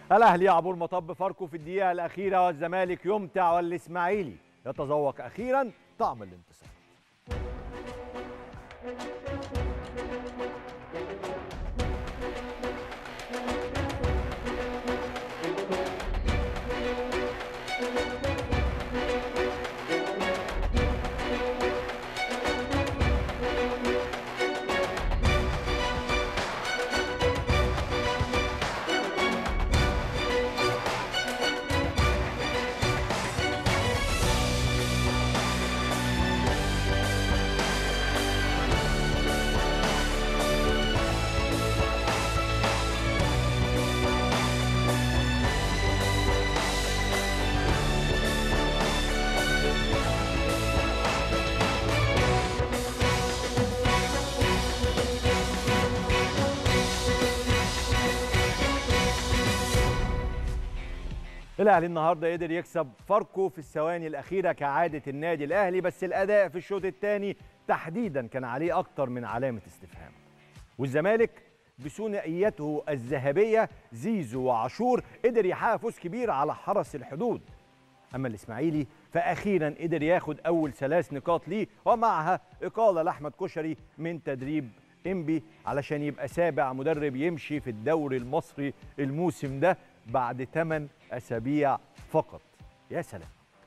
الاهلي يعبر مطب فاركو في الدقيقه الاخيره والزمالك يمتع والاسماعيلي يتذوق اخيرا طعم الانتصار الاهلي النهارده قدر يكسب فاركو في الثواني الاخيره كعاده النادي الاهلي بس الاداء في الشوط الثاني تحديدا كان عليه اكتر من علامه استفهام والزمالك بثنائيته الذهبيه زيزو وعاشور قدر يحقق فوز كبير على حرس الحدود اما الاسماعيلي فاخيرا قدر ياخد اول ثلاث نقاط ليه ومعها اقاله لاحمد كشري من تدريب انبي علشان يبقى سابع مدرب يمشي في الدوري المصري الموسم ده بعد 8 اسابيع فقط يا سلام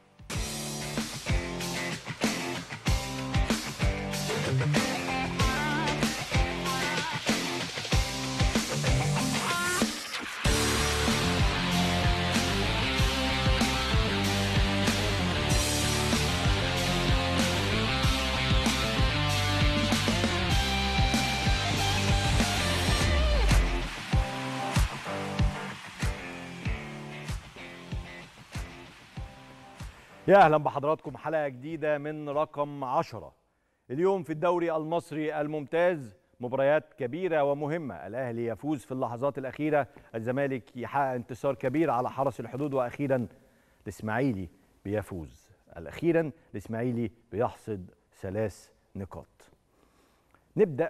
يا اهلا بحضراتكم حلقه جديده من رقم 10 اليوم في الدوري المصري الممتاز مباريات كبيره ومهمه الاهلي يفوز في اللحظات الاخيره الزمالك يحقق انتصار كبير على حرس الحدود واخيرا الاسماعيلي بيفوز اخيرا الاسماعيلي بيحصد ثلاث نقاط نبدا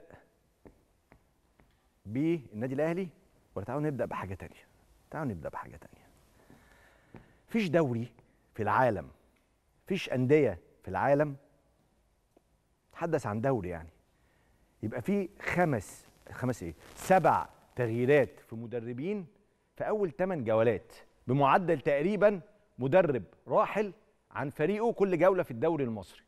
بالنادي الاهلي ولا تعالوا نبدا بحاجه تانية تعالوا نبدا بحاجه تانية فيش دوري في العالم فيش أندية في العالم تحدث عن دوري يعني يبقى في خمس خمس ايه سبع تغييرات في مدربين في أول ثمان جولات بمعدل تقريبا مدرب راحل عن فريقه كل جولة في الدوري المصري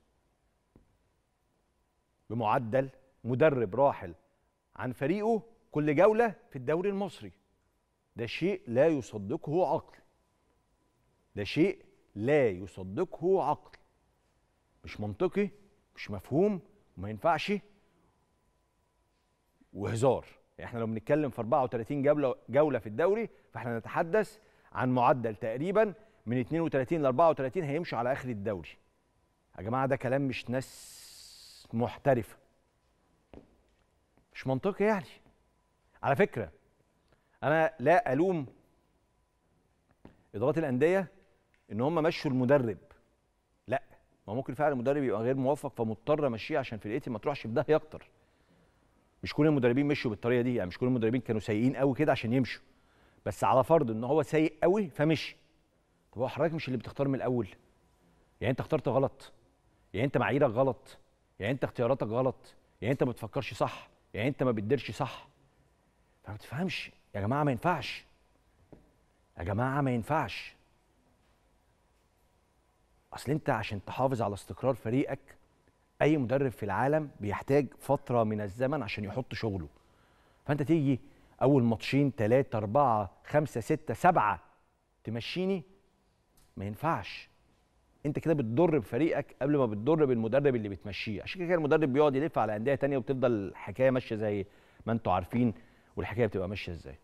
بمعدل مدرب راحل عن فريقه كل جولة في الدوري المصري ده شيء لا يصدقه عقل ده شيء لا يصدقه عقل مش منطقي مش مفهوم وما ينفعش وهزار يعني احنا لو بنتكلم في 34 جوله جوله في الدوري فاحنا نتحدث عن معدل تقريبا من 32 ل 34 هيمشوا على اخر الدوري يا جماعه ده كلام مش ناس محترفه مش منطقي يعني على فكره انا لا الوم ادارات الانديه ان هم مشوا المدرب لا ما ممكن فعلا المدرب يبقى غير موفق فمضطر امشيه عشان فرقتي ما تروحش في داهيه اكتر مش كل المدربين مشوا بالطريقه دي يعني مش كل المدربين كانوا سيئين قوي كده عشان يمشوا بس على فرض ان هو سيء قوي فمشي طب هو حضرتك مش اللي بتختار من الاول يعني انت اخترت غلط يعني انت معاييرك غلط يعني انت اختياراتك غلط يعني انت ما بتفكرش صح يعني انت ما بتديرش صح فما بتفهمش يا جماعه ما ينفعش يا جماعه ما ينفعش اصل انت عشان تحافظ على استقرار فريقك اي مدرب في العالم بيحتاج فتره من الزمن عشان يحط شغله فانت تيجي اول ماتشين ثلاثة أربعة خمسة ستة سبعة تمشيني ما ينفعش انت كده بتضر بفريقك قبل ما بتضر بالمدرب اللي بتمشيه عشان كده المدرب بيقعد يلف على انديه تانية وبتفضل الحكايه ماشيه زي ما انتوا عارفين والحكايه بتبقى ماشيه ازاي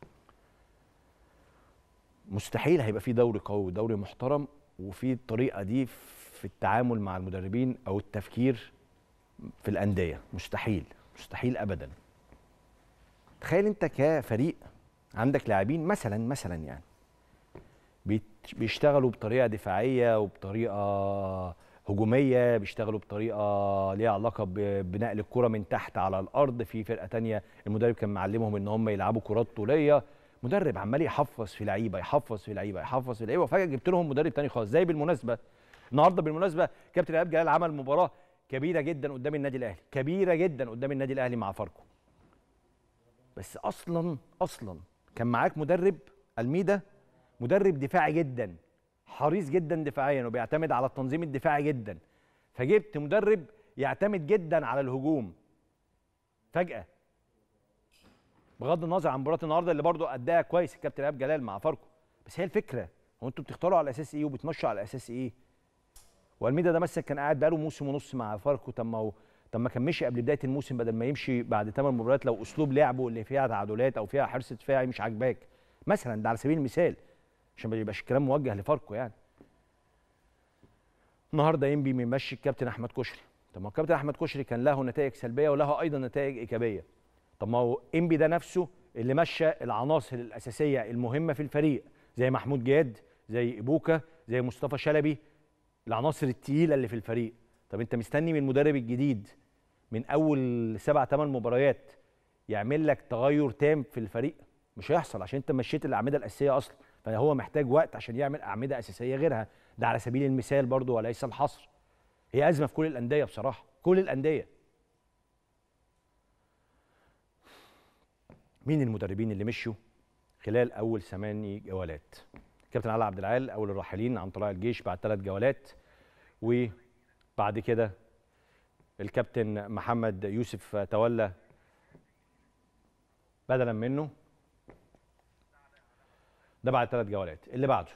مستحيل هيبقى في دوري قوي ودوري محترم وفي الطريقه دي في التعامل مع المدربين او التفكير في الانديه مستحيل مستحيل ابدا تخيل انت كفريق عندك لاعبين مثلا مثلا يعني بيشتغلوا بطريقه دفاعيه وبطريقه هجوميه بيشتغلوا بطريقه ليها علاقه بنقل الكره من تحت على الارض في فرقه تانية المدرب كان معلمهم ان هم يلعبوا كرات طوليه مدرب عمال يحفظ في لعيبه يحفظ في لعيبه يحفظ في لعيبه وفجاه جبت لهم مدرب تاني خالص زي بالمناسبه النهارده بالمناسبه كابتن ايهاب جلال عمل مباراه كبيره جدا قدام النادي الاهلي كبيره جدا قدام النادي الاهلي مع فاركو بس اصلا اصلا كان معاك مدرب الميدا مدرب دفاعي جدا حريص جدا دفاعيا وبيعتمد على التنظيم الدفاعي جدا فجبت مدرب يعتمد جدا على الهجوم فجاه بغض النظر عن مباراه النهارده اللي برضو اداها كويس الكابتن ايهاب جلال مع فاركو بس هي الفكره هو انتوا بتختاروا على اساس ايه وبتمشوا على اساس ايه والميدا ده مثلا كان قاعد بقاله موسم ونص مع فاركو طب ما هو طب ما كان مشي قبل بدايه الموسم بدل ما يمشي بعد ثمان مباريات لو اسلوب لعبه اللي فيها تعادلات او فيها حرص دفاعي مش عاجباك مثلا ده على سبيل المثال عشان ما يبقاش الكلام موجه لفاركو يعني النهارده ينبي ممشي الكابتن احمد كشري طب ما الكابتن احمد كشري كان له نتائج سلبيه وله ايضا نتائج ايجابيه طب ما هو انبي ده نفسه اللي مشى العناصر الاساسيه المهمه في الفريق زي محمود جاد زي ابوكا زي مصطفى شلبي العناصر التقيله اللي في الفريق طب انت مستني من المدرب الجديد من اول سبع ثمان مباريات يعمل لك تغير تام في الفريق مش هيحصل عشان انت مشيت الاعمده الاساسيه اصلا فهو محتاج وقت عشان يعمل اعمده اساسيه غيرها ده على سبيل المثال برضو وليس الحصر هي ازمه في كل الانديه بصراحه كل الانديه مين المدربين اللي مشوا خلال اول ثماني جولات كابتن علي عبد العال اول الراحلين عن طلائع الجيش بعد ثلاث جولات وبعد كده الكابتن محمد يوسف تولى بدلا منه ده بعد ثلاث جولات اللي بعده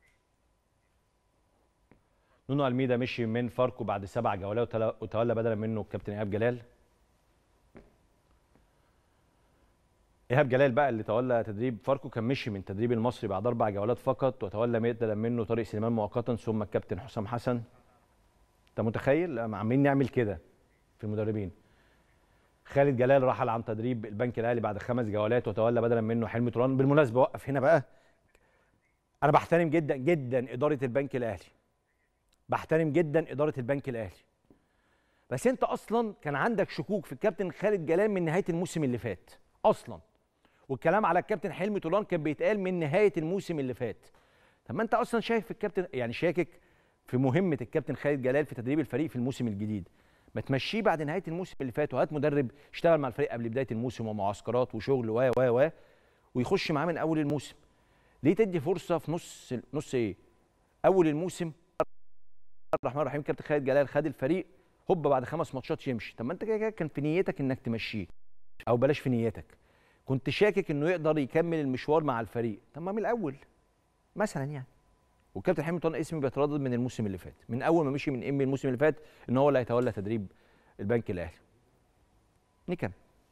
نونو الميدا مشي من فاركو بعد سبع جولات وتولى بدلا منه الكابتن ايهاب جلال ايهاب جلال بقى اللي تولى تدريب فاركو كان مشي من تدريب المصري بعد اربع جولات فقط وتولى بدلا منه طارق سليمان مؤقتا ثم الكابتن حسام حسن انت متخيل عمالين نعمل كده في المدربين خالد جلال رحل عن تدريب البنك الاهلي بعد خمس جولات وتولى بدلا منه حلمي طولان بالمناسبه وقف هنا بقى انا بحترم جدا جدا اداره البنك الاهلي بحترم جدا اداره البنك الاهلي بس انت اصلا كان عندك شكوك في الكابتن خالد جلال من نهايه الموسم اللي فات اصلا والكلام على الكابتن حلمي طولان كان بيتقال من نهايه الموسم اللي فات طب ما انت اصلا شايف في الكابتن يعني شاكك في مهمه الكابتن خالد جلال في تدريب الفريق في الموسم الجديد ما تمشيه بعد نهايه الموسم اللي فات وهات مدرب اشتغل مع الفريق قبل بدايه الموسم ومعسكرات وشغل و و و ويخش معاه من اول الموسم ليه تدي فرصه في نص نص ايه اول الموسم الرحمن الرحيم كابتن خالد جلال خد الفريق هوب بعد خمس ماتشات يمشي طب ما انت كده كان في نيتك انك تمشيه او بلاش في نيتك كنت شاكك انه يقدر يكمل المشوار مع الفريق طب ما من الاول مثلا يعني والكابتن حلمي طارق اسمي بيتردد من الموسم اللي فات من اول ما مشي من ام الموسم اللي فات ان هو اللي هيتولى تدريب البنك الاهلي نكمل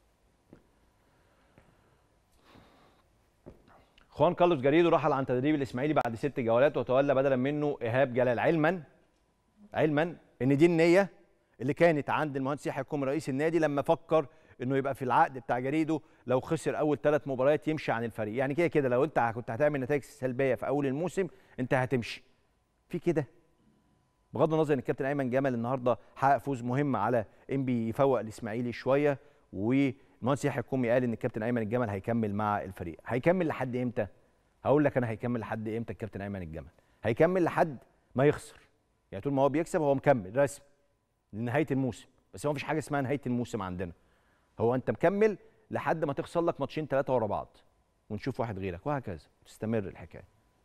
خوان كارلوس جاريدو رحل عن تدريب الاسماعيلي بعد ست جولات وتولى بدلا منه ايهاب جلال علما علما ان دي النيه اللي كانت عند المهندس يحيى كوم رئيس النادي لما فكر انه يبقى في العقد بتاع جريدو لو خسر اول ثلاث مباريات يمشي عن الفريق يعني كده كده لو انت كنت هتعمل نتائج سلبيه في اول الموسم انت هتمشي في كده بغض النظر ان الكابتن ايمن جمل النهارده حقق فوز مهم على انبي يفوق الاسماعيلي شويه والمهندس يحيى الكومي قال ان الكابتن ايمن الجمل هيكمل مع الفريق هيكمل لحد امتى هقول لك انا هيكمل لحد امتى الكابتن ايمن الجمل هيكمل لحد ما يخسر يعني طول ما هو بيكسب هو مكمل رسمي لنهايه الموسم بس هو مفيش حاجه اسمها نهايه الموسم عندنا هو انت مكمل لحد ما تخسر لك ماتشين ثلاثه ورا بعض ونشوف واحد غيرك وهكذا تستمر الحكايه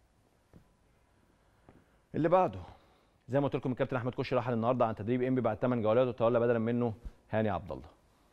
اللي بعده زي ما قلت لكم الكابتن احمد كوشي رحل النهارده عن تدريب انبي بعد 8 جولات وتولى بدلا منه هاني عبد الله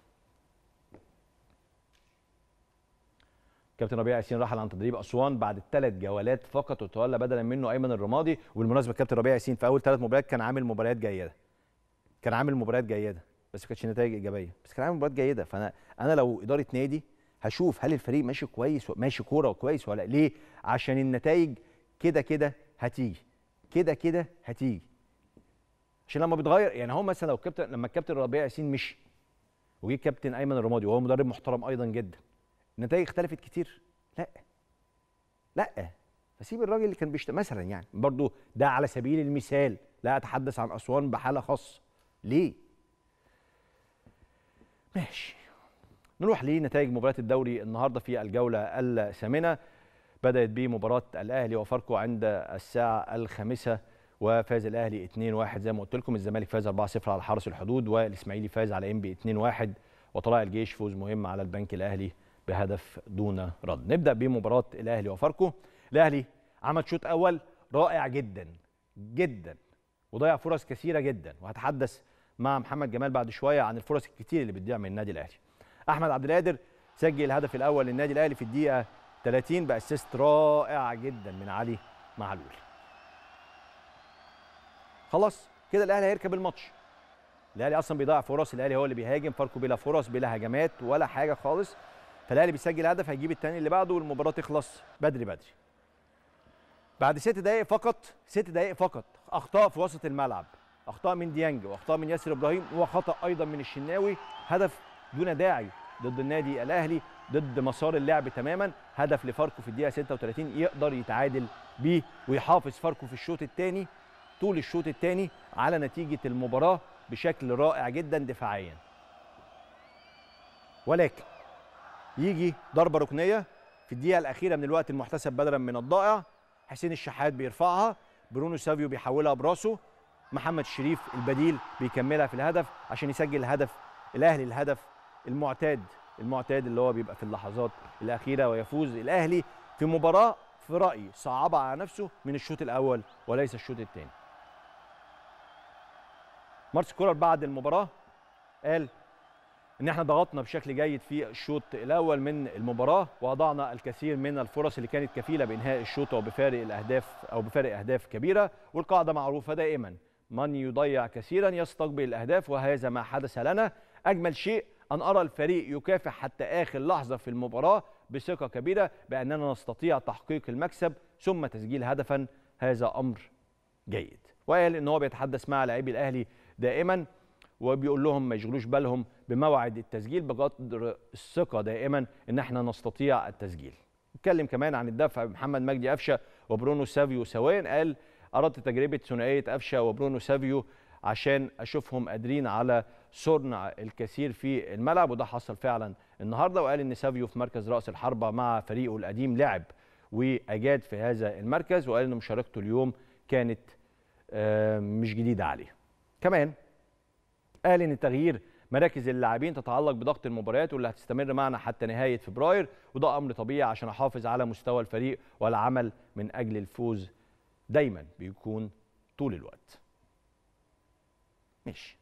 كابتن ربيع ياسين رحل عن تدريب اسوان بعد ثلاث جولات فقط وتولى بدلا منه ايمن الرمادي وبالمناسبه الكابتن ربيع ياسين في اول ثلاث مباريات كان عامل مباريات جيده كان عامل مباريات جيده بس ما كانتش نتائج ايجابيه بس كان عامل مباريات جيده فانا انا لو اداره نادي هشوف هل الفريق ماشي كويس ماشي كوره كويس ولا ليه عشان النتائج كده كده هتيجي كده كده هتيجي عشان لما بيتغير يعني هو مثلا لو الكابتن لما الكابتن ربيع ياسين مشي وجه الكابتن ايمن الرمادي وهو مدرب محترم ايضا جدا النتائج اختلفت كتير لا لا فسيب الراجل اللي كان بيشتغل مثلا يعني برضو ده على سبيل المثال لا اتحدث عن اسوان بحاله خاصه ليه ماشي نروح لنتائج مباراه الدوري النهارده في الجوله الثامنه بدات بمباراه الاهلي وفاركو عند الساعه الخامسه وفاز الاهلي 2-1 زي ما قلت لكم الزمالك فاز 4-0 على حرس الحدود والاسماعيلي فاز على انبي 2-1 وطلائع الجيش فوز مهم على البنك الاهلي بهدف دون رد نبدا بمباراه الاهلي وفاركو الاهلي عمل شوط اول رائع جدا جدا وضيع فرص كثيره جدا وهتحدث مع محمد جمال بعد شويه عن الفرص الكتير اللي بتضيع من النادي الاهلي احمد عبد القادر سجل الهدف الاول للنادي الاهلي في الدقيقه 30 باسيست رائع جدا من علي معلول خلاص كده الاهلي هيركب الماتش الاهلي اصلا بيضيع فرص الاهلي هو اللي بيهاجم فاركو بلا فرص بلا هجمات ولا حاجه خالص فالاهلي بيسجل هدف هيجيب الثاني اللي بعده والمباراه تخلص بدري بدري بعد ست دقائق فقط ست دقائق فقط اخطاء في وسط الملعب اخطاء من ديانج واخطاء من ياسر ابراهيم وخطا ايضا من الشناوي هدف دون داعي ضد النادي الاهلي ضد مسار اللعب تماما هدف لفاركو في الدقيقه 36 يقدر يتعادل بيه ويحافظ فاركو في الشوط الثاني طول الشوط الثاني على نتيجه المباراه بشكل رائع جدا دفاعيا ولكن يجي ضربه ركنيه في الدقيقه الاخيره من الوقت المحتسب بدلا من الضائع حسين الشحات بيرفعها برونو سافيو بيحولها براسه محمد الشريف البديل بيكملها في الهدف عشان يسجل الهدف الاهلي الهدف المعتاد المعتاد اللي هو بيبقى في اللحظات الاخيره ويفوز الاهلي في مباراه في رايي صعبه على نفسه من الشوط الاول وليس الشوط الثاني مارس كولر بعد المباراه قال ان احنا ضغطنا بشكل جيد في الشوط الاول من المباراه واضعنا الكثير من الفرص اللي كانت كفيله بانهاء الشوط وبفارق الاهداف او بفارق اهداف كبيره والقاعده معروفه دائما من يضيع كثيرا يستقبل الاهداف وهذا ما حدث لنا اجمل شيء ان ارى الفريق يكافح حتى اخر لحظه في المباراه بثقه كبيره باننا نستطيع تحقيق المكسب ثم تسجيل هدفا هذا امر جيد وقال ان هو بيتحدث مع لاعبي الاهلي دائما وبيقول لهم ما يشغلوش بالهم بموعد التسجيل بقدر الثقه دائما ان احنا نستطيع التسجيل اتكلم كمان عن الدفع محمد مجدي قفشه وبرونو سافيو سواء قال اردت تجربه ثنائيه قفشه وبرونو سافيو عشان اشوفهم قادرين على صنع الكثير في الملعب وده حصل فعلا النهارده وقال ان سافيو في مركز راس الحربه مع فريقه القديم لعب واجاد في هذا المركز وقال ان مشاركته اليوم كانت مش جديده عليه كمان قال ان تغيير مراكز اللاعبين تتعلق بضغط المباريات واللي هتستمر معنا حتى نهايه فبراير وده امر طبيعي عشان احافظ على مستوى الفريق والعمل من اجل الفوز دايما بيكون طول الوقت ماشي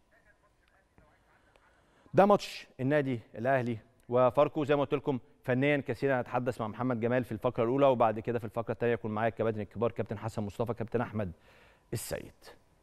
ده ماتش النادي الاهلي وفاركو زي ما قلت لكم فنيا كثيرا هتحدث مع محمد جمال في الفقره الاولى وبعد كده في الفقره الثانيه يكون معايا الكباتن الكبار كابتن حسن مصطفى كابتن احمد السيد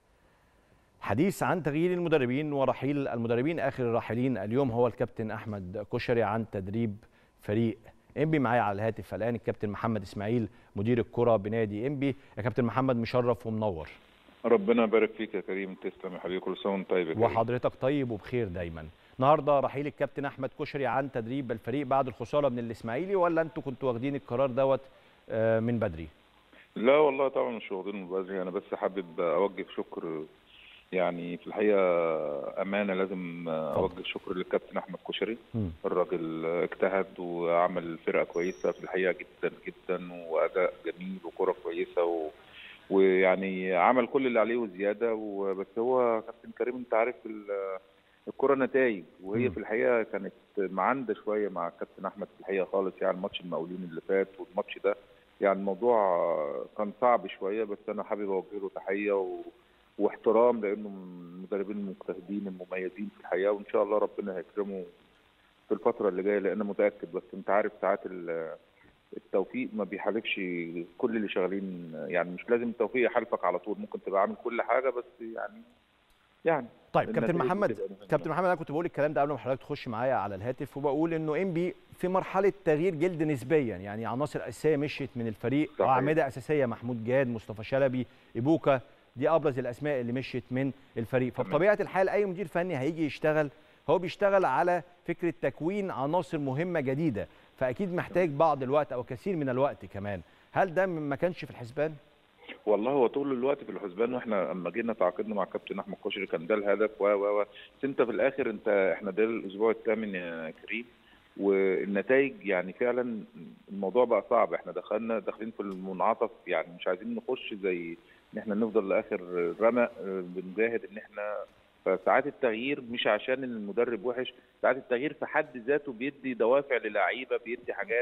حديث عن تغيير المدربين ورحيل المدربين اخر الراحلين اليوم هو الكابتن احمد كشري عن تدريب فريق انبي معايا على الهاتف الان الكابتن محمد اسماعيل مدير الكره بنادي انبي يا كابتن محمد مشرف ومنور ربنا يبارك فيك يا كريم تسلم يا حبيبي كل سنه وانت طيب يا كريم وحضرتك طيب وبخير دايما النهارده رحيل الكابتن احمد كشري عن تدريب الفريق بعد الخساره من الاسماعيلي ولا انتوا كنتوا واخدين القرار دوت من بدري لا والله طبعا مش واخدين من بدري انا بس حابب اوجه شكر يعني في الحقيقه امانه لازم اوجه شكر للكابتن احمد كشري الراجل اجتهد وعمل فرقه كويسه في الحقيقه جدا جدا واداء جميل وكره كويسه و... ويعني عمل كل اللي عليه وزياده وبس هو كابتن كريم انت عارف الكره نتائج وهي م. في الحقيقه كانت معانده شويه مع الكابتن احمد في الحقيقه خالص يعني ماتش المقاولين اللي فات والماتش ده يعني الموضوع كان صعب شويه بس انا حابب اوجه له تحيه و... واحترام لانه من المدربين المجتهدين المميزين في الحقيقه وان شاء الله ربنا هيكرمه في الفتره اللي جايه لان متاكد بس انت عارف ساعات التوفيق ما بيحالفش كل اللي شغالين يعني مش لازم التوفيق يحالفك على طول ممكن تبقى عامل كل حاجه بس يعني يعني طيب كابتن محمد كابتن محمد انا كنت بقول الكلام ده قبل ما حضرتك تخش معايا على الهاتف وبقول انه انبي في مرحله تغيير جلد نسبيا يعني عناصر اساسيه مشيت من الفريق صحيح. واعمده اساسيه محمود جاد مصطفى شلبي ابوكا دي ابرز الاسماء اللي مشيت من الفريق تمام. فبطبيعه الحال اي مدير فني هيجي يشتغل هو بيشتغل على فكره تكوين عناصر مهمه جديده فاكيد محتاج بعض الوقت او كثير من الوقت كمان هل ده ما كانش في الحسبان والله هو طول الوقت في الحسبان واحنا لما جينا تعاقدنا مع كابتن احمد كشري كان ده الهدف و و و بس انت في الاخر انت احنا ده الاسبوع الثامن يا كريم والنتائج يعني فعلا الموضوع بقى صعب احنا دخلنا داخلين في المنعطف يعني مش عايزين نخش زي ان احنا نفضل لاخر رمق آه، بنجاهد ان احنا فساعات التغيير مش عشان ان المدرب وحش ساعات التغيير في حد ذاته بيدي دوافع للعيبه بيدي حاجات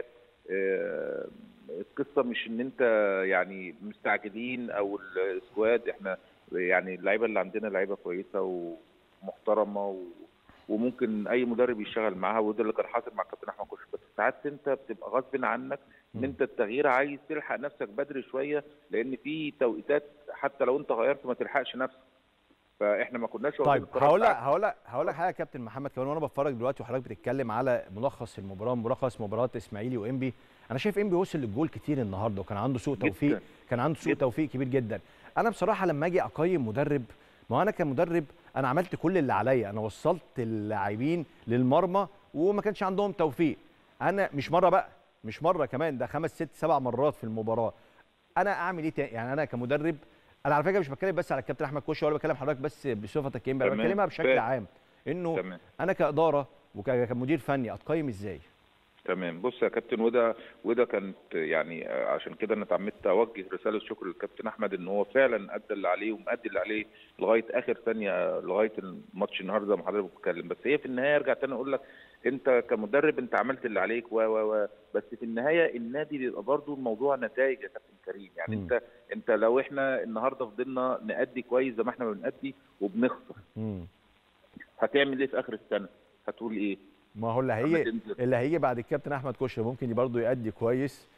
آه، القصه مش ان انت يعني مستعجلين او السكواد احنا يعني اللعيبه اللي عندنا لعيبه كويسه ومحترمه و وممكن اي مدرب يشتغل معاها وده اللي كان حاصل مع كابتن احمد كوش بس ساعات انت بتبقى غصب عنك ان مم. انت التغيير عايز تلحق نفسك بدري شويه لان في توقيتات حتى لو انت غيرت ما تلحقش نفسك فاحنا ما كناش واخدين طيب القرار هقول لك ساعتها. هقول لك هقول لك حاجه يا كابتن محمد كمان وانا بتفرج دلوقتي وحضرتك بتتكلم على ملخص المباراه ملخص مباراه اسماعيلي وانبي انا شايف انبي وصل للجول كتير النهارده وكان عنده سوء جداً. توفيق كان عنده سوء جداً. توفيق كبير جدا انا بصراحه لما اجي اقيم مدرب ما هو انا كمدرب انا عملت كل اللي عليا انا وصلت اللاعبين للمرمى وما كانش عندهم توفيق انا مش مره بقى مش مره كمان ده خمس ست سبع مرات في المباراه انا اعمل ايه تاني يعني انا كمدرب انا على فكره مش بتكلم بس على الكابتن احمد كوشي ولا بتكلم حضرتك بس بصفتك يمبا انا تمام. بكلمها بشكل فاهم. عام انه تمام انا كاداره وكمدير فني اتقيم ازاي تمام بص يا كابتن وده وده كانت يعني آه، عشان كده انا اتعمدت اوجه رساله شكر للكابتن احمد ان هو فعلا ادى اللي عليه ومأدي اللي عليه لغايه اخر ثانيه لغايه الماتش النهارده زي ما حضرتك بتتكلم بس هي في النهايه ارجع تاني اقول لك انت كمدرب انت عملت اللي عليك و و و بس في النهايه النادي بيبقى برضه الموضوع نتائج يا كابتن كريم يعني مم. انت انت لو احنا النهارده فضلنا نأدي كويس زي ما احنا بنأدي وبنخسر مم. هتعمل ايه في اخر السنه؟ هتقول ايه؟ ما هو اللي لما هي تنزل. اللي هيجي بعد الكابتن احمد كوشي ممكن برضه يأدي كويس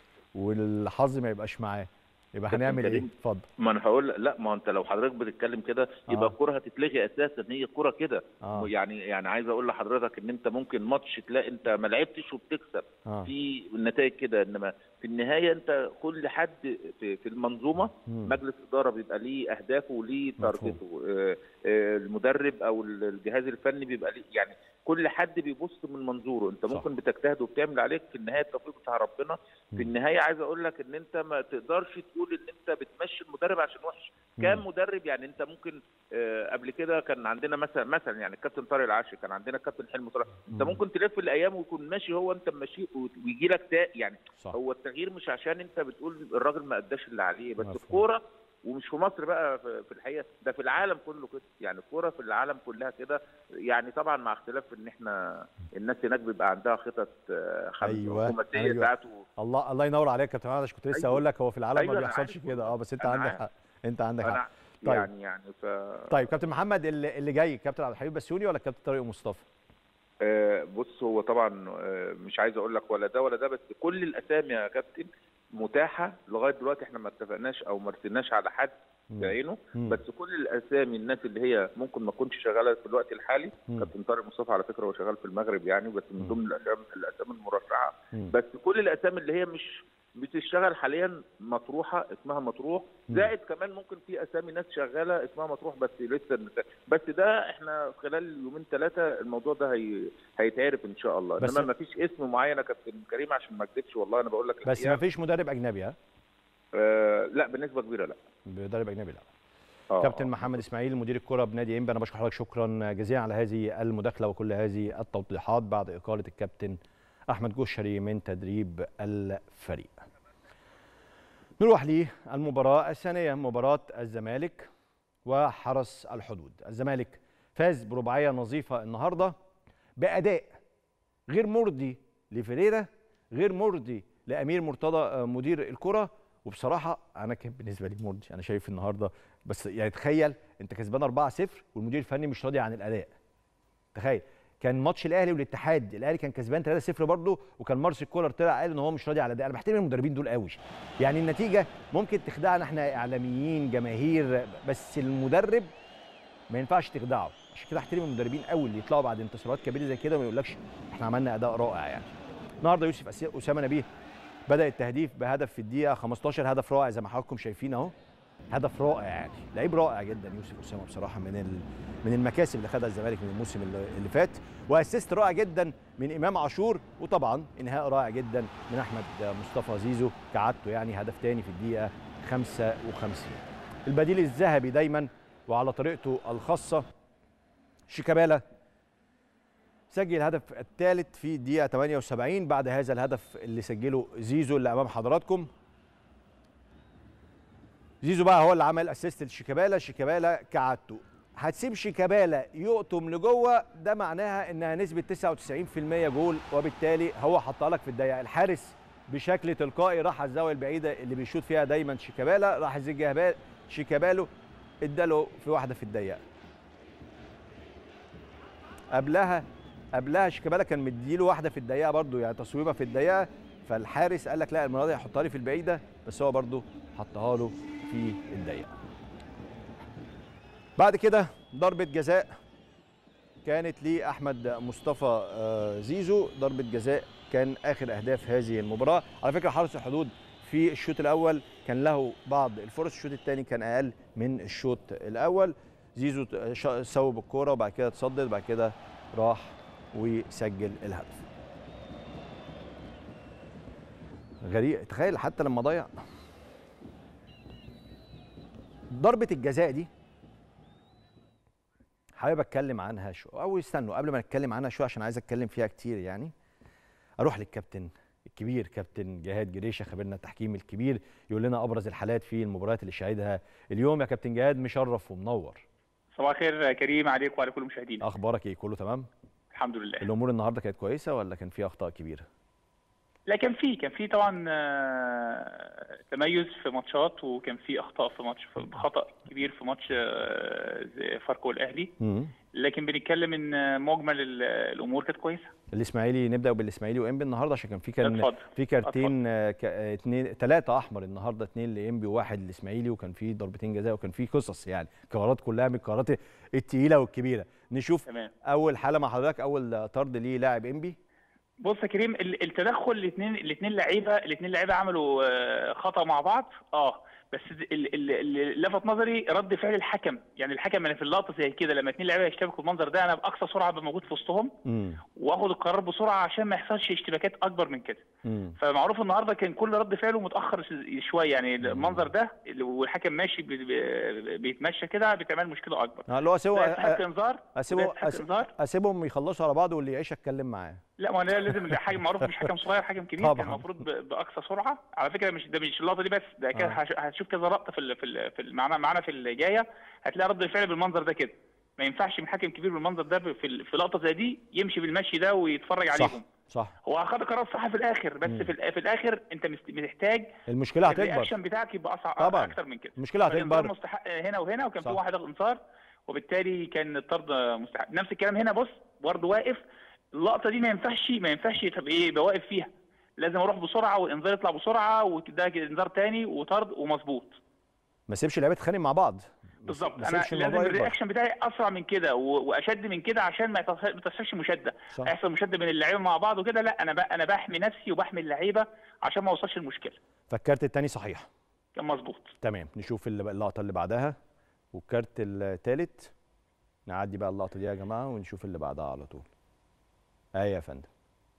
والحظ ما يبقاش معاه يبقى كابتن هنعمل ايه كريم، اتفضل ما انا هقول لا ما هو انت لو حضرتك بتتكلم كده يبقى آه. الكره هتتلغي اساسا هي الكره كده اه يعني يعني عايز اقول لحضرتك ان انت ممكن ماتش تلاقي انت ما لعبتش وبتكسب اه في النتائج كده انما في النهايه انت كل حد في, في المنظومه مم. مجلس اداره بيبقى ليه اهدافه وليه مفهوم. تارجته آه، آه، المدرب او الجهاز الفني بيبقى ليه يعني كل حد بيبص من منظوره انت صح. ممكن بتجتهد وبتعمل عليك في النهايه التوفيق بتاع ربنا مم. في النهايه عايز اقول لك ان انت ما تقدرش تقول ان انت بتمشي المدرب عشان وحش كام مم. مدرب يعني انت ممكن آه، قبل كده كان عندنا مثلا مثلا يعني الكابتن طارق العاشر كان عندنا الكابتن حلمي طارق انت مم. ممكن تلف الايام ويكون ماشي هو انت ماشي ويجي لك تا يعني صح هو التغيير مش عشان انت بتقول الراجل ما اداش اللي عليه بس مفهوم. الكوره ومش في مصر بقى في في الحقيقه ده في العالم كله كده يعني الكوره في العالم كلها كده يعني طبعا مع اختلاف ان احنا الناس هناك بيبقى عندها خطط آه، خمس- أيوة، خماسيه أيوة. ساعات و- الله الله ينور عليك يا كابتن محمد عشان كنت لسه أيوة. اقول لك هو في العالم أيوة، ما أنا بيحصلش عارف. كده اه بس انت أنا عندك عارف. حق انت عندك حق انا طيب. يعني يعني ف طيب كابتن محمد اللي, اللي جاي كابتن عبد الحليم بسيوني ولا كابتن طارق مصطفى آه، بص هو طبعا آه، مش عايز اقول لك ولا ده ولا ده بس كل الاسامي يا كابتن متاحه لغايه دلوقتي احنا ما اتفقناش او ما رسيناش على حد مم. بعينه مم. بس كل الاسامي الناس اللي هي ممكن ما تكونش شغاله في الوقت الحالي مم. كابتن طارق مصطفى على فكره هو شغال في المغرب يعني بس مم. من ضمن الاسامي الاسامي المرشحه مم. بس كل الاسامي اللي هي مش بتشتغل حاليا مطروحه اسمها مطروح مم. زائد كمان ممكن في اسامي ناس شغاله اسمها مطروح بس لسه النت- بس ده احنا خلال يومين ثلاثه الموضوع ده هي... هيتعرف ان شاء الله بس- انما ما فيش اسم معين يا كابتن كريم عشان ما اكذبش والله انا بقول لك بس الحقيقة. ما فيش مدرب اجنبي ها آه لا بنسبه كبيره لا مدرب اجنبي لا آه، كابتن آه. محمد اسماعيل مدير الكره بنادي انبي انا بشكر حضرتك شكرا جزيلا على هذه المداخله وكل هذه التوضيحات بعد اقاله الكابتن احمد جوشري من تدريب الفريق نروح للمباراه الثانيه مباراه الزمالك وحرس الحدود الزمالك فاز برباعيه نظيفه النهارده باداء غير مرضي لفريرا غير مرضي لامير مرتضى آه، مدير الكره وبصراحه انا كان بالنسبه لي مرضي انا شايف النهارده بس يعني تخيل انت كسبان 4-0 والمدير الفني مش راضي عن الاداء تخيل كان ماتش الاهلي والاتحاد الاهلي كان كسبان 3-0 برضه وكان مارسيل كولر طلع قال ان هو مش راضي على الاداء انا بحترم المدربين دول قوي يعني النتيجه ممكن تخدعنا احنا اعلاميين جماهير بس المدرب ما ينفعش تخدعه عشان كده احترم المدربين قوي اللي يطلعوا بعد انتصارات كبيره زي كده وما يقولكش احنا عملنا اداء رائع يعني النهارده يوسف أسي- اسامه نبيه بدا التهديف بهدف في الدقيقه 15 هدف رائع زي ما حضراتكم شايفين اهو هدف رائع يعني لعيب رائع جدا يوسف اسامه بصراحه من ال... من المكاسب اللي خدها الزمالك من الموسم اللي, اللي فات واسيست رائع جدا من امام عاشور وطبعا انهاء رائع جدا من احمد مصطفى زيزو كعادته يعني هدف تاني في الدقيقه 55 البديل الذهبي دايما وعلى طريقته الخاصه شيكابالا سجل الهدف الثالث في الدقيقه 78 بعد هذا الهدف اللي سجله زيزو اللي امام حضراتكم زيزو بقى هو اللي عمل اسيست لشيكابالا شيكابالا كعادته هتسيب شيكابالا يقطم لجوه ده معناها انها نسبه 99% جول وبالتالي هو حطها لك في الضيقه الحارس بشكل تلقائي راح على الزاويه البعيده اللي بيشوط فيها دايما شيكابالا راح يزج شيكابالو اداله في واحده في الضيقه قبلها قبلها شيكابالا كان مديله واحده في الضيقه برده يعني تصويبه في الضيقه فالحارس قال لك لا المره دي هحطها لي في البعيده بس هو برده حطها له في الضيقه بعد كده ضربه جزاء كانت لاحمد مصطفى زيزو ضربه جزاء كان اخر اهداف هذه المباراه على فكره حرس الحدود في الشوط الاول كان له بعض الفرص الشوط الثاني كان اقل من الشوط الاول زيزو سوى بالكوره وبعد كده تصدد وبعد كده راح وسجل الهدف غريب تخيل حتى لما ضيع ضربه الجزاء دي حابب اتكلم عنها شو او استنوا قبل ما نتكلم عنها شو عشان عايز اتكلم فيها كتير يعني اروح للكابتن الكبير كابتن جهاد جريشه خبيرنا التحكيم الكبير يقول لنا ابرز الحالات في المباريات اللي شاهدها اليوم يا كابتن جهاد مشرف ومنور صباح الخير كريم عليك وعلى كل المشاهدين اخبارك ايه كله تمام الحمد لله الامور النهارده كانت كويسه ولا كان في اخطاء كبيره لا كان في كان في طبعا تميز في ماتشات وكان في اخطاء في ماتش في خطا كبير في ماتش فاركو والاهلي لكن بنتكلم ان مجمل الامور كانت كويسه الاسماعيلي نبدا بالاسماعيلي وانبي النهارده عشان كان في كان اتفضل. في كارتين اثنين ثلاثه احمر النهارده اثنين لانبي وواحد للاسماعيلي وكان في ضربتين جزاء وكان في قصص يعني قرارات كلها من القرارات الثقيله والكبيره نشوف تمام. اول حاله مع حضرتك اول طرد ليه لاعب انبي بص يا كريم التدخل الاثنين الاثنين لعيبه الاثنين لعيبه عملوا خطا مع بعض اه بس اللي لفت نظري رد فعل الحكم يعني الحكم انا في اللقطه زي كده لما اثنين لعيبه يشتبكوا المنظر ده انا باقصى سرعه ابقى موجود في وسطهم واخد القرار بسرعه عشان ما يحصلش اشتباكات اكبر من كده مم. فمعروف النهارده كان كل رد فعله متاخر شويه يعني المنظر ده والحكم ماشي بيتمشى كده بتعمل مشكله اكبر اه اللي هو اسيبه يستحق انذار اسيبه اسيبهم يخلصوا على بعض واللي يعيش اتكلم معاه لا ما انا لازم الحاجه معروف مش حكم صغير حكم كبير طبعا. كان المفروض باقصى سرعه على فكره مش ده مش اللقطه دي بس ده كده آه. هتشوف كذا لقطه في ال في ال في ال معانا معانا في الجايه هتلاقي رد الفعل بالمنظر ده كده ما ينفعش من حكم كبير بالمنظر ده في ال- في لقطه زي دي يمشي بالمشي ده ويتفرج صح عليهم صح هو اخذ قرار صح في الاخر بس مم. في, ال- في الاخر انت مست- محتاج المشكله هتكبر الرياكشن بتاعك يبقى اصعب طبعا. اكتر من كده المشكله فالانذار هتكبر مستحق هنا وهنا وكان في صح. واحد انذار وبالتالي كان الطرد مستحق نفس الكلام هنا بص برضه واقف اللقطه دي ما ينفعش ما ينفعش تبقى ايه يبقى واقف فيها لازم اروح بسرعه والانذار يطلع بسرعه وده كده انذار تاني وطرد ومظبوط ما سيبش اللعيبه تتخانق مع بعض بالظبط ما انا سيبش لازم الموضوع يكبر الرياكشن بتاعي اسرع من كده و- واشد من كده عشان ما يتص- ما تحصلش مشاده صح هيحصل مشاده بين اللعيبه مع بعض وكده لا انا بقى انا بحمي نفسي وبحمي اللعيبه عشان ما اوصلش المشكله فالكارت الثاني صحيح كان مظبوط تمام نشوف اللي اللقطه اللي بعدها والكارت الثالث نعدي بقى اللقطه دي يا جماعه ونشوف اللي بعدها على طول ايوه يا فندم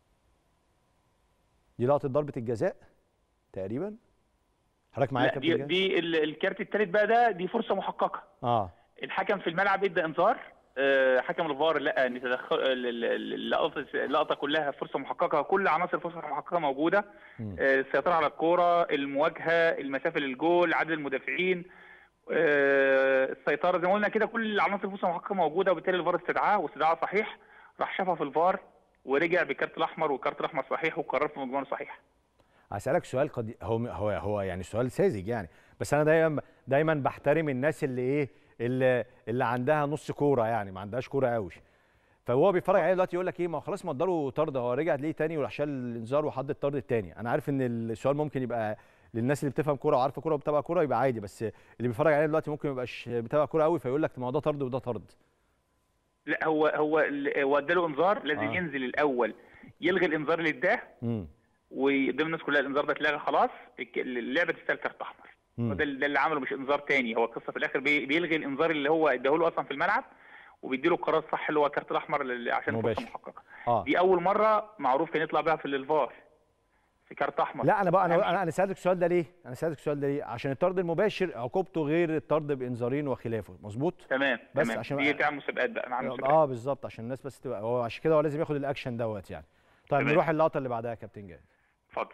دي لقطه ضربه الجزاء تقريبا حضرتك معايا يا لا كابتن دي, جهاد؟ دي ال- الكارت الثالث بقى ده دي فرصه محققه اه الحكم في الملعب ادى انذار آه، حكم الفار لقى ان تدخل ال- ال- ال- اللقطه اللقطه كلها فرصه محققه كل عناصر الفرصه المحققه موجوده مم. آه، السيطره على الكوره المواجهه المسافه للجول عدد المدافعين آه، السيطره زي ما قلنا كده كل عناصر الفرصه المحققه موجوده وبالتالي الفار استدعاه واستدعاه صحيح راح شافها في الفار ورجع بالكارت الاحمر والكارت الاحمر صحيح وقرر في مجموعه صحيح هسألك سؤال قد هو هو هو يعني سؤال ساذج يعني بس انا دايما دايما بحترم الناس اللي ايه اللي اللي عندها نص كوره يعني ما عندهاش كوره قوي فهو بيتفرج عليه دلوقتي يقول لك ايه ما هو خلاص ما اداله طرد هو رجع ليه تاني وراح شال الانذار وحط الطرد التاني انا عارف ان السؤال ممكن يبقى للناس اللي بتفهم كوره وعارفه كوره وبتابع كوره يبقى عادي بس اللي بيتفرج عليه دلوقتي ممكن ما يبقاش بيتابع كوره قوي فيقول لك ما هو ده طرد وده طرد لا هو هو ال- هو اداله انذار لازم آه. ينزل الاول يلغي الانذار اللي اداه امم وقدام الناس كلها الانذار ده اتلغى خلاص الك- اللعبه تستاهل كارت احمر مم. وده ده اللي عمله مش انذار تاني هو القصه في الاخر بي- بيلغي الانذار اللي هو اداه له اصلا في الملعب وبيديله القرار الصح اللي هو الكارت الاحمر اللي- عشان فرصه مباشر. محققه اه دي اول مره معروف كان يطلع بيها في الفار في كارت احمر لا انا بقى أهم انا انا انا سالتك السؤال ده ليه؟ انا سالتك السؤال ده ليه؟ عشان الطرد المباشر عقوبته غير الطرد بانذارين وخلافه مظبوط؟ تمام بس تمام عشان- دي بتاع مسابقات بقى مع مسابقات اه بالظبط عشان الناس بس تبقى هو عشان كده هو لازم ياخد الاكشن دوت يعني طيب تمام. نروح اللقطه اللي بعدها يا كابتن جاد اتفضل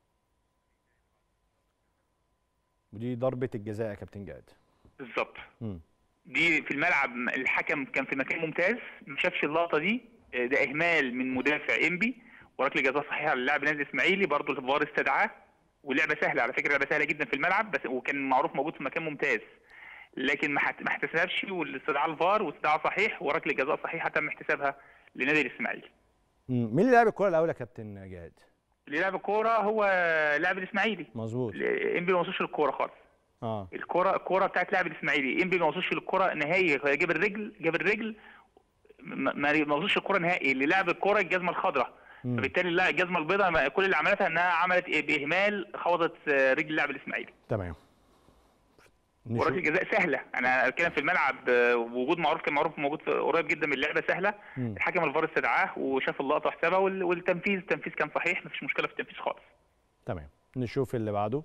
ودي ضربه الجزاء يا كابتن جاد بالظبط مم. دي في الملعب الحكم كان في مكان ممتاز ما شافش اللقطه دي آه، ده اهمال من مدافع انبي وركله جزاء صحيحه للاعب نادي الاسماعيلي برضه الفار استدعاه واللعبه سهله على فكره لعبه سهله جدا في الملعب بس وكان معروف موجود في مكان ممتاز لكن ما حت- ما احتسبش والاستدعاء الفار واستدعاء صحيح وركله جزاء صحيحه تم احتسابها لنادي الاسماعيلي مم. مين اللي لعب الكره الاول يا كابتن جاد؟ اللي لعب الكوره هو لاعب الاسماعيلي مظبوط انبي ما وصلش للكوره خالص اه الكرة الكرة بتاعت لاعب الاسماعيلي انبي ما وصلش للكرة نهائي هو جاب الرجل جاب الرجل ما ما ما وصلش الكرة نهائي اللي لعب الكرة الجزمة الخضراء مم. فبالتالي لا الجزمة البيضاء ما- كل اللي عملتها انها عملت إيه؟ باهمال خبطت آه، رجل اللاعب الاسماعيلي تمام وركله نشوف جزاء سهله انا كان في الملعب آه، وجود معروف كان معروف موجود في- قريب جدا من اللعبه سهله مم. الحكم الفار استدعاه وشاف اللقطه وحسبها وال- والتنفيذ التنفيذ كان صحيح مفيش مشكله في التنفيذ خالص تمام نشوف اللي بعده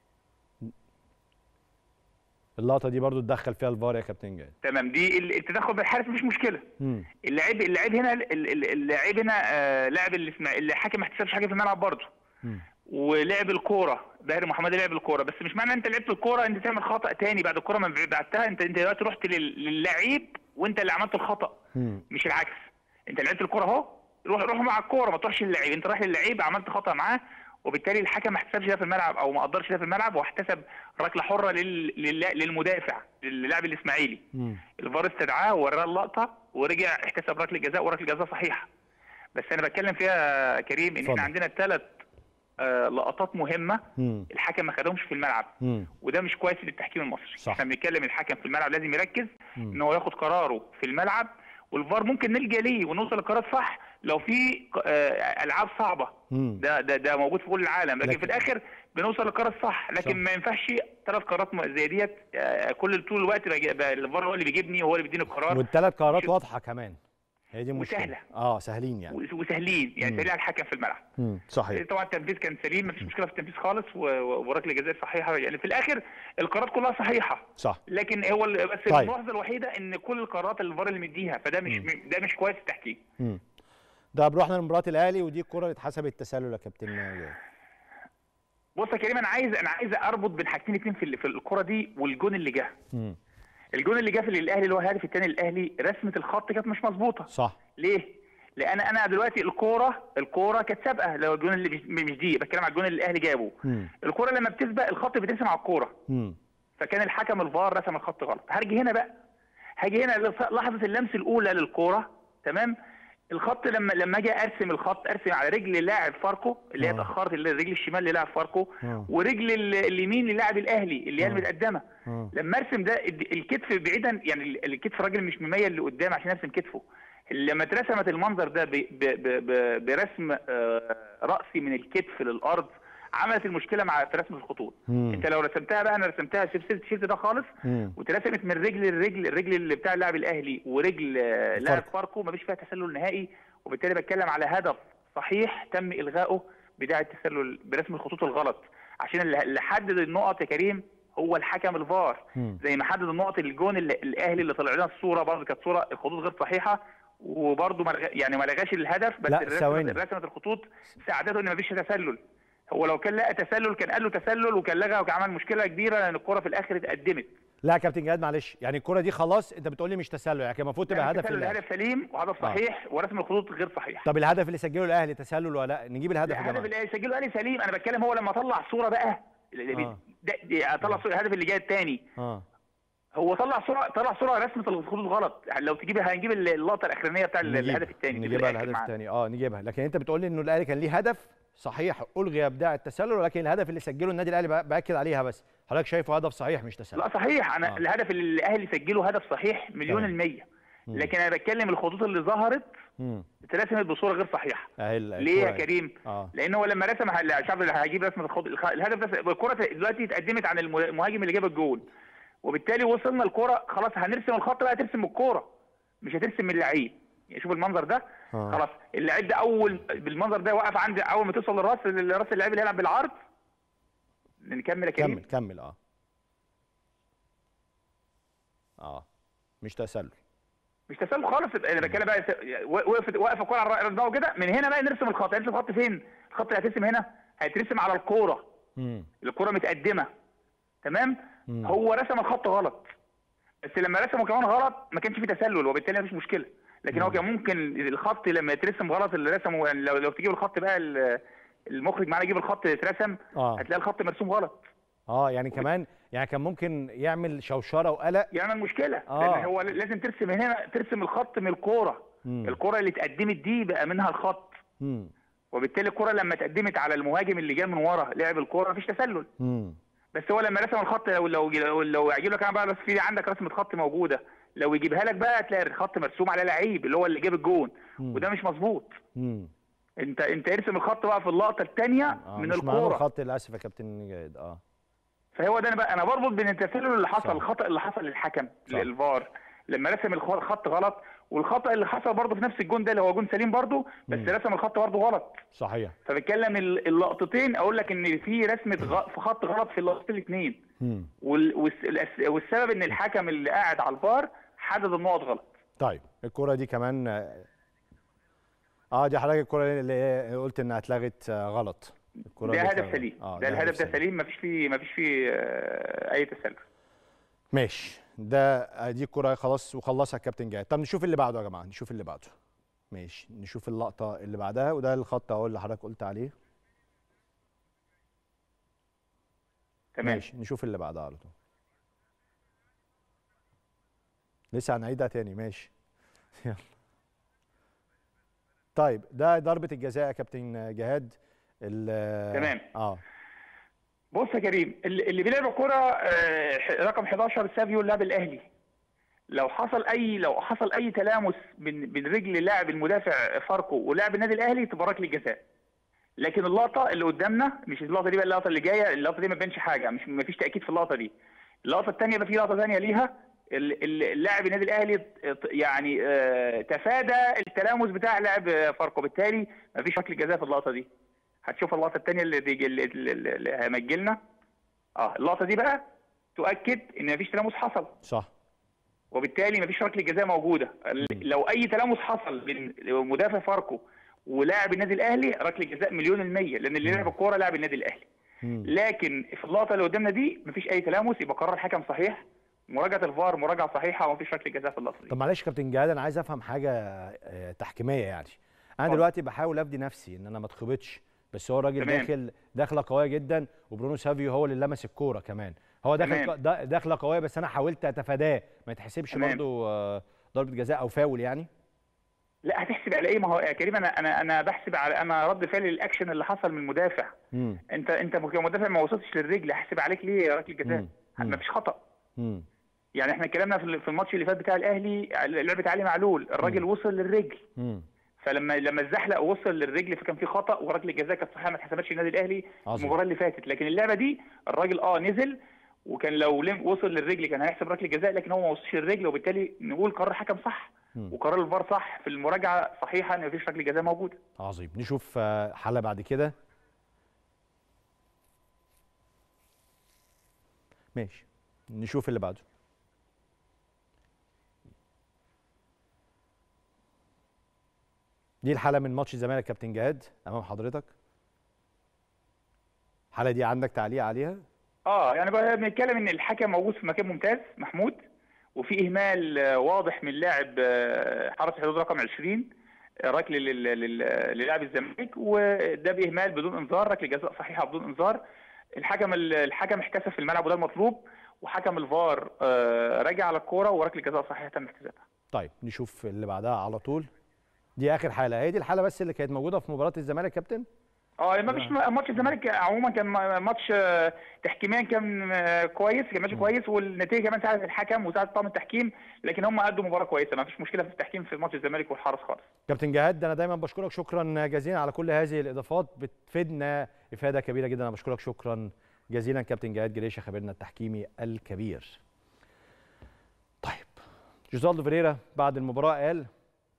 اللقطه دي برضو اتدخل فيها الفار يا كابتن جاد تمام دي ال- التدخل بالحارس مفيش مشكله مم. اللاعب اللاعب هنا ال- ال- اللاعب هنا آه، لاعب الاسماعيلي الحكم ما احتسبش حاجه في الملعب برضه مم. ولعب الكوره باهر محمد لعب الكوره بس مش معنى انت لعبت الكوره انت تعمل خطا تاني بعد الكوره ما بعتها انت انت دلوقتي رحت لل- للعيب وانت اللي عملت الخطا مم. مش العكس انت لعبت الكوره اهو روح روح مع الكوره ما تروحش للعيب انت رايح للعيب عملت خطا معاه وبالتالي الحكم ما احتسبش ده في الملعب او ما قدرش ده في الملعب واحتسب ركله حره لل... لل... للمدافع للاعب الاسماعيلي مم. الفار استدعاه ووراه اللقطه ورجع احتسب ركله جزاء وركله جزاء صحيحه بس انا بتكلم فيها يا كريم ان اتفضل. احنا عندنا ثلاث لقطات مهمه مم. الحكم ما خدهمش في الملعب مم. وده مش كويس للتحكيم المصري صح. احنا بنتكلم الحكم في الملعب لازم يركز مم. ان هو ياخد قراره في الملعب والفار ممكن نلجا ليه ونوصل لقرار صح لو في آه، العاب صعبه مم. ده ده ده موجود في كل العالم لكن, لكن- في الاخر بنوصل للقرار الصح لكن صح. ما ينفعش ثلاث قرارات م- زي ديت آه، كل طول الوقت بجي- ب- الفار هو اللي بيجيبني وهو اللي بيديني القرار والثلاث قرارات مش- واضحه كمان هي دي المشكله وسهلة. اه سهلين يعني و- وسهلين يعني مم. سريع الحكم في الملعب مم. صحيح طبعا التنفيذ كان سليم مفيش مشكله في التنفيذ خالص و- و- وركله جزاء صحيحه يعني في الاخر القرارات كلها صحيحه صح لكن هو ال- بس طيب. الملاحظه الوحيده ان كل القرارات اللي الفار اللي مديها فده مش مم. ده مش كويس في التحكيم مم. ده رحنا لمباراه الاهلي ودي الكره اللي اتحسبت تسلل يا كابتن جاد بص يا كريم انا عايز انا عايز اربط بين حاجتين اتنين في ال- في الكره دي والجون اللي جه مم. الجون اللي جه في الاهلي اللي هو الهدف الثاني للاهلي رسمه الخط كانت مش مظبوطه صح ليه؟ لان انا دلوقتي الكوره الكوره كانت سابقه لو الجون اللي مش, مش دي بتكلم على الجون اللي الاهلي جابه مم. الكوره لما بتسبق الخط بيترسم على الكوره مم. فكان الحكم الفار رسم الخط غلط هرجي هنا بقى هاجي هنا لص- لحظه اللمس الاولى للكوره تمام الخط لما لما اجي ارسم الخط ارسم على رجل لاعب فاركو اللي هي آه. اتاخرت اللي هي الرجل الشمال للاعب فاركو آه. ورجل ال- اليمين للاعب الاهلي اللي هي آه. المتقدمه آه. لما ارسم ده الد- الكتف بعيدا يعني ال- الكتف الراجل مش مميل لقدام عشان ارسم كتفه لما اترسمت المنظر ده ب- ب- ب- ب- برسم آه، راسي من الكتف للارض عملت المشكله مع في رسم الخطوط مم. انت لو رسمتها بقى انا رسمتها شلت شلت شلت ده خالص مم. واترسمت من رجل لرجل الرجل اللي بتاع اللاعب الاهلي ورجل آه، لاعب فاركو. فاركو مفيش فيها تسلل نهائي وبالتالي بتكلم على هدف صحيح تم الغائه بدايه التسلل برسم الخطوط الغلط عشان اللي اللي حدد النقط يا كريم هو الحكم الفار مم. زي ما حدد النقط الجون اللي الاهلي اللي طلع لنا الصوره برضه كانت صوره الخطوط غير صحيحه وبرضه ملغ... يعني ما لغاش الهدف بس لا، الرسمة- ثواني. رسمت الخطوط ساعدته ان مفيش تسلل هو لو كان لقى تسلل كان قال له تسلل وكان لغى وكان عمل مشكله كبيره لان الكره في الاخر اتقدمت لا يا كابتن جهاد معلش يعني الكره دي خلاص انت بتقول لي مش تسلل يعني كان المفروض تبقى يعني هدف تسلل للاهلي الهدف سليم وهدف صحيح ورسم الخطوط غير صحيح طب الهدف اللي سجله الاهلي تسلل ولا لا نجيب الهدف يا الهدف جماعه اللي سجله الاهلي سليم انا بتكلم هو لما طلع صوره بقى اللي آه. ده ده طلع صورة الهدف اللي جاي الثاني اه هو طلع صوره طلع صوره رسمه الخطوط غلط يعني لو تجيب هنجيب اللقطه الاخرانيه بتاع نجيب- الهدف الثاني نجيبها الهدف الثاني اه نجيبها لكن انت بتقول لي انه الاهلي كان ليه هدف صحيح الغي ابداع التسلل ولكن الهدف اللي سجله النادي الاهلي بأ- باكد عليها بس حضرتك شايفه هدف صحيح مش تسلل لا صحيح انا آه. آه. الهدف اللي الاهلي سجله هدف صحيح مليون تمام. المية مم. لكن انا بتكلم الخطوط اللي ظهرت امم اترسمت بصوره غير صحيحه اهي ال- ليه يا الكرة أهي. كريم اه لان هو لما رسم ه- مش عارف اللي هيجيب رسمه الخط الخ- الهدف ده الكره دلوقتي اتقدمت عن الم- المهاجم اللي جاب الجول وبالتالي وصلنا الكره خلاص هنرسم الخط بقى ترسم الكوره مش هترسم من اللعيب يعني شوف المنظر ده آه. خلاص اللعيب ده اول بالمنظر ده واقف عند اول ما توصل للراس راس اللاعب اللي هيلعب بالعرض نكمل يا كريم كمل كمل اه اه مش تسلل مش تسلل خالص انا بتكلم بقى س- وقفت واقف الكوره على الرأي ده كده من هنا بقى نرسم الخط هنرسم الخط فين؟ الخط اللي هيترسم هنا هيترسم على الكوره مم. الكوره متقدمه تمام؟ مم. هو رسم الخط غلط بس لما رسمه كمان غلط ما كانش فيه تسلل وبالتالي مفيش مشكله لكن هو كان ممكن الخط لما يترسم غلط اللي رسمه يعني لو لو تجيب الخط بقى ال- المخرج معانا يجيب الخط يترسم اه هتلاقي الخط مرسوم غلط اه يعني كمان يعني كان ممكن يعمل شوشره وقلق يعمل مشكله آه. لان هو لازم ترسم هنا ترسم الخط من الكوره مم. الكوره اللي اتقدمت دي بقى منها الخط مم. وبالتالي الكرة لما اتقدمت على المهاجم اللي جاي من ورا لعب الكرة مفيش تسلل مم. بس هو لما رسم الخط لو لو لو, لو يجيب لك انا بقى بس في عندك رسمة خط موجودة لو يجيبها لك بقى هتلاقي الخط مرسوم عليه لعيب اللي هو اللي جاب الجون مم. وده مش مظبوط مم. انت انت ارسم الخط بقى في اللقطة الثانية آه من مش معانا الكورة الخط للاسف يا كابتن جيد اه فهو ده انا بقى انا بربط بين التسلل اللي حصل صح. الخطأ اللي حصل للحكم صح. الفار لما رسم الخ- الخط غلط والخطأ اللي حصل برضه في نفس الجون ده اللي هو جون سليم برضه بس مم. رسم الخط برضه غلط صحيح فبتكلم ال- اللقطتين اقول لك ان في رسمه غ... في خط غلط في اللقطتين الاثنين مم. وال... والس... الأس- والسبب ان الحكم اللي قاعد على الفار حدد النقط غلط طيب الكرة دي كمان اه دي حضرتك الكرة اللي هي قلت انها اتلغت آه، غلط الكرة ده اللي هدف اتلغت. سليم آه ده الهدف ده سليم مفيش فيه مفيش فيه آه، اي تسلل ماشي ده آه، دي الكرة خلاص وخلصها الكابتن جاي طب نشوف اللي بعده يا جماعة نشوف اللي بعده ماشي نشوف اللقطة اللي بعدها وده الخط اهو اللي حضرتك قلت عليه تمام ماشي نشوف اللي بعدها على طول لسه هنعيدها تاني ماشي يلا طيب ده ضربة الجزاء يا كابتن جهاد ال- تمام. اه بص يا كريم اللي اللي بيلعب الكرة آه، ح- رقم 11 سافيو اللاعب الاهلي لو حصل اي لو حصل اي تلامس بين بين رجل اللاعب المدافع فاركو ولاعب النادي الاهلي تبقى ركله جزاء لكن اللقطه اللي قدامنا مش اللقطه دي بقى اللقطه اللي جايه اللقطه دي ما بينش حاجه مش ما فيش تاكيد في اللقطه دي اللقطه الثانيه بقى في لقطه ثانيه ليها ال- ال- اللاعب النادي الاهلي ت- يعني آه، تفادى التلامس بتاع لاعب آه، فاركو بالتالي ما فيش ركله جزاء في اللقطه دي هتشوف اللقطه الثانيه اللي دي اللي, اللي, اللي همجلنا اه اللقطه دي بقى تؤكد ان مفيش تلامس حصل صح وبالتالي مفيش ركله جزاء موجوده ال- لو اي تلامس حصل بين مدافع فاركو ولاعب النادي الاهلي ركله جزاء مليون المية لان اللي لعب الكوره لاعب النادي الاهلي مم. لكن في اللقطه اللي قدامنا دي مفيش اي تلامس يبقى قرار الحكم صحيح مراجعه الفار مراجعه صحيحه ومفيش ركله جزاء في اللقطه دي طب معلش يا كابتن جهاد انا عايز افهم حاجه آه، تحكيميه يعني انا اتفضل. دلوقتي بحاول افدي نفسي ان انا ما اتخبطش بس هو الراجل تمام. داخل داخله قويه جدا وبرونو سافيو هو اللي لمس الكوره كمان هو داخل تمام. ق- دا- داخله قويه بس انا حاولت اتفاداه ما يتحسبش تمام. برضه آه، ضربه جزاء او فاول يعني لا هتحسب على ايه ما هو يا كريم انا انا انا بحسب على انا رد فعل الاكشن اللي حصل من المدافع امم انت انت كمدافع ما وصلتش للرجل هحسب عليك ليه ركله جزاء مم. مم. مفيش خطا امم يعني احنا اتكلمنا في في الماتش اللي فات بتاع الاهلي لعبه علي معلول الراجل مم. وصل للرجل امم فلما لما الزحلق وصل للرجل فكان في خطا وركله جزاء كانت صحيحه ما اتحسبتش للنادي الاهلي عظيم. المباراه اللي فاتت لكن اللعبه دي الراجل اه نزل وكان لو لم وصل للرجل كان هيحسب ركله جزاء لكن هو ما وصلش للرجل وبالتالي نقول قرار الحكم صح مم. وقرار الفار صح في المراجعه صحيحه ان مفيش ركله جزاء موجوده عظيم نشوف آه، حاله بعد كده ماشي نشوف اللي بعده دي الحاله من ماتش الزمالك كابتن جهاد امام حضرتك الحاله دي عندك تعليق عليها اه يعني بقى بنتكلم ان الحكم موجود في مكان ممتاز محمود وفي اهمال آه، واضح من لاعب آه، حرس الحدود رقم 20 آه، ركله لل- لل- للاعب الزمالك وده باهمال بدون انذار ركله جزاء صحيحه بدون انذار الحكم الحكم احتسب في الملعب وده المطلوب وحكم الفار آه، راجع على الكوره وركله جزاء صحيحه تم احتسابها طيب نشوف اللي بعدها على طول دي اخر حاله هي دي الحاله بس اللي كانت موجوده في مباراه الزمالك يا كابتن اه ما فيش ماتش الزمالك عموما كان ماتش آه، تحكيميا كان آه، كويس كان ماشي كويس والنتيجه كمان ساعدت الحكم وساعدت طاقم التحكيم لكن هم ادوا مباراه كويسه ما فيش مشكله في التحكيم في ماتش الزمالك والحرس خالص كابتن جهاد انا دايما بشكرك شكرا جزيلا على كل هذه الاضافات بتفيدنا افاده كبيره جدا انا بشكرك شكرا جزيلا كابتن جهاد جريشه خبيرنا التحكيمي الكبير طيب جوزالدو فيريرا بعد المباراه قال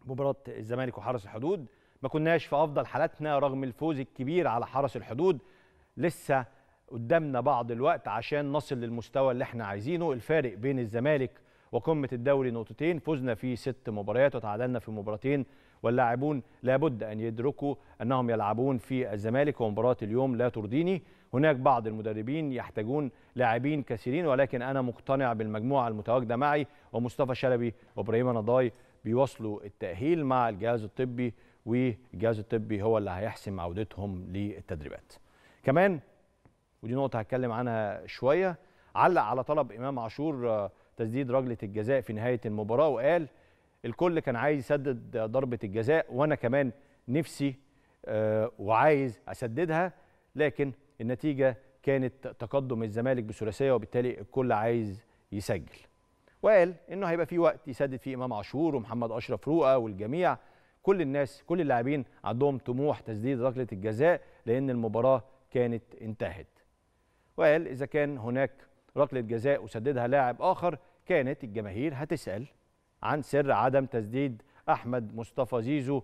مباراه الزمالك وحرس الحدود ما كناش في افضل حالاتنا رغم الفوز الكبير على حرس الحدود لسه قدامنا بعض الوقت عشان نصل للمستوى اللي احنا عايزينه الفارق بين الزمالك وقمه الدوري نقطتين فزنا في ست مباريات وتعادلنا في مباراتين واللاعبون لابد ان يدركوا انهم يلعبون في الزمالك ومباراه اليوم لا ترضيني هناك بعض المدربين يحتاجون لاعبين كثيرين ولكن انا مقتنع بالمجموعه المتواجده معي ومصطفى شلبي وابراهيم نضاي بيواصلوا التاهيل مع الجهاز الطبي والجهاز الطبي هو اللي هيحسم عودتهم للتدريبات كمان ودي نقطه هتكلم عنها شويه علق على طلب امام عاشور آه، تسديد ركله الجزاء في نهايه المباراه وقال الكل كان عايز يسدد ضربه الجزاء وانا كمان نفسي آه، وعايز اسددها لكن النتيجه كانت تقدم الزمالك بثلاثيه وبالتالي الكل عايز يسجل وقال انه هيبقى في وقت يسدد فيه امام عاشور ومحمد اشرف رؤى والجميع كل الناس كل اللاعبين عندهم طموح تسديد ركله الجزاء لان المباراه كانت انتهت وقال اذا كان هناك ركله جزاء وسددها لاعب اخر كانت الجماهير هتسال عن سر عدم تسديد احمد مصطفى زيزو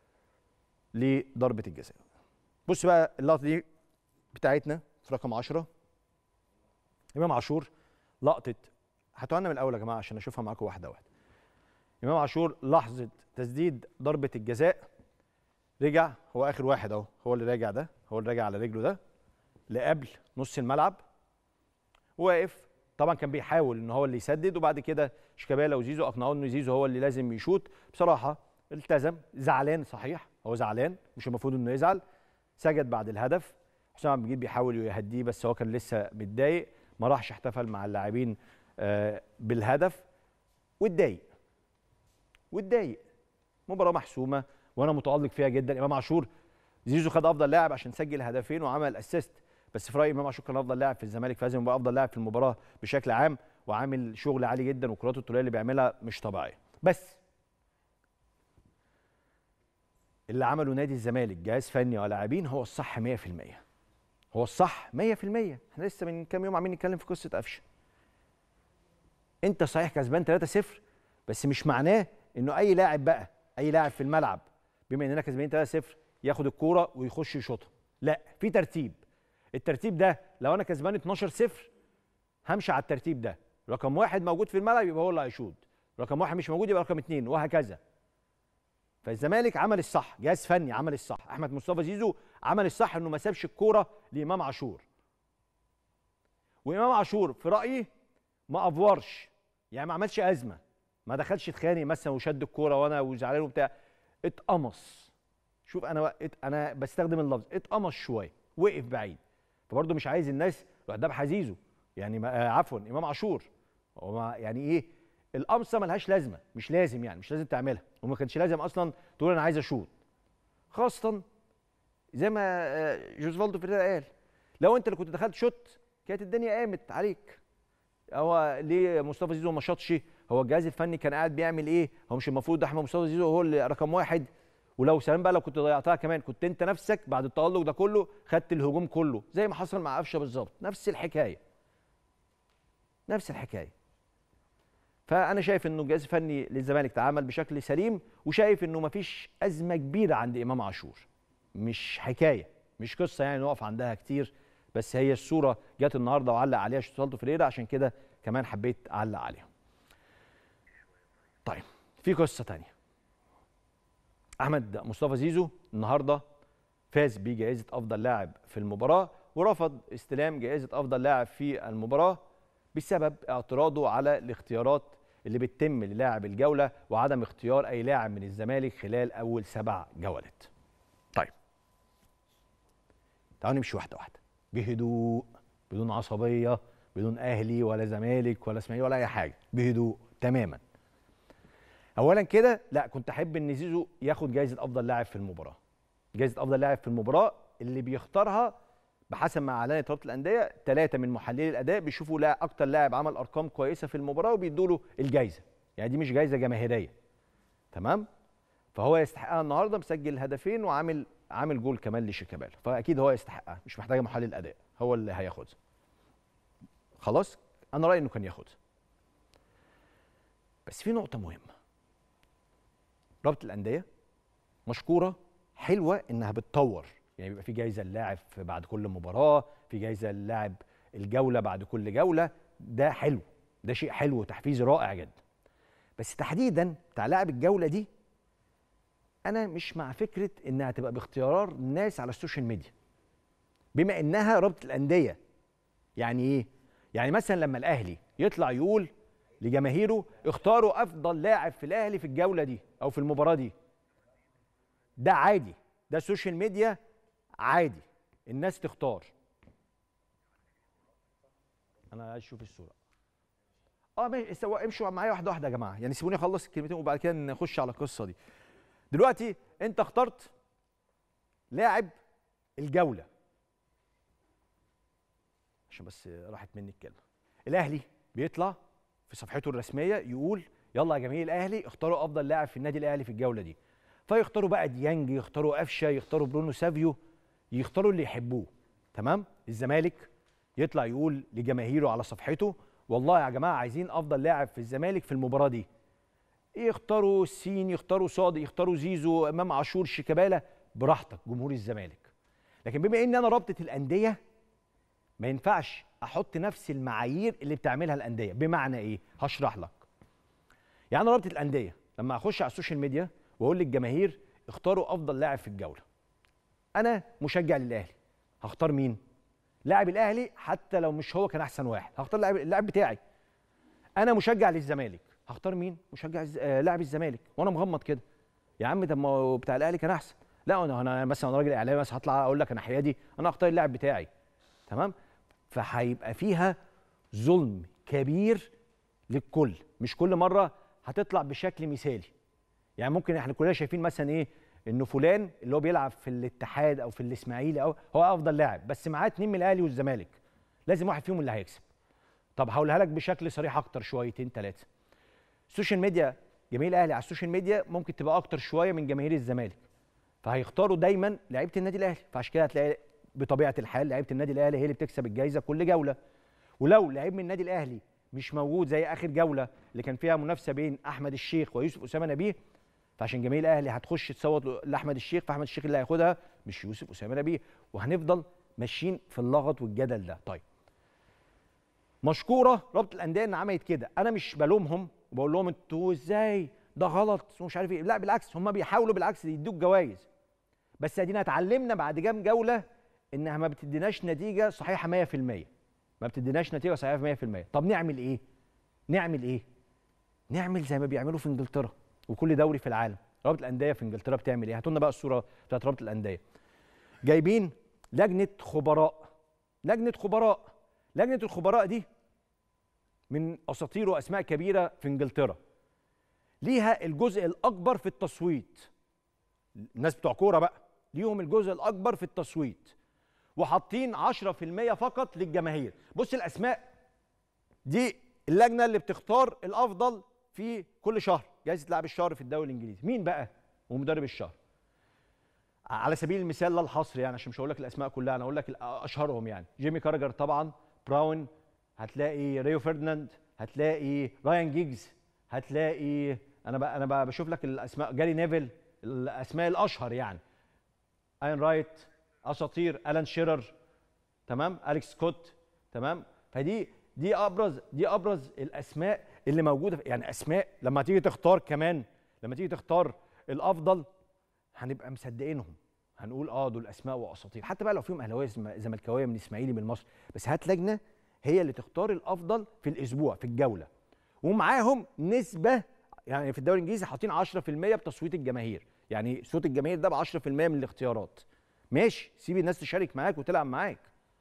لضربه الجزاء بص بقى اللقطه دي بتاعتنا في رقم 10 امام عاشور لقطه هاتوها لنا من الاول يا جماعه عشان اشوفها معاكم واحده واحده امام عاشور لحظه تسديد ضربه الجزاء رجع هو اخر واحد اهو هو اللي راجع ده هو اللي راجع على رجله ده لقبل نص الملعب واقف طبعا كان بيحاول ان هو اللي يسدد وبعد كده شيكابالا وزيزو اقنعوه ان زيزو هو اللي لازم يشوط بصراحه التزم زعلان صحيح هو زعلان مش المفروض انه يزعل سجد بعد الهدف حسام عبد المجيد بيحاول يهديه بس هو كان لسه متضايق ما راحش احتفل مع اللاعبين آه، بالهدف واتضايق واتضايق مباراه محسومه وانا متالق فيها جدا امام عاشور زيزو خد افضل لاعب عشان سجل هدفين وعمل اسيست بس في رايي امام عاشور كان افضل لاعب في الزمالك فلازم يبقى افضل لاعب في المباراه بشكل عام وعامل شغل عالي جدا والكرات الطوليه اللي بيعملها مش طبيعيه بس اللي عمله نادي الزمالك جهاز فني ولاعبين هو الصح 100% هو الصح 100% احنا لسه من كام يوم عاملين نتكلم في قصه قفشه انت صحيح كسبان 3-0 بس مش معناه انه اي لاعب بقى اي لاعب في الملعب بما اننا كسبانين 3-0 ياخد الكوره ويخش يشوطها لا في ترتيب الترتيب ده لو انا كسبان 12 0 همشي على الترتيب ده رقم واحد موجود في الملعب يبقى هو اللي هيشوط رقم واحد مش موجود يبقى رقم اثنين وهكذا فالزمالك عمل الصح جهاز فني عمل الصح احمد مصطفى زيزو عمل الصح انه ما سابش الكوره لامام عاشور وامام عاشور في رايي ما افورش يعني ما عملش ازمه ما دخلش اتخانق مثلا وشد الكوره وانا وزعلان وبتاع اتقمص شوف انا انا بستخدم اللفظ اتقمص شويه وقف بعيد فبرضه مش عايز الناس يروح دبح زيزو يعني ما آه عفوا امام عاشور هو ما- يعني ايه القمصه ملهاش لازمه مش لازم يعني مش لازم تعملها وما كانش لازم اصلا تقول انا عايز اشوط خاصه زي ما آه، جوزفالدو فيريرا قال لو انت اللي كنت دخلت شوت كانت الدنيا قامت عليك هو ليه مصطفى زيزو ما شاطش هو الجهاز الفني كان قاعد بيعمل ايه هو مش المفروض احمد مصطفى زيزو هو اللي رقم واحد ولو سلام بقى لو كنت ضيعتها كمان كنت انت نفسك بعد التالق ده كله خدت الهجوم كله زي ما حصل مع قفشه بالظبط نفس الحكايه نفس الحكايه فانا شايف انه الجهاز الفني للزمالك تعامل بشكل سليم وشايف انه مفيش ازمه كبيره عند امام عاشور مش حكايه مش قصه يعني نقف عندها كتير بس هي الصوره جت النهارده وعلق عليها شوتالدو فريرا عشان كده كمان حبيت اعلق عليها طيب في قصه تانية احمد مصطفى زيزو النهارده فاز بجائزه افضل لاعب في المباراه ورفض استلام جائزه افضل لاعب في المباراه بسبب اعتراضه على الاختيارات اللي بتتم للاعب الجوله وعدم اختيار اي لاعب من الزمالك خلال اول سبع جولات. طيب تعالوا نمشي واحده واحده بهدوء بدون عصبيه بدون اهلي ولا زمالك ولا اسماعيلي ولا اي حاجه بهدوء تماما. اولا كده لا كنت احب ان زيزو ياخد جائزه افضل لاعب في المباراه. جائزه افضل لاعب في المباراه اللي بيختارها بحسب ما اعلنت رابطه الانديه ثلاثه من محللي الاداء بيشوفوا لا اكتر لاعب عمل ارقام كويسه في المباراه وبيدوا له الجائزه يعني دي مش جائزه جماهيريه تمام فهو يستحقها النهارده مسجل هدفين وعامل عامل جول كمان لشيكابالا فاكيد هو يستحقها مش محتاجه محلل اداء هو اللي هياخدها خلاص انا رايي انه كان ياخدها بس في نقطه مهمه رابطه الانديه مشكوره حلوه انها بتطور يعني بيبقى في جايزه للاعب في- بعد كل مباراه في جايزه للاعب الجوله بعد كل جوله ده حلو ده شيء حلو وتحفيز رائع جدا بس تحديدا بتاع لاعب الجوله دي انا مش مع فكره انها تبقى باختيار الناس على السوشيال ميديا بما انها رابطه الانديه يعني ايه يعني مثلا لما الاهلي يطلع يقول لجماهيره اختاروا افضل لاعب في الاهلي في الجوله دي او في المباراه دي ده عادي ده السوشيال ميديا عادي الناس تختار انا عايز اشوف الصوره اه ماشي سوا- امشوا معايا واحده واحده يا جماعه يعني سيبوني اخلص الكلمتين وبعد كده نخش على القصه دي دلوقتي انت اخترت لاعب الجوله عشان بس راحت مني الكلمه الاهلي بيطلع في صفحته الرسميه يقول يلا يا جماهير الاهلي اختاروا افضل لاعب في النادي الاهلي في الجوله دي فيختاروا بقى ديانج يختاروا قفشه يختاروا برونو سافيو يختاروا اللي يحبوه تمام الزمالك يطلع يقول لجماهيره على صفحته والله يا جماعه عايزين افضل لاعب في الزمالك في المباراه دي يختاروا السين يختاروا صادق يختاروا زيزو امام عاشور شيكابالا براحتك جمهور الزمالك لكن بما ان انا رابطه الانديه ما ينفعش احط نفس المعايير اللي بتعملها الانديه بمعنى ايه هشرح لك يعني أنا رابطه الانديه لما اخش على السوشيال ميديا واقول للجماهير اختاروا افضل لاعب في الجوله انا مشجع للاهلي هختار مين لاعب الاهلي حتى لو مش هو كان احسن واحد هختار لاعب اللاعب بتاعي انا مشجع للزمالك هختار مين مشجع الز... آه لاعب الزمالك وانا مغمض كده يا عم طب ما هو بتاع الاهلي كان احسن لا انا انا مثلا أنا راجل اعلامي مثلا هطلع اقول لك انا حيادي انا هختار اللاعب بتاعي تمام فهيبقى فيها ظلم كبير للكل مش كل مره هتطلع بشكل مثالي يعني ممكن احنا كلنا شايفين مثلا ايه انه فلان اللي هو بيلعب في الاتحاد او في الاسماعيلي او هو افضل لاعب بس معاه اتنين من الاهلي والزمالك لازم واحد فيهم اللي هيكسب طب هقولها لك بشكل صريح اكتر شويتين ثلاثه السوشيال ميديا جماهير الاهلي على السوشيال ميديا ممكن تبقى اكتر شويه من جماهير الزمالك فهيختاروا دايما لعيبه النادي الاهلي فعشان كده هتلاقي بطبيعه الحال لعيبه النادي الاهلي هي اللي بتكسب الجائزه كل جوله ولو لعيب من النادي الاهلي مش موجود زي اخر جوله اللي كان فيها منافسه بين احمد الشيخ ويوسف اسامه نبيه فعشان جماهير الاهلي هتخش تصوت لاحمد الشيخ فاحمد الشيخ اللي هياخدها مش يوسف اسامه نبيه وهنفضل ماشيين في اللغط والجدل ده طيب مشكوره رابطه الانديه ان عملت كده انا مش بلومهم وبقول لهم انتوا ازاي ده غلط ومش عارف ايه لا بالعكس هم بيحاولوا بالعكس يدوك جوائز بس ادينا اتعلمنا بعد كام جوله انها ما بتديناش نتيجه صحيحه 100% ما بتديناش نتيجه صحيحه 100% طب نعمل ايه نعمل ايه نعمل زي ما بيعملوا في انجلترا وكل دوري في العالم رابطه الانديه في انجلترا بتعمل ايه هاتوا لنا بقى الصوره بتاعت رابطه الانديه جايبين لجنه خبراء لجنه خبراء لجنه الخبراء دي من اساطير واسماء كبيره في انجلترا ليها الجزء الاكبر في التصويت الناس بتوع كوره بقى ليهم الجزء الاكبر في التصويت وحاطين 10% فقط للجماهير بص الاسماء دي اللجنه اللي بتختار الافضل في كل شهر جائزه لاعب الشهر في الدوري الانجليزي مين بقى ومدرب الشهر على سبيل المثال لا الحصر يعني عشان مش هقول لك الاسماء كلها انا هقول لك اشهرهم يعني جيمي كارجر طبعا براون هتلاقي ريو فرديناند هتلاقي رايان جيجز هتلاقي انا بقى انا بقى بشوف لك الاسماء جاري نيفل الاسماء الاشهر يعني اين رايت اساطير الان شيرر تمام اليكس سكوت تمام فدي دي ابرز دي ابرز الاسماء اللي موجوده في- يعني اسماء لما تيجي تختار كمان لما تيجي تختار الافضل هنبقى مصدقينهم هنقول اه دول اسماء واساطير حتى بقى لو فيهم اهلاويه زم- زملكاويه من اسماعيلي من مصر بس هات لجنه هي اللي تختار الافضل في الاسبوع في الجوله ومعاهم نسبه يعني في الدوري الانجليزي حاطين 10% بتصويت الجماهير يعني صوت الجماهير ده ب 10% من الاختيارات ماشي سيب الناس تشارك معاك وتلعب معاك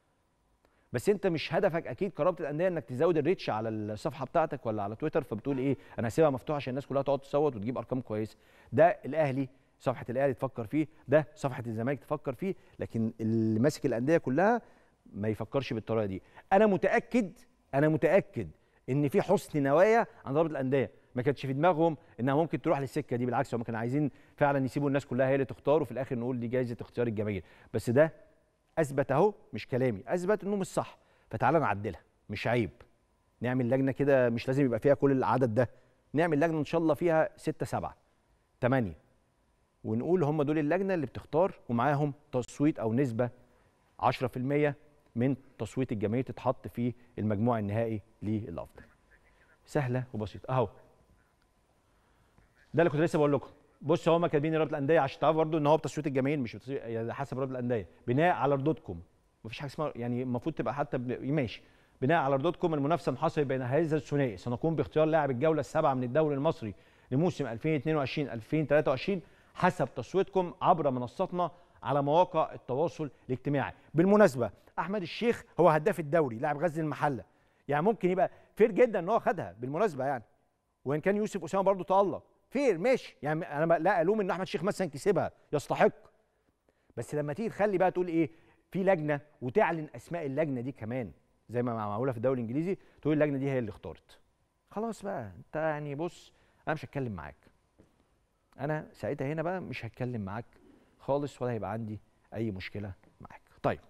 بس انت مش هدفك اكيد كرابطه الانديه انك تزود الريتش على الصفحه بتاعتك ولا على تويتر فبتقول ايه انا هسيبها مفتوحه عشان الناس كلها تقعد تصوت وتجيب ارقام كويسه ده الاهلي صفحه الاهلي تفكر فيه ده صفحه الزمالك تفكر فيه لكن اللي ماسك الانديه كلها ما يفكرش بالطريقه دي انا متاكد انا متاكد ان في حسن نوايا عند رابطه الانديه ما كانتش في دماغهم انها ممكن تروح للسكه دي بالعكس هم كانوا عايزين فعلا يسيبوا الناس كلها هي اللي تختار وفي الاخر نقول دي جائزه اختيار الجماهير بس ده اثبت اهو مش كلامي اثبت انه مش صح فتعالى نعدلها مش عيب نعمل لجنه كده مش لازم يبقى فيها كل العدد ده نعمل لجنه ان شاء الله فيها ستة سبعة 8 ونقول هم دول اللجنه اللي بتختار ومعاهم تصويت او نسبه 10% من تصويت الجماهير تتحط في المجموع النهائي للافضل. سهله وبسيطه اهو. ده اللي كنت لسه بقول لكم. بص هم كاتبين رابطه الانديه عشان تعرفوا برضه ان هو بتصويت الجماهير مش بتصويت يعني حسب رابطه الانديه بناء على ردودكم. مفيش حاجه اسمها يعني المفروض تبقى حتى ب... ماشي بناء على ردودكم المنافسه محصله بين هذا الثنائي سنقوم باختيار لاعب الجوله السابعه من الدوري المصري لموسم 2022 2023 حسب تصويتكم عبر منصاتنا على مواقع التواصل الاجتماعي بالمناسبه احمد الشيخ هو هداف الدوري لاعب غزل المحله يعني ممكن يبقى فير جدا ان هو خدها بالمناسبه يعني وان كان يوسف اسامه برضه تالق فير ماشي يعني انا لا الوم ان احمد الشيخ مثلا كسبها يستحق بس لما تيجي تخلي بقى تقول ايه في لجنه وتعلن اسماء اللجنه دي كمان زي ما معموله في الدوري الانجليزي تقول اللجنه دي هي اللي اختارت خلاص بقى انت يعني بص انا مش هتكلم معاك انا ساعتها هنا بقى مش هتكلم معاك خالص ولا هيبقى عندي اي مشكله معاك طيب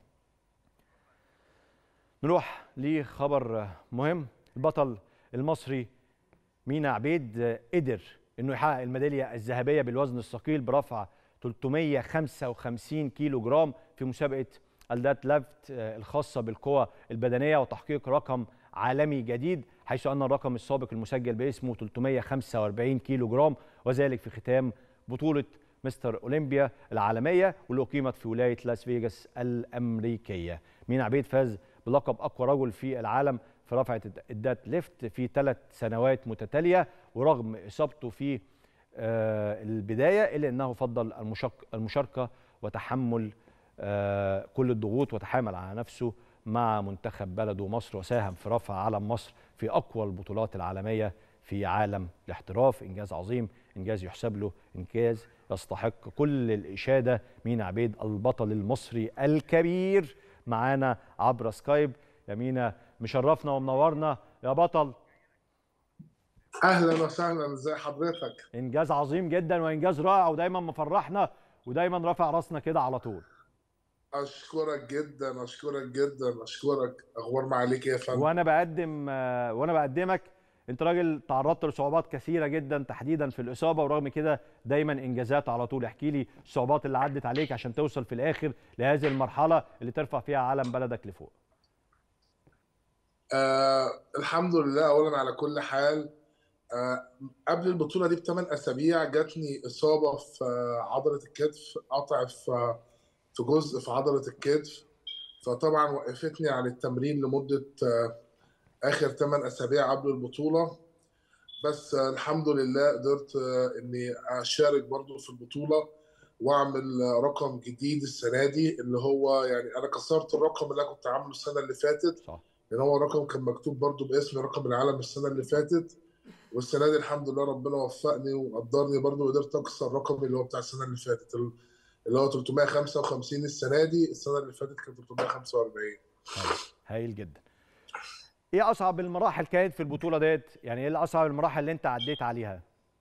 نروح لخبر مهم البطل المصري مينا عبيد قدر انه يحقق الميداليه الذهبيه بالوزن الثقيل برفع 355 كيلو جرام في مسابقه الدات لافت الخاصه بالقوى البدنيه وتحقيق رقم عالمي جديد حيث ان الرقم السابق المسجل باسمه 345 كيلو جرام وذلك في ختام بطوله مستر اولمبيا العالميه واللي اقيمت في ولايه لاس فيغاس الامريكيه. مين عبيد فاز بلقب اقوى رجل في العالم في رفعه الدات ليفت في ثلاث سنوات متتاليه ورغم اصابته في البدايه الا انه فضل المشاركه وتحمل كل الضغوط وتحامل على نفسه مع منتخب بلده مصر وساهم في رفع علم مصر في اقوى البطولات العالميه في عالم الاحتراف انجاز عظيم انجاز يحسب له انجاز يستحق كل الاشاده مينا عبيد البطل المصري الكبير معانا عبر سكايب يا مينا مشرفنا ومنورنا يا بطل اهلا وسهلا ازي حضرتك انجاز عظيم جدا وانجاز رائع ودايما مفرحنا ودايما رافع راسنا كده على طول اشكرك جدا اشكرك جدا اشكرك اخبار ما عليك يا فندم وانا بقدم وانا بقدمك انت راجل تعرضت لصعوبات كثيره جدا تحديدا في الاصابه ورغم كده دايما انجازات على طول احكي لي الصعوبات اللي عدت عليك عشان توصل في الاخر لهذه المرحله اللي ترفع فيها علم بلدك لفوق آه الحمد لله اولا على كل حال آه قبل البطوله دي بثمان اسابيع جاتني اصابه في عضله الكتف قطع في في جزء في عضله الكتف فطبعا وقفتني عن التمرين لمده آه اخر 8 اسابيع قبل البطوله بس آه الحمد لله قدرت آه اني اشارك برضو في البطوله واعمل رقم جديد السنه دي اللي هو يعني انا كسرت الرقم اللي انا كنت عامله السنه اللي فاتت صح لان هو رقم كان مكتوب برضو باسم رقم العالم السنه اللي فاتت والسنه دي الحمد لله ربنا وفقني وقدرني برضو وقدرت اكسر الرقم اللي هو بتاع السنه اللي فاتت اللي هو 355 السنه دي السنه اللي فاتت كانت 345 هايل جدا ايه اصعب المراحل كانت في البطوله ديت يعني ايه اصعب المراحل اللي انت عديت عليها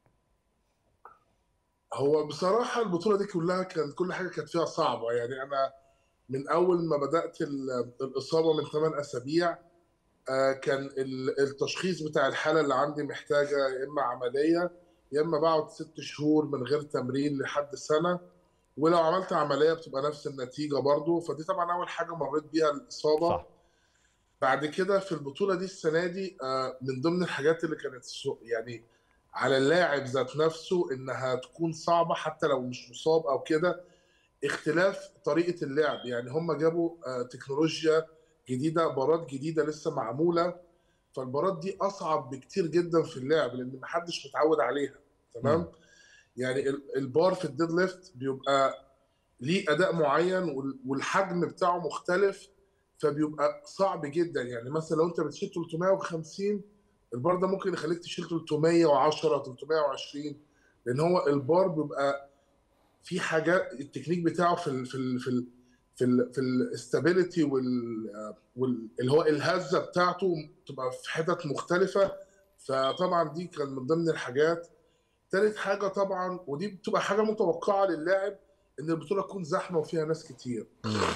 هو بصراحه البطوله دي كلها كانت كل حاجه كانت فيها صعبه يعني انا من اول ما بدات الاصابه من 8 اسابيع كان التشخيص بتاع الحاله اللي عندي محتاجه يا اما عمليه يا اما بقعد ست شهور من غير تمرين لحد سنه ولو عملت عمليه بتبقى نفس النتيجه برضو فدي طبعا اول حاجه مريت بيها الاصابه صح. بعد كده في البطوله دي السنه دي من ضمن الحاجات اللي كانت يعني على اللاعب ذات نفسه انها تكون صعبه حتى لو مش مصاب او كده اختلاف طريقه اللعب يعني هم جابوا تكنولوجيا جديده بارات جديده لسه معموله فالبارات دي اصعب بكتير جدا في اللعب لان محدش متعود عليها تمام م. يعني البار في الديد ليفت بيبقى ليه اداء معين والحجم بتاعه مختلف فبيبقى صعب جدا يعني مثلا لو انت بتشيل 350 البار ده ممكن يخليك تشيل 310 320 لان هو البار بيبقى في حاجات التكنيك بتاعه في ال في ال في ال في ال في الاستابيليتي وال, وال اللي هو الهزه بتاعته تبقى في حتت مختلفه فطبعا دي كان من ضمن الحاجات ثالث حاجه طبعا ودي بتبقى حاجه متوقعه للاعب ان البطوله تكون زحمه وفيها ناس كتير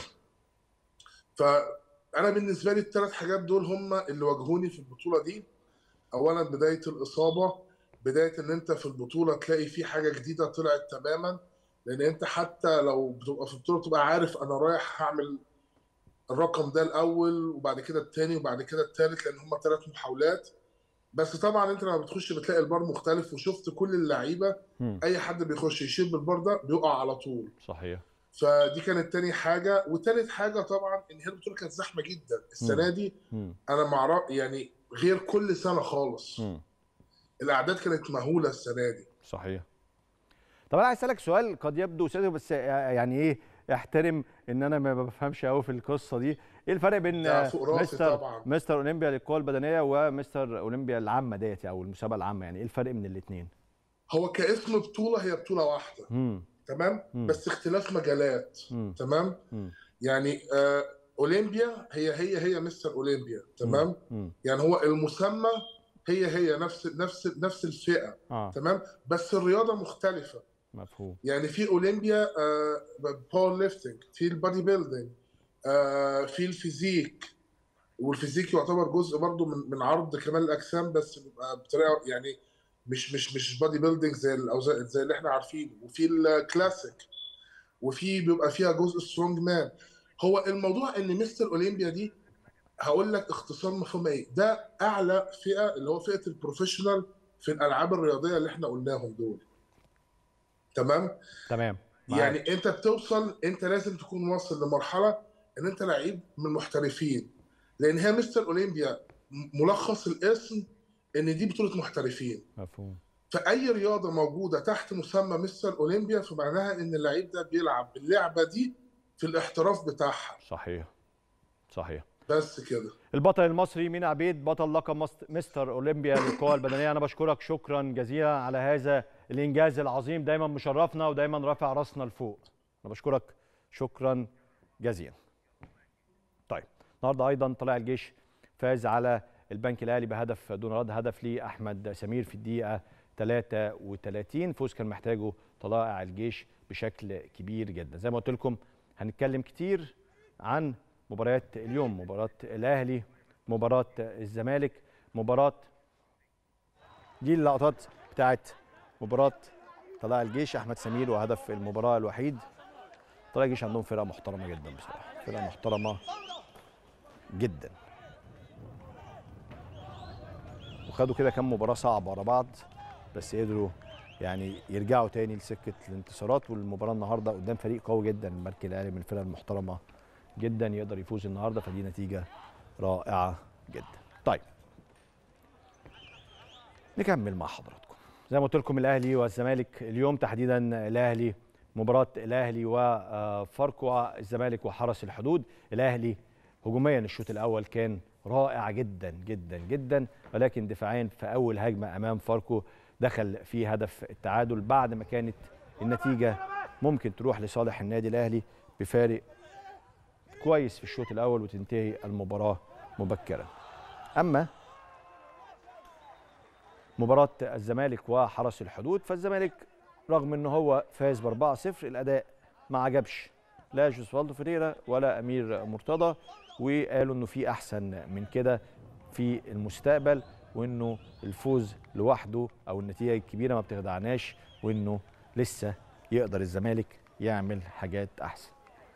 فانا بالنسبه لي الثلاث حاجات دول هم اللي واجهوني في البطوله دي اولا بدايه الاصابه بدايه ان انت في البطوله تلاقي في حاجه جديده طلعت تماما لان انت حتى لو بتبقى في البطوله بتبقى عارف انا رايح هعمل الرقم ده الاول وبعد كده الثاني وبعد كده الثالث لان هم ثلاث محاولات بس طبعا انت لما بتخش بتلاقي البار مختلف وشفت كل اللعيبه مم. اي حد بيخش يشيل بالبار ده بيقع على طول صحيح فدي كانت تاني حاجه وتالت حاجه طبعا ان هي البطوله كانت زحمه جدا السنه دي مم. انا مع يعني غير كل سنه خالص مم. الاعداد كانت مهوله السنه دي صحيح طب انا عايز اسالك سؤال قد يبدو ساذج بس يعني ايه احترم ان انا ما بفهمش قوي في القصه دي ايه الفرق بين ده فوق راسي مستر طبعا. مستر اولمبيا للقوى البدنيه ومستر اولمبيا العامه ديت او المسابقه العامه يعني ايه الفرق من الاثنين هو كاسم بطوله هي بطوله واحده امم تمام مم. بس اختلاف مجالات امم تمام امم يعني آه اولمبيا هي هي هي مستر اولمبيا تمام امم يعني هو المسمى هي هي نفس نفس نفس الفئه اه تمام بس الرياضه مختلفه مفهوم يعني في اولمبيا آه باور ليفتنج في البادي بيلدينج آه في الفيزيك والفيزيك يعتبر جزء برضو من من عرض كمال الاجسام بس بيبقى بطريقه يعني مش مش مش بادي بيلدينج زي الاوزان زي اللي احنا عارفينه وفي الكلاسيك وفي بيبقى فيها جزء سترونج مان هو الموضوع ان مستر اولمبيا دي هقول لك اختصار مفهوم ايه ده اعلى فئه اللي هو فئه البروفيشنال في الالعاب الرياضيه اللي احنا قلناهم دول تمام تمام معاك. يعني انت بتوصل انت لازم تكون واصل لمرحله ان انت لعيب من المحترفين لان هي مستر اولمبيا م- ملخص الاسم ان دي بطوله محترفين مفهوم فاي رياضه موجوده تحت مسمى مستر اولمبيا فمعناها ان اللعيب ده بيلعب باللعبه دي في الاحتراف بتاعها صحيح صحيح بس كده البطل المصري مينا عبيد بطل لقب مست- مستر اولمبيا للقوى البدنيه انا بشكرك شكرا جزيلا على هذا الانجاز العظيم دايما مشرفنا ودايما رافع راسنا لفوق انا بشكرك شكرا جزيلا طيب النهارده ايضا طلع الجيش فاز على البنك الاهلي بهدف دون رد هدف لاحمد سمير في الدقيقه 33 فوز كان محتاجه طلائع الجيش بشكل كبير جدا زي ما قلت لكم هنتكلم كتير عن مباريات اليوم مباراة الأهلي مباراة الزمالك مباراة دي اللقطات بتاعت مباراة طلائع الجيش أحمد سمير وهدف المباراة الوحيد طلائع الجيش عندهم فرقة محترمة جدا بصراحة فرقة محترمة جدا وخدوا كده كام مباراة صعبة ورا بعض بس قدروا يعني يرجعوا تاني لسكة الانتصارات والمباراة النهاردة قدام فريق قوي جدا البنك الأهلي من الفرق المحترمة جدا يقدر يفوز النهارده فدي نتيجه رائعه جدا. طيب نكمل مع حضراتكم. زي ما قلت لكم الاهلي والزمالك اليوم تحديدا الاهلي مباراه الاهلي وفاركو الزمالك وحرس الحدود الاهلي هجوميا الشوط الاول كان رائع جدا جدا جدا ولكن دفاعيا في اول هجمه امام فاركو دخل في هدف التعادل بعد ما كانت النتيجه ممكن تروح لصالح النادي الاهلي بفارق كويس في الشوط الاول وتنتهي المباراه مبكرا اما مباراه الزمالك وحرس الحدود فالزمالك رغم ان هو فاز ب 4-0 الاداء ما عجبش لا جوزفالدو فيريرا ولا امير مرتضى وقالوا انه في احسن من كده في المستقبل وانه الفوز لوحده او النتيجه الكبيره ما بتخدعناش وانه لسه يقدر الزمالك يعمل حاجات احسن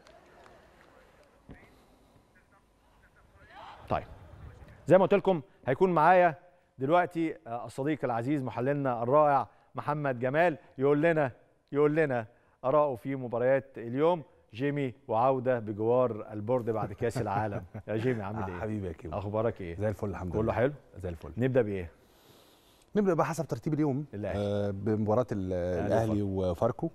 طيب زي ما قلت لكم هيكون معايا دلوقتي آه، الصديق العزيز محللنا الرائع محمد جمال يقول لنا يقول لنا اراءه في مباريات اليوم جيمي وعوده بجوار البورد بعد كاس العالم يا جيمي عامل ايه حبيبي يا كيمو اخبارك ايه زي الفل الحمد لله كله حلو زي الفل نبدا بايه نبدا بقى حسب ترتيب اليوم الأهلي. آه بمباراه ال- الاهلي وفاركو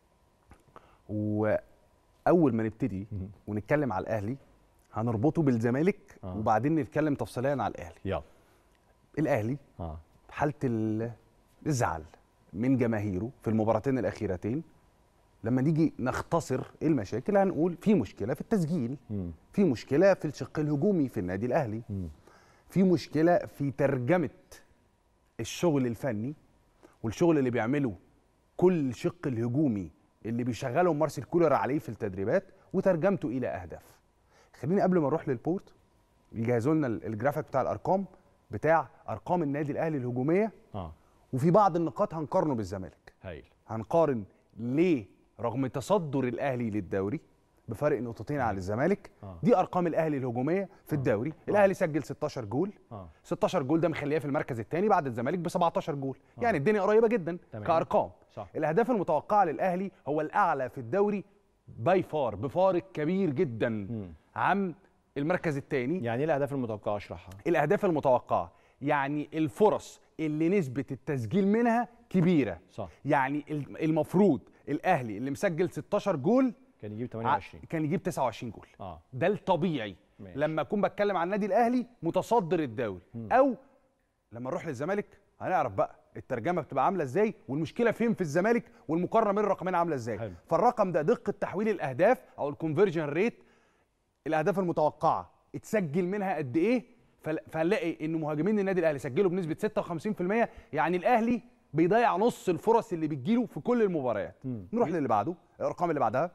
واول ما نبتدي مهم. ونتكلم على الاهلي هنربطه بالزمالك آه. وبعدين نتكلم تفصيليا على الاهلي يلا الاهلي اه في حاله ال- الزعل من جماهيره في المباراتين الاخيرتين لما نيجي نختصر ايه المشاكل هنقول في مشكله في التسجيل مم. في مشكله في الشق الهجومي في النادي الاهلي مم. في مشكله في ترجمه الشغل الفني والشغل اللي بيعمله كل شق الهجومي اللي بيشغله مارسيل كولر عليه في التدريبات وترجمته الى اهداف خليني قبل ما نروح للبورت يجهزوا لنا ال- الجرافيك بتاع الارقام بتاع ارقام النادي الاهلي الهجوميه اه وفي بعض النقاط هنقارنه بالزمالك هايل هنقارن ليه رغم تصدر الاهلي للدوري بفرق نقطتين عن الزمالك آه. دي ارقام الاهلي الهجوميه في الدوري الاهلي سجل 16 جول اه 16 جول ده مخليه في المركز الثاني بعد الزمالك ب 17 جول يعني الدنيا قريبه جدا تمام. كارقام صح. الاهداف المتوقعه للاهلي هو الاعلى في الدوري باي فار بفارق كبير جدا مم. عن المركز الثاني يعني ايه الاهداف المتوقعه اشرحها الاهداف المتوقعه يعني الفرص اللي نسبه التسجيل منها كبيره صح يعني ال- المفروض الاهلي اللي مسجل 16 جول كان يجيب ع- 28 كان يجيب 29 جول اه ده الطبيعي ماشي. لما اكون بتكلم عن النادي الاهلي متصدر الدوري او لما نروح للزمالك هنعرف بقى الترجمه بتبقى عامله ازاي والمشكله فين في الزمالك والمقارنه بين الرقمين عامله ازاي حلو. فالرقم ده دقه تحويل الاهداف او الكونفرجن ريت الاهداف المتوقعه اتسجل منها قد ايه فل- فهنلاقي ان مهاجمين النادي الاهلي سجلوا بنسبه 56% يعني الاهلي بيضيع نص الفرص اللي بتجيله في كل المباريات نروح للي بعده الارقام اللي بعدها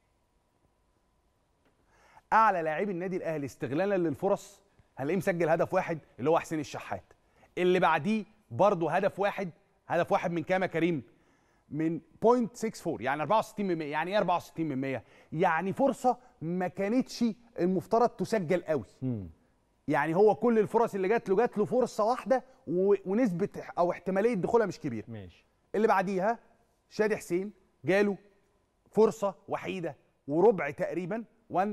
اعلى لاعبي النادي الاهلي استغلالا للفرص هنلاقيه مسجل هدف واحد اللي هو حسين الشحات اللي بعديه برضه هدف واحد هدف واحد من كام يا كريم من 0.64 يعني 64 من 100 يعني ايه 64 من 100 يعني فرصه ما كانتش المفترض تسجل قوي يعني هو كل الفرص اللي جات له جات له فرصه واحده و- ونسبه او احتماليه دخولها مش كبيره ماشي اللي بعديها شادي حسين جاله فرصه وحيده وربع تقريبا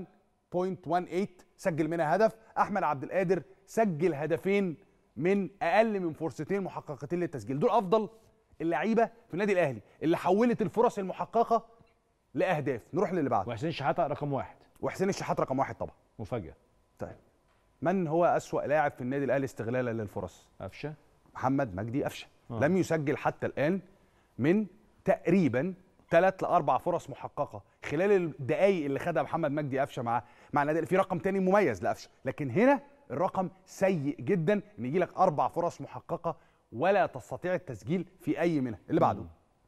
1.18 سجل منها هدف احمد عبد القادر سجل هدفين من اقل من فرصتين محققتين للتسجيل دول افضل اللعيبه في النادي الاهلي اللي حولت الفرص المحققه لاهداف نروح للي بعده وحسين شحاته رقم واحد وحسين الشحات رقم واحد طبعا مفاجاه طيب من هو اسوا لاعب في النادي الاهلي استغلالا للفرص قفشه محمد مجدي قفشه آه. لم يسجل حتى الان من تقريبا ثلاث لاربع فرص محققه خلال الدقائق اللي خدها محمد مجدي قفشه مع مع النادي في رقم تاني مميز لقفشه لكن هنا الرقم سيء جدا ان يجي لك اربع فرص محققه ولا تستطيع التسجيل في اي منها اللي بعده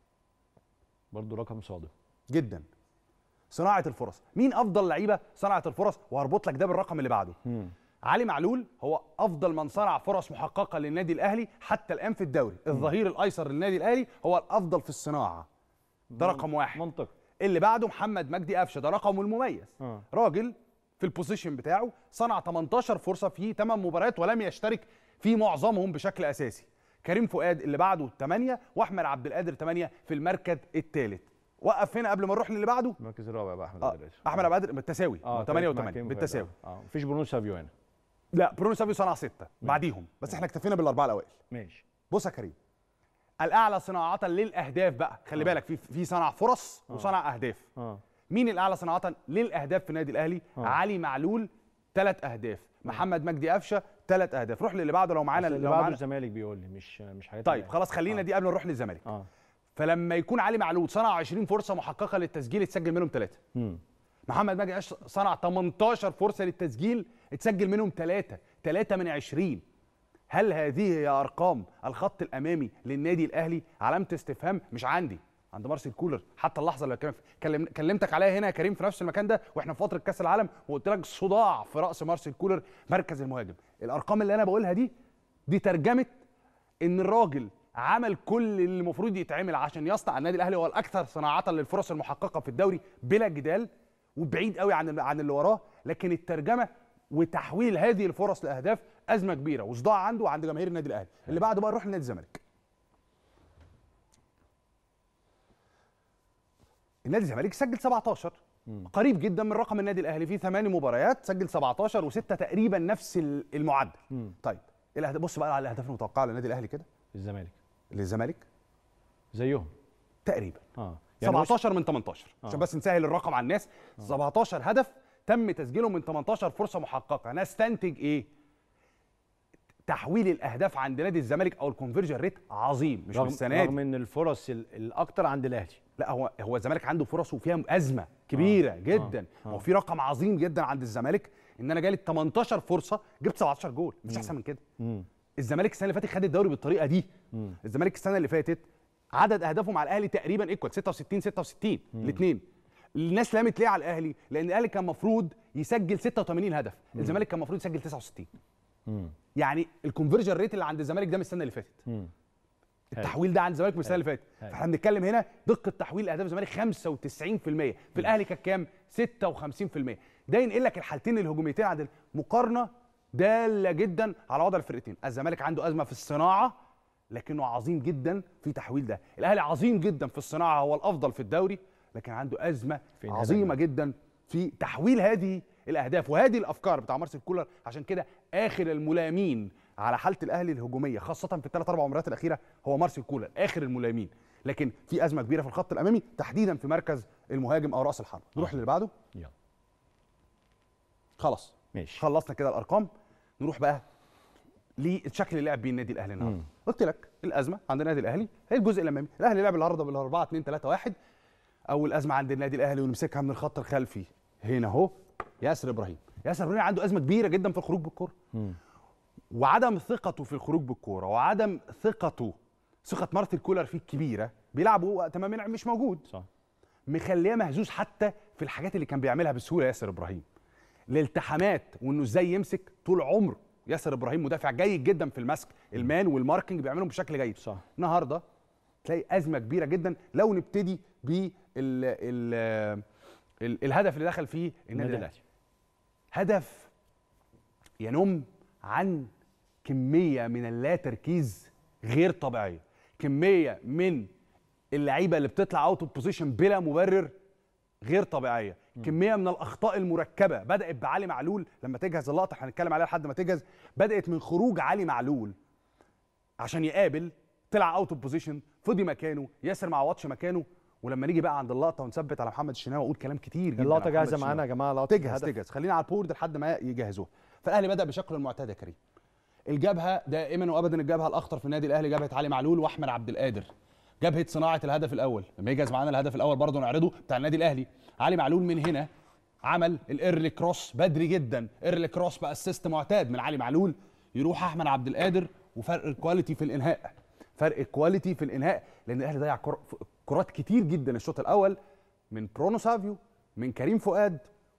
برضه رقم صادم جدا صناعه الفرص مين افضل لعيبه صنعت الفرص وهربط لك ده بالرقم اللي بعده علي معلول هو افضل من صنع فرص محققه للنادي الاهلي حتى الان في الدوري الظهير الايسر للنادي الاهلي هو الافضل في الصناعه ده رقم واحد منطق اللي بعده محمد مجدي قفشه ده رقمه المميز آه. راجل في البوزيشن بتاعه صنع 18 فرصه في 8 مباريات ولم يشترك في معظمهم بشكل اساسي كريم فؤاد اللي بعده 8 واحمد عبد القادر 8 في المركز الثالث وقف هنا قبل ما نروح للي بعده المركز الرابع بقى احمد آه عبد القادر. احمد عبد القادر بالتساوي اه 8 مع و8 كريم بالتساوي فؤاد. اه مفيش برونو سافيو هنا لا برونو سافيو صنع ستة بعديهم بس احنا اكتفينا بالاربعه الاوائل ماشي بص يا كريم الاعلى صناعه للاهداف بقى خلي بالك في في صنع فرص وصنع اهداف اه مين الاعلى صناعه للاهداف في النادي الاهلي آه. علي معلول ثلاث اهداف محمد مجدي قفشه ثلاث اهداف روح للي بعده لو معانا اللي لو بعده معانا الزمالك بيقول لي مش مش حاجات طيب الأهلي. خلاص خلينا آه. دي قبل ما نروح للزمالك اه فلما يكون علي معلول صنع 20 فرصه محققه للتسجيل اتسجل منهم ثلاثه مم. محمد مجدي قفشه صنع 18 فرصه للتسجيل اتسجل منهم ثلاثه ثلاثه من 20 هل هذه هي ارقام الخط الامامي للنادي الاهلي علامه استفهام مش عندي عند مارسيل كولر حتى اللحظه اللي كلم- كلم كلمتك عليها هنا يا كريم في نفس المكان ده واحنا في فتره كاس العالم وقلت لك صداع في راس مارسيل كولر مركز المهاجم الارقام اللي انا بقولها دي دي ترجمه ان الراجل عمل كل اللي المفروض يتعمل عشان يصنع النادي الاهلي هو الاكثر صناعه للفرص المحققه في الدوري بلا جدال وبعيد قوي عن عن اللي وراه لكن الترجمه وتحويل هذه الفرص لاهداف ازمه كبيره وصداع عنده وعند جماهير النادي الاهلي اللي بعده بقى نروح لنادي الزمالك النادي الزمالك سجل 17 قريب جدا من رقم النادي الاهلي في ثماني مباريات سجل 17 وستة تقريبا نفس ال- المعدل مم. طيب الاهداف بص بقى على الاهداف المتوقعه للنادي الاهلي كده الزمالك للزمالك زيهم تقريبا اه يعني بص- 17 من 18 عشان آه. بس نسهل الرقم على الناس 17 هدف تم تسجيله من 18 فرصه محققه نستنتج ايه تحويل الاهداف عند نادي الزمالك او الكونفرجن ريت عظيم مش من رغم, السنه رغم دي ان الفرص ال- الاكتر عند الاهلي لا هو هو الزمالك عنده فرص وفيها ازمه كبيره آه. جدا آه. هو في رقم عظيم جدا عند الزمالك ان انا جالي 18 فرصه جبت 17 جول مفيش احسن من كده مم. الزمالك السنه اللي فاتت خد الدوري بالطريقه دي مم. الزمالك السنه اللي فاتت عدد اهدافه مع الاهلي تقريبا ايكوال 66 66 الاثنين الناس لامت ليه على الاهلي لان الاهلي كان المفروض يسجل 86 هدف الزمالك كان المفروض يسجل 69 مم. يعني الكونفرجن ريت اللي عند الزمالك ده من السنه اللي فاتت مم. التحويل ده عند الزمالك من السنه اللي فاتت هاي. فاحنا بنتكلم هنا دقه تحويل اهداف الزمالك 95% في الاهلي كانت كام 56% ده ينقل لك الحالتين الهجوميتين عند مقارنه داله جدا على وضع الفرقتين الزمالك عنده ازمه في الصناعه لكنه عظيم جدا في تحويل ده الاهلي عظيم جدا في الصناعه هو الافضل في الدوري لكن عنده ازمه في إنهاء عظيمه جدا في تحويل هذه الاهداف وهذه الافكار بتاع مارسيل كولر عشان كده اخر الملامين على حاله الاهلي الهجوميه خاصه في الثلاث اربع مباريات الاخيره هو مارسيل كولر اخر الملامين لكن في ازمه كبيره في الخط الامامي تحديدا في مركز المهاجم او راس الحرب نروح للي بعده يلا خلاص ماشي خلصنا كده الارقام نروح بقى للشكل اللي لعب بيه النادي الاهلي النهارده مم. قلت لك الازمه عند النادي الاهلي هي الجزء الامامي الاهلي لعب النهارده بال 4 2 3 1 اول ازمه عند النادي الاهلي ونمسكها من الخط الخلفي هنا اهو ياسر ابراهيم ياسر ابراهيم عنده ازمه كبيره جدا في الخروج بالكره مم. وعدم ثقته في الخروج بالكوره وعدم ثقته ثقه مارتن كولر فيه الكبيره بيلعبوا وقت ما منعم مش موجود صح مخليه مهزوز حتى في الحاجات اللي كان بيعملها بسهوله ياسر ابراهيم الالتحامات وانه ازاي يمسك طول عمر ياسر ابراهيم مدافع جيد جدا في المسك المان والماركنج بيعملهم بشكل جيد صح النهارده تلاقي ازمه كبيره جدا لو نبتدي بال ال ال الهدف اللي دخل فيه النادي النادي الاهلي الاهلي هدف ينم عن كميه من اللا تركيز غير طبيعيه كميه من اللعيبه اللي بتطلع اوت اوف بوزيشن بلا مبرر غير طبيعيه كميه من الاخطاء المركبه بدات بعلي معلول لما تجهز اللقطه احنا هنتكلم عليها لحد ما تجهز بدات من خروج علي معلول عشان يقابل طلع اوت اوف بوزيشن فضي مكانه ياسر ما عوضش مكانه ولما نيجي بقى عند اللقطه ونثبت على محمد الشناوي واقول كلام كتير جدا اللقطه على محمد جاهزه الشناوي. معانا يا جماعه لقطه تجهز الهدف. تجهز خلينا على البورد لحد ما يجهزوها فالاهلي بدا بشكله المعتاد يا كريم الجبهه دائما وابدا الجبهه الاخطر في النادي الاهلي جبهه علي معلول واحمد عبد القادر جبهه صناعه الهدف الاول لما يجهز معانا الهدف الاول برضه نعرضه بتاع النادي الاهلي علي معلول من هنا عمل الايرلي كروس بدري جدا ايرلي كروس بقى السيست معتاد من علي معلول يروح احمد عبد القادر وفرق الكواليتي في الانهاء فرق الكواليتي في الانهاء لان الاهلي ضيع كر- كرات كتير جدا الشوط الاول من برونو سافيو من كريم فؤاد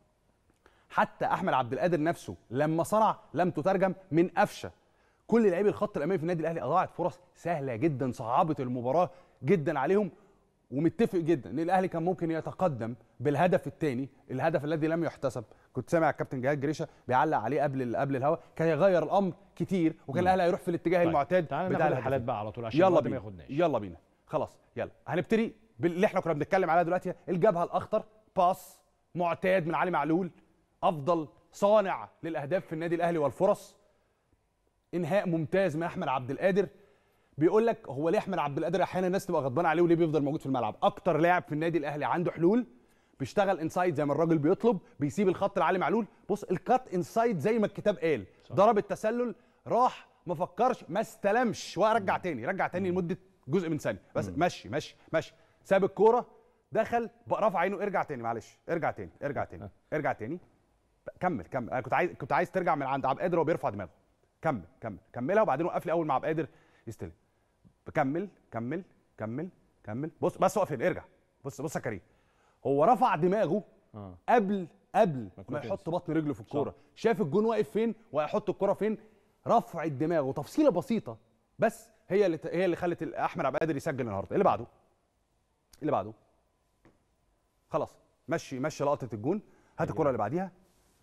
حتى احمد عبد القادر نفسه لما صنع لم تترجم من قفشه كل لاعبي الخط الامامي في النادي الاهلي اضاعت فرص سهله جدا صعبت المباراه جدا عليهم ومتفق جدا ان الاهلي كان ممكن يتقدم بالهدف الثاني الهدف الذي لم يحتسب كنت سامع الكابتن جهاد جريشه بيعلق عليه قبل قبل الهوا كان يغير الامر كتير وكان الاهلي هيروح في الاتجاه طيب، المعتاد تعالى بتاع ناخد الهدفين. الحالات بقى على طول عشان يلا الوقت ما بينا ياخدناش يلا بينا خلاص يلا هنبتدي باللي احنا كنا بنتكلم عليها دلوقتي الجبهه الاخطر باس معتاد من علي معلول افضل صانع للاهداف في النادي الاهلي والفرص انهاء ممتاز من احمد عبد القادر بيقول لك هو ليه احمد عبد القادر احيانا الناس تبقى غضبانه عليه وليه بيفضل موجود في الملعب اكتر لاعب في النادي الاهلي عنده حلول بيشتغل انسايد زي ما الراجل بيطلب بيسيب الخط لعلي معلول بص الكات انسايد زي ما الكتاب قال ضرب التسلل راح ما فكرش ما استلمش ورجع تاني رجع تاني لمده جزء من ثانيه بس مشي مشي مشي ساب الكوره دخل بقى رفع عينه ارجع تاني معلش ارجع تاني ارجع تاني ارجع تاني كمل كمل انا كنت عايز كنت عايز ترجع من عند عبد القادر وهو بيرفع دماغه كمل كمل كملها وبعدين وقف لي اول ما عبد القادر يستلم كمل كمل كمل كمل بص بس وقف هنا ارجع بص بص يا كريم هو رفع دماغه اه قبل قبل ما كنت يحط بطن رجله في الكوره شاف الجون واقف فين وهيحط الكوره فين رفع الدماغ وتفصيله بسيطه بس هي اللي هي اللي خلت احمد عبد القادر يسجل النهارده اللي بعده اللي بعده خلاص مشي مشي لقطه الجون هات الكره اللي بعديها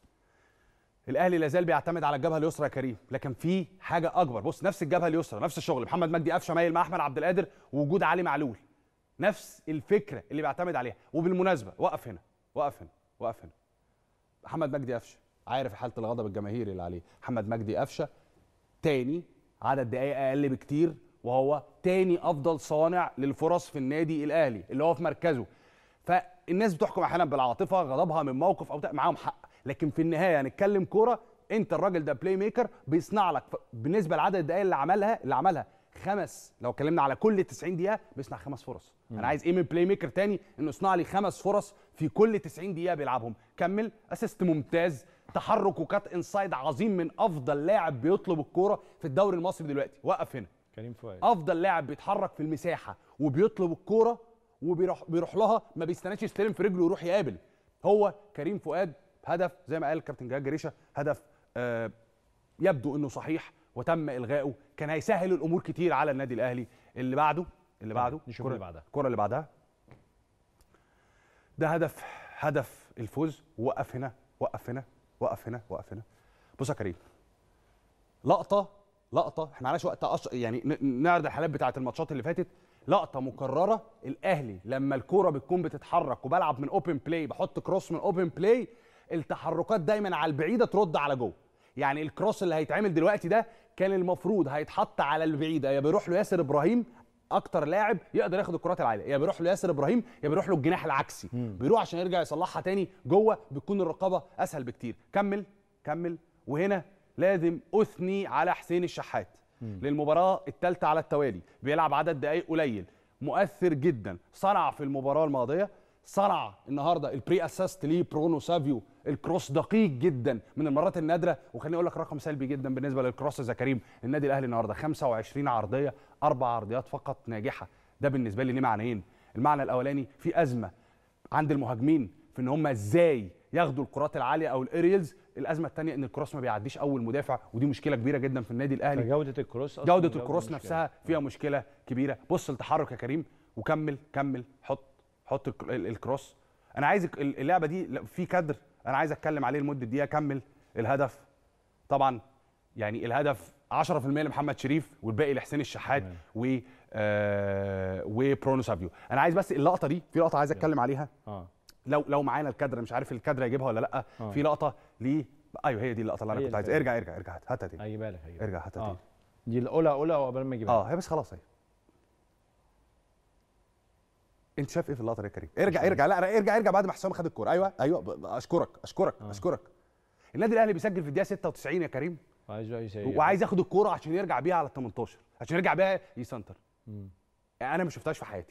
الاهلي لا زال بيعتمد على الجبهه اليسرى يا كريم لكن في حاجه اكبر بص نفس الجبهه اليسرى نفس الشغل محمد مجدي قفشه مايل مع احمد عبد القادر ووجود علي معلول نفس الفكره اللي بيعتمد عليها وبالمناسبه وقف هنا وقف هنا وقف هنا محمد مجدي قفشه عارف حاله الغضب الجماهيري اللي عليه محمد مجدي قفشه تاني عدد دقايق اقل بكتير وهو تاني افضل صانع للفرص في النادي الاهلي اللي هو في مركزه فالناس بتحكم احيانا بالعاطفه غضبها من موقف او بتاع- معاهم حق لكن في النهايه هنتكلم كوره انت الراجل ده بلاي ميكر بيصنع لك ف- بالنسبه لعدد الدقائق اللي عملها اللي عملها خمس لو اتكلمنا على كل 90 دقيقه بيصنع خمس فرص انا عايز ايه من بلاي ميكر تاني انه يصنع لي خمس فرص في كل 90 دقيقه بيلعبهم كمل اسيست ممتاز تحرك وكات انسايد عظيم من افضل لاعب بيطلب الكوره في الدوري المصري دلوقتي وقف هنا كريم فؤاد افضل لاعب بيتحرك في المساحه وبيطلب الكوره وبيروح بيروح لها ما بيستناش يستلم في رجله ويروح يقابل هو كريم فؤاد هدف زي ما قال الكابتن جهاد جريشه هدف آه يبدو انه صحيح وتم الغائه كان هيسهل الامور كتير على النادي الاهلي اللي بعده اللي طيب، بعده نشوف الكرة- اللي بعدها. الكره اللي بعدها ده هدف هدف الفوز وقف هنا وقف هنا وقف هنا وقف هنا بص يا كريم لقطه لقطه احنا معلش وقت أش... يعني ن- نعرض الحالات بتاعه الماتشات اللي فاتت لقطه مكرره الاهلي لما الكوره بتكون بتتحرك وبلعب من اوبن بلاي بحط كروس من اوبن بلاي التحركات دايما على البعيده ترد على جوه يعني الكروس اللي هيتعمل دلوقتي ده كان المفروض هيتحط على البعيده يا بيروح له ياسر ابراهيم اكتر لاعب يقدر ياخد الكرات العاليه يا بيروح له ياسر ابراهيم يا بيروح له الجناح العكسي بيروح عشان يرجع يصلحها تاني جوه بتكون الرقابه اسهل بكتير كمل كمل وهنا لازم اثني على حسين الشحات للمباراه الثالثه على التوالي بيلعب عدد دقائق قليل مؤثر جدا صنع في المباراه الماضيه صنع النهارده البري اسيست ليه برونو سافيو الكروس دقيق جدا من المرات النادره وخليني اقول لك رقم سلبي جدا بالنسبه للكروس يا كريم النادي الاهلي النهارده 25 عرضيه اربع عرضيات فقط ناجحه ده بالنسبه لي ليه معنيين المعنى الاولاني في ازمه عند المهاجمين في ان هم ازاي ياخدوا الكرات العاليه او الاريلز الازمه الثانيه ان الكروس ما بيعديش اول مدافع ودي مشكله كبيره جدا في النادي الاهلي فجوده الكروس أصلاً جوده الكروس مشكلة. نفسها فيها مشكله كبيره بص التحرك يا كريم وكمل كمل حط حط الك- ال- الكروس انا عايز الك- اللعبه دي ل- في كادر انا عايز اتكلم عليه لمده دقيقه كمل الهدف طبعا يعني الهدف 10% لمحمد شريف والباقي لحسين الشحات و آه وبرونو سافيو انا عايز بس اللقطه دي في لقطه عايز اتكلم عليها اه لو لو معانا الكادر أنا مش عارف الكادر هيجيبها ولا لا آه. في لقطه ليه ايوه هي دي اللقطه اللي انا هي كنت عايز اللي ارجع ارجع ارجع هات- هاتها تاني هيجيبها لك هيجيبها ارجع هاتها اه تاني دي الاولى اولى قبل ما اجيبها اه هي بس خلاص اهي انت شايف ايه في اللقطه دي يا كريم ارجع ارجع لا ارجع ارجع بعد ما حسام خد الكوره ايوه ايوه ب- ب- اشكرك اشكرك آه. اشكرك النادي الاهلي بيسجل في الدقيقه 96 يا كريم عايز بقى يسيب. وعايز ياخد الكوره عشان يرجع بيها على ال 18 عشان يرجع بيها يسنتر مم. يعني انا ما شفتهاش في حياتي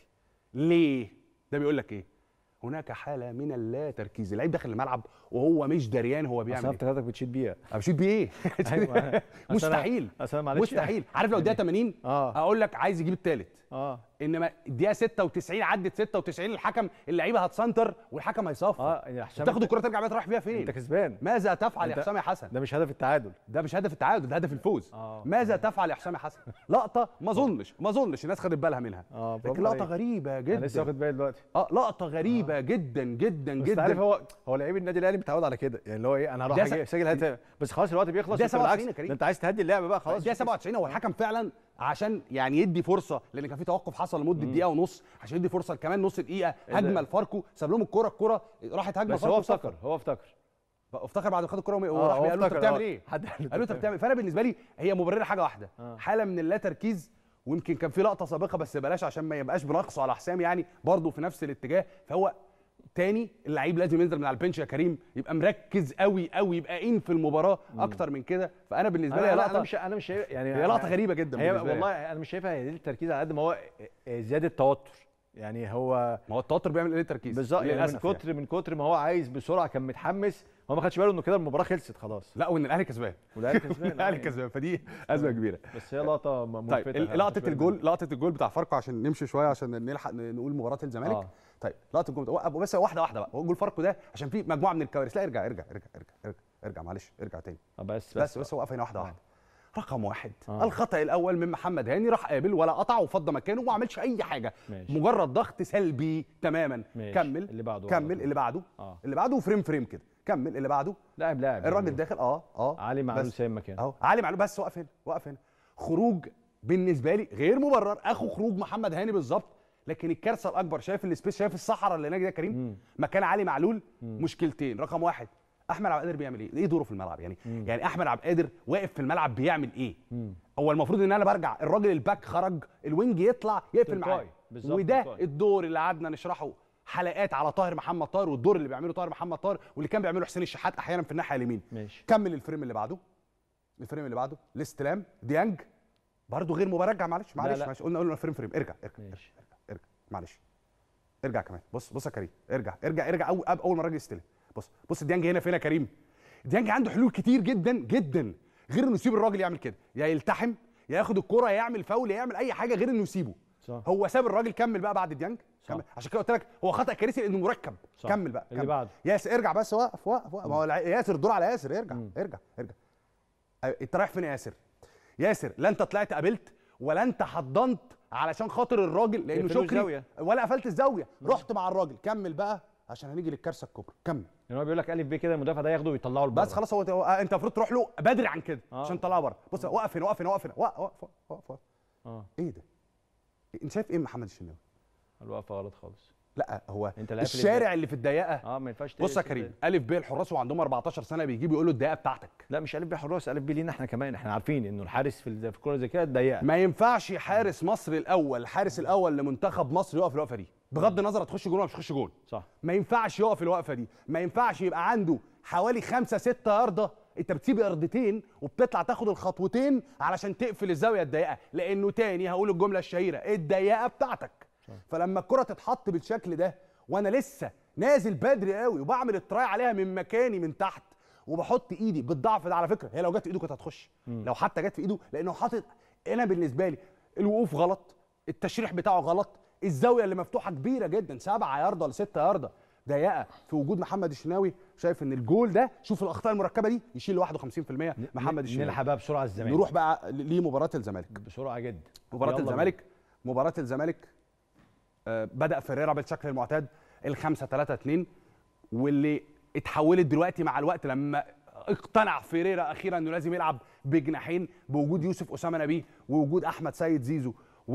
ليه ده بيقول لك ايه هناك حاله من اللا تركيز اللعيب داخل الملعب وهو مش دريان هو اصل بيعمل انا ايه افتكرتك بتشيد بيها انا بشيل بيه ايه أيوة. أصل أنا- مستحيل اصل أنا معلش مستحيل عارف لو الدقيقه 80 اه اقول لك عايز يجيب الثالث اه انما الدقيقه 96 عدت 96 الحكم اللعيبه هتسنتر والحكم هيصفر اه يا حسام تاخد أنت- الكره ترجع بيها تروح بيها فين انت كسبان ماذا تفعل يا أنت- حسام يا حسن ده مش هدف التعادل ده مش هدف التعادل ده هدف الفوز اه ماذا تفعل يا حسام يا حسن لقطه ما اظنش ما اظنش الناس خدت بالها منها اه برافو لكن لقطه عليك. غريبه انا لسه جدا واخد بالي دلوقتي اه لقطه غريبه جدا جدا بس عارف جدا هو هو لعيب النادي الاهلي متعود على كده يعني اللي هو ايه انا هروح ده أجي- س- اسجل هدف بس خلاص الوقت بيخلص ده أنت بالعكس 97 يا كريم. ده انت عايز تهدي اللعبه بقى خلاص الدقيقه 97 هو الحكم فعلا عشان يعني يدي فرصه لان كان في توقف حصل لمده دقيقه ونص عشان يدي فرصه كمان نص دقيقه ده؟ هجمه لفاركو ساب لهم الكوره الكوره راحت هجمه بس فاركو هو صفر. افتكر هو افتكر افتكر بعد ما خد الكوره آه، وراح هو قال له انت افتكر، بتعمل آه. ايه؟ حد قال له قال له انت بتعمل فانا بالنسبه لي هي مبرره حاجه واحده آه. حاله من اللا تركيز ويمكن كان في لقطه سابقه بس بلاش عشان ما يبقاش بنقصه على حسام يعني برضه في نفس الاتجاه فهو تاني اللعيب لازم ينزل من على البنش يا كريم يبقى مركز قوي قوي يبقى ان في المباراه اكتر من كده فانا بالنسبه لي انا هي انا, أنا لقطه مش انا مش شايف يعني هي لقطه غريبه جدا هي بالنسبة لي. والله انا مش شايفها هي دي التركيز على قد ما هو زياده توتر يعني هو ما هو التوتر بيعمل ايه تركيز بالظبط يعني من للأسف كتر من كتر ما هو عايز بسرعه كان متحمس هو ما خدش باله انه كده المباراه خلصت خلاص لا وان الاهلي كسبان والاهلي كسبان الاهلي آه. كسبان فدي ازمه كبيره بس هي لقطه م- طيب ملفتة ال- أنا لقطه خدتش بالي الجول لقطه الجول بتاع فاركو عشان نمشي شويه عشان نلحق ن- نقول مباراه الزمالك آه. طيب لقطه الجول وقف بس واحده واحده بقى هو جول فاركو ده عشان في مجموعه من الكوارث لا ارجع ارجع ارجع ارجع ارجع, ارجع معلش ارجع تاني آه، بس بس بس وقف هنا واحده واحده رقم واحد آه. الخطا الاول من محمد هاني راح قابل ولا قطع وفضى مكانه وما عملش اي حاجه ماشي. مجرد ضغط سلبي تماما ماشي. كمل اللي بعده على كمل طول. اللي بعده اه اللي بعده فريم فريم كده كمل اللي بعده لاعب لاعب الراجل داخل اه اه علي معلول بس. سايب مكانه اهو علي معلول بس وقف هنا وقف هنا خروج بالنسبه لي غير مبرر اخو خروج محمد هاني بالظبط لكن الكارثه الاكبر شايف السبيس شايف الصحراء اللي هناك ده يا كريم مم. مكان علي معلول مشكلتين رقم واحد احمد عبد القادر بيعمل ايه؟ ايه دوره في الملعب يعني؟ يعني احمد عبد القادر واقف في الملعب بيعمل ايه؟ مم. هو المفروض ان انا برجع الراجل الباك خرج الوينج يطلع يقفل تلقائي. معاه بالظبط، وده تلقائي. الدور اللي قعدنا نشرحه حلقات على طاهر محمد طاهر والدور اللي بيعمله طاهر محمد طاهر واللي كان بيعمله حسين الشحات احيانا في الناحيه اليمين ماشي كمل الفريم اللي بعده الفريم اللي بعده الاستلام ديانج برضه غير مبرر معلش معلش لا. معلش قلنا قلنا فريم فريم ارجع ارجع ماشي ارجع ارجع معلش ارجع كمان بص بص يا كريم ارجع ارجع ارجع اول اول ما الراجل يستلم بص بص ديانج هنا فين يا كريم ديانج عنده حلول كتير جدا جدا غير انه يسيب الراجل يعمل كده يا يلتحم يا ياخد الكرة يا يعمل فاول يا يعمل اي حاجه غير انه يسيبه صح هو ساب الراجل كمل بقى بعد ديانج صح. كمل. عشان كده قلت لك هو خطا كارثي لانه مركب صح. كمل بقى اللي كمل. بعده. ياسر ارجع بس وقف وقف وقف ما هو الع- ياسر الدور على ياسر ارجع مم. ارجع ارجع أه، انت رايح فين يا ياسر ياسر لا انت طلعت قابلت ولا انت حضنت علشان خاطر الراجل لانه تقفلوا شكري الزاوية. ولا قفلت الزاويه رحت مع الراجل كمل بقى عشان هنيجي للكارثه الكبرى كمل يعني هو بيقول لك الف ب كده المدافع ده ياخده ويطلعه لبره بس خلاص هو هو- آه، انت المفروض تروح له بدري عن كده آه. عشان تطلعه بره بص وقف هنا وقف هنا وقف هنا وقف وقف وقف, وقف. اه ايه ده انت شايف ايه محمد الشناوي الوقفه غلط خالص لا هو انت لاعب في الشارع اللي في الضيقه اه ما ينفعش بص يا تقفل كريم ده. الف ب الحراس وعندهم 14 سنه بيجيبوا يقولوا الضيقه بتاعتك لا مش الف ب حراس الف ب لينا احنا كمان احنا عارفين انه الحارس في ال- في الكوره زي كده ضيقه ما ينفعش حارس مصر الاول الحارس الاول لمنتخب مصر يقف الوقفه دي بغض النظر هتخش جول ولا مش هتخش جول صح ما ينفعش يقف الوقفه دي ما ينفعش يبقى عنده حوالي خمسة ستة ياردة انت بتسيب ياردتين وبتطلع تاخد الخطوتين علشان تقفل الزاويه الضيقه لانه تاني هقول الجمله الشهيره الضيقه بتاعتك فلما الكره تتحط بالشكل ده وانا لسه نازل بدري قوي وبعمل التراي عليها من مكاني من تحت وبحط ايدي بالضعف ده على فكره هي لو جت في ايده كانت هتخش لو حتى جت في ايده لانه حاطط انا بالنسبه لي الوقوف غلط التشريح بتاعه غلط الزاويه اللي مفتوحه كبيره جدا سبعة ياردة ولا ستة ياردة ضيقه في وجود محمد الشناوي شايف ان الجول ده شوف الاخطاء المركبه دي يشيل لوحده 50% محمد الشناوي نلحق بقى بسرعه الزمالك نروح بقى لمباراه الزمالك بسرعه جدا مباراه يلا الزمالك مباراه الزمالك آه، بدا فيريرا بالشكل المعتاد الخمسة 3 2 واللي اتحولت دلوقتي مع الوقت لما اقتنع فيريرا اخيرا انه لازم يلعب بجناحين بوجود يوسف اسامه نبيه ووجود احمد سيد زيزو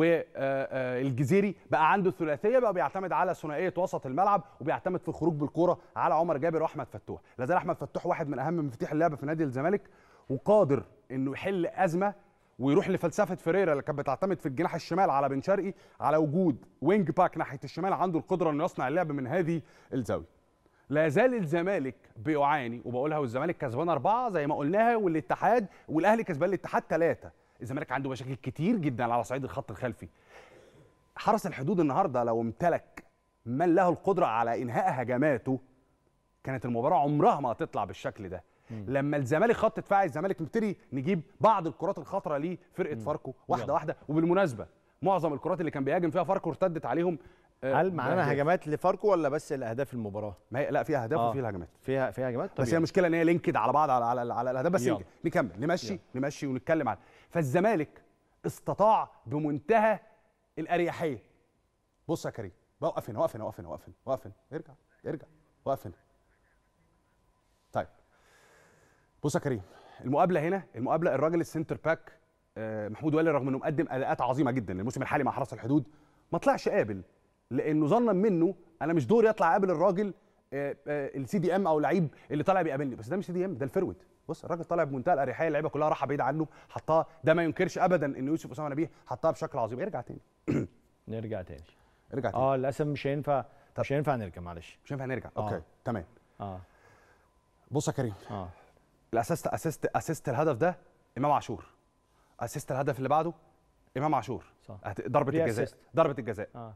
والجزيري بقى عنده ثلاثيه بقى بيعتمد على ثنائيه وسط الملعب وبيعتمد في الخروج بالكوره على عمر جابر واحمد فتوح لا زال احمد فتوح واحد من اهم مفاتيح اللعبه في نادي الزمالك وقادر انه يحل ازمه ويروح لفلسفه فيريرا اللي كانت بتعتمد في الجناح الشمال على بن شرقي على وجود وينج باك ناحيه الشمال عنده القدره انه يصنع اللعب من هذه الزاويه. لا زال الزمالك بيعاني وبقولها والزمالك كسبان اربعه زي ما قلناها والاتحاد والاهلي كسبان الاتحاد ثلاثه. الزمالك عنده مشاكل كتير جدا على صعيد الخط الخلفي. حرس الحدود النهارده لو امتلك من له القدره على انهاء هجماته كانت المباراه عمرها ما هتطلع بالشكل ده لما الزمالك خط دفاع الزمالك نبتدي نجيب بعض الكرات الخطره لفرقه فاركو واحده يلا. واحده وبالمناسبه معظم الكرات اللي كان بيهاجم فيها فاركو ارتدت عليهم آه، هل معانا بأهداف. هجمات لفاركو ولا بس الاهداف المباراه ما هي لا فيها اهداف آه. وفيها الهجمات فيها فيها هجمات طب بس هي يلا. المشكله ان هي لينكد على بعض على على, على الاهداف بس يلا. نك- نكمل نمشي نمشي ونتكلم على فالزمالك استطاع بمنتهى الاريحيه بص يا كريم وقف هنا وقف هنا وقف هنا وقف هنا وقف هنا ارجع ارجع وقف هنا طيب بص يا كريم المقابله هنا المقابله الراجل السنتر باك آه، محمود والي رغم انه مقدم اداءات عظيمه جدا الموسم الحالي مع حرس الحدود ما طلعش قابل لانه ظنا منه انا مش دوري اطلع قابل الراجل السي دي ام او لعيب اللي طالع بيقابلني بس ده مش سي دي ام ده الفرود بص الراجل طالع بمنتهى الاريحيه اللعيبه كلها راحه بعيد عنه حطها ده ما ينكرش ابدا ان يوسف اسامه نبيه حطها بشكل عظيم ارجع تاني نرجع تاني ارجع تاني اه للاسف مش هينفع مش هينفع نرجع معلش مش هينفع نرجع آه. اوكي تمام اه بص يا كريم اه الاسيست اسيست اسيست الهدف ده امام عاشور اسيست الهدف اللي بعده امام عاشور صح. هت- ضربه ليه الجزاء assist. ضربه الجزاء اه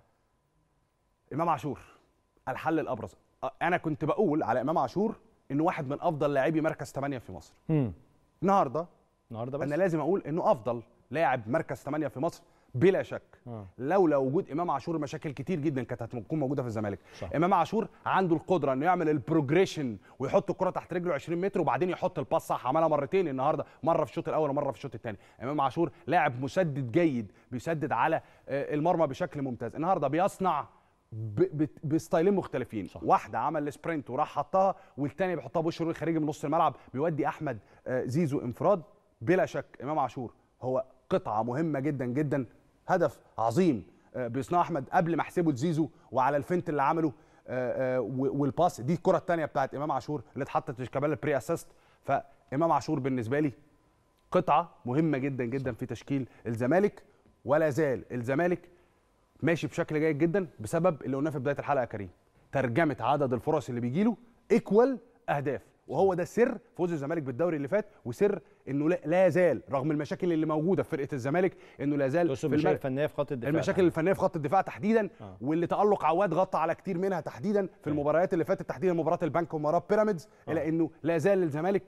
امام عاشور الحل الابرز أ- انا كنت بقول على امام عاشور انه واحد من افضل لاعبي مركز 8 في مصر امم النهارده النهارده بس انا لازم اقول انه افضل لاعب مركز 8 في مصر بلا شك آه. لولا وجود امام عاشور مشاكل كتير جدا كانت هتكون موجوده في الزمالك صح. امام عاشور عنده القدره انه يعمل البروجريشن ويحط الكره تحت رجله 20 متر وبعدين يحط الباس صح عملها مرتين النهارده مره في الشوط الاول ومره في الشوط الثاني امام عاشور لاعب مسدد جيد بيسدد على آه، المرمى بشكل ممتاز النهارده بيصنع ب- ب- بستايلين مختلفين صح. واحده عمل السبرنت وراح حطها والثاني بيحطها بوش الرجل الخارجي من نص الملعب بيودي احمد آه، زيزو انفراد بلا شك امام عاشور هو قطعه مهمه جدا جدا هدف عظيم آه، بيصنعه احمد قبل ما احسبه لزيزو وعلى الفنت اللي عمله آه، آه، و- والباس دي الكره الثانيه بتاعت امام عاشور اللي اتحطت في كمال البري اسيست فامام عاشور بالنسبه لي قطعه مهمه جدا جدا في تشكيل الزمالك ولا زال الزمالك ماشي بشكل جيد جدا بسبب اللي قلناه في بدايه الحلقه يا كريم ترجمه عدد الفرص اللي بيجيله ايكوال اهداف وهو ده سر فوز الزمالك بالدوري اللي فات وسر انه لا- لا زال رغم المشاكل اللي موجوده في فرقه الزمالك انه لا زال تقصد في المشاكل المر... الفنيه في خط الدفاع المشاكل الفنيه في خط الدفاع تحديدا آه. واللي تالق عواد غطى على كتير منها تحديدا في المباريات اللي فاتت تحديدا مباراه البنك ومباراه بيراميدز الا انه لا زال الزمالك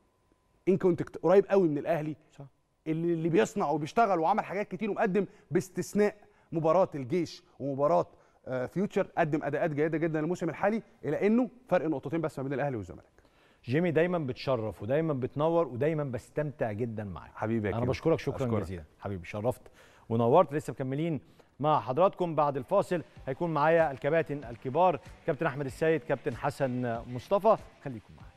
ان كونتكت قريب قوي من الاهلي صح. اللي اللي بيصنع وبيشتغل وعمل حاجات كتير ومقدم باستثناء مباراه الجيش ومباراه آه، فيوتشر قدم اداءات جيده جدا الموسم الحالي الى انه فرق نقطتين بس ما بين الاهلي والزمالك جيمي دايما بتشرف ودايما بتنور ودايما بستمتع جدا معاك حبيبي يا انا كيمو. بشكرك شكرا أشكرك. جزيلا حبيبي شرفت ونورت لسه مكملين مع حضراتكم بعد الفاصل هيكون معايا الكباتن الكبار كابتن احمد السيد كابتن حسن مصطفى خليكم معايا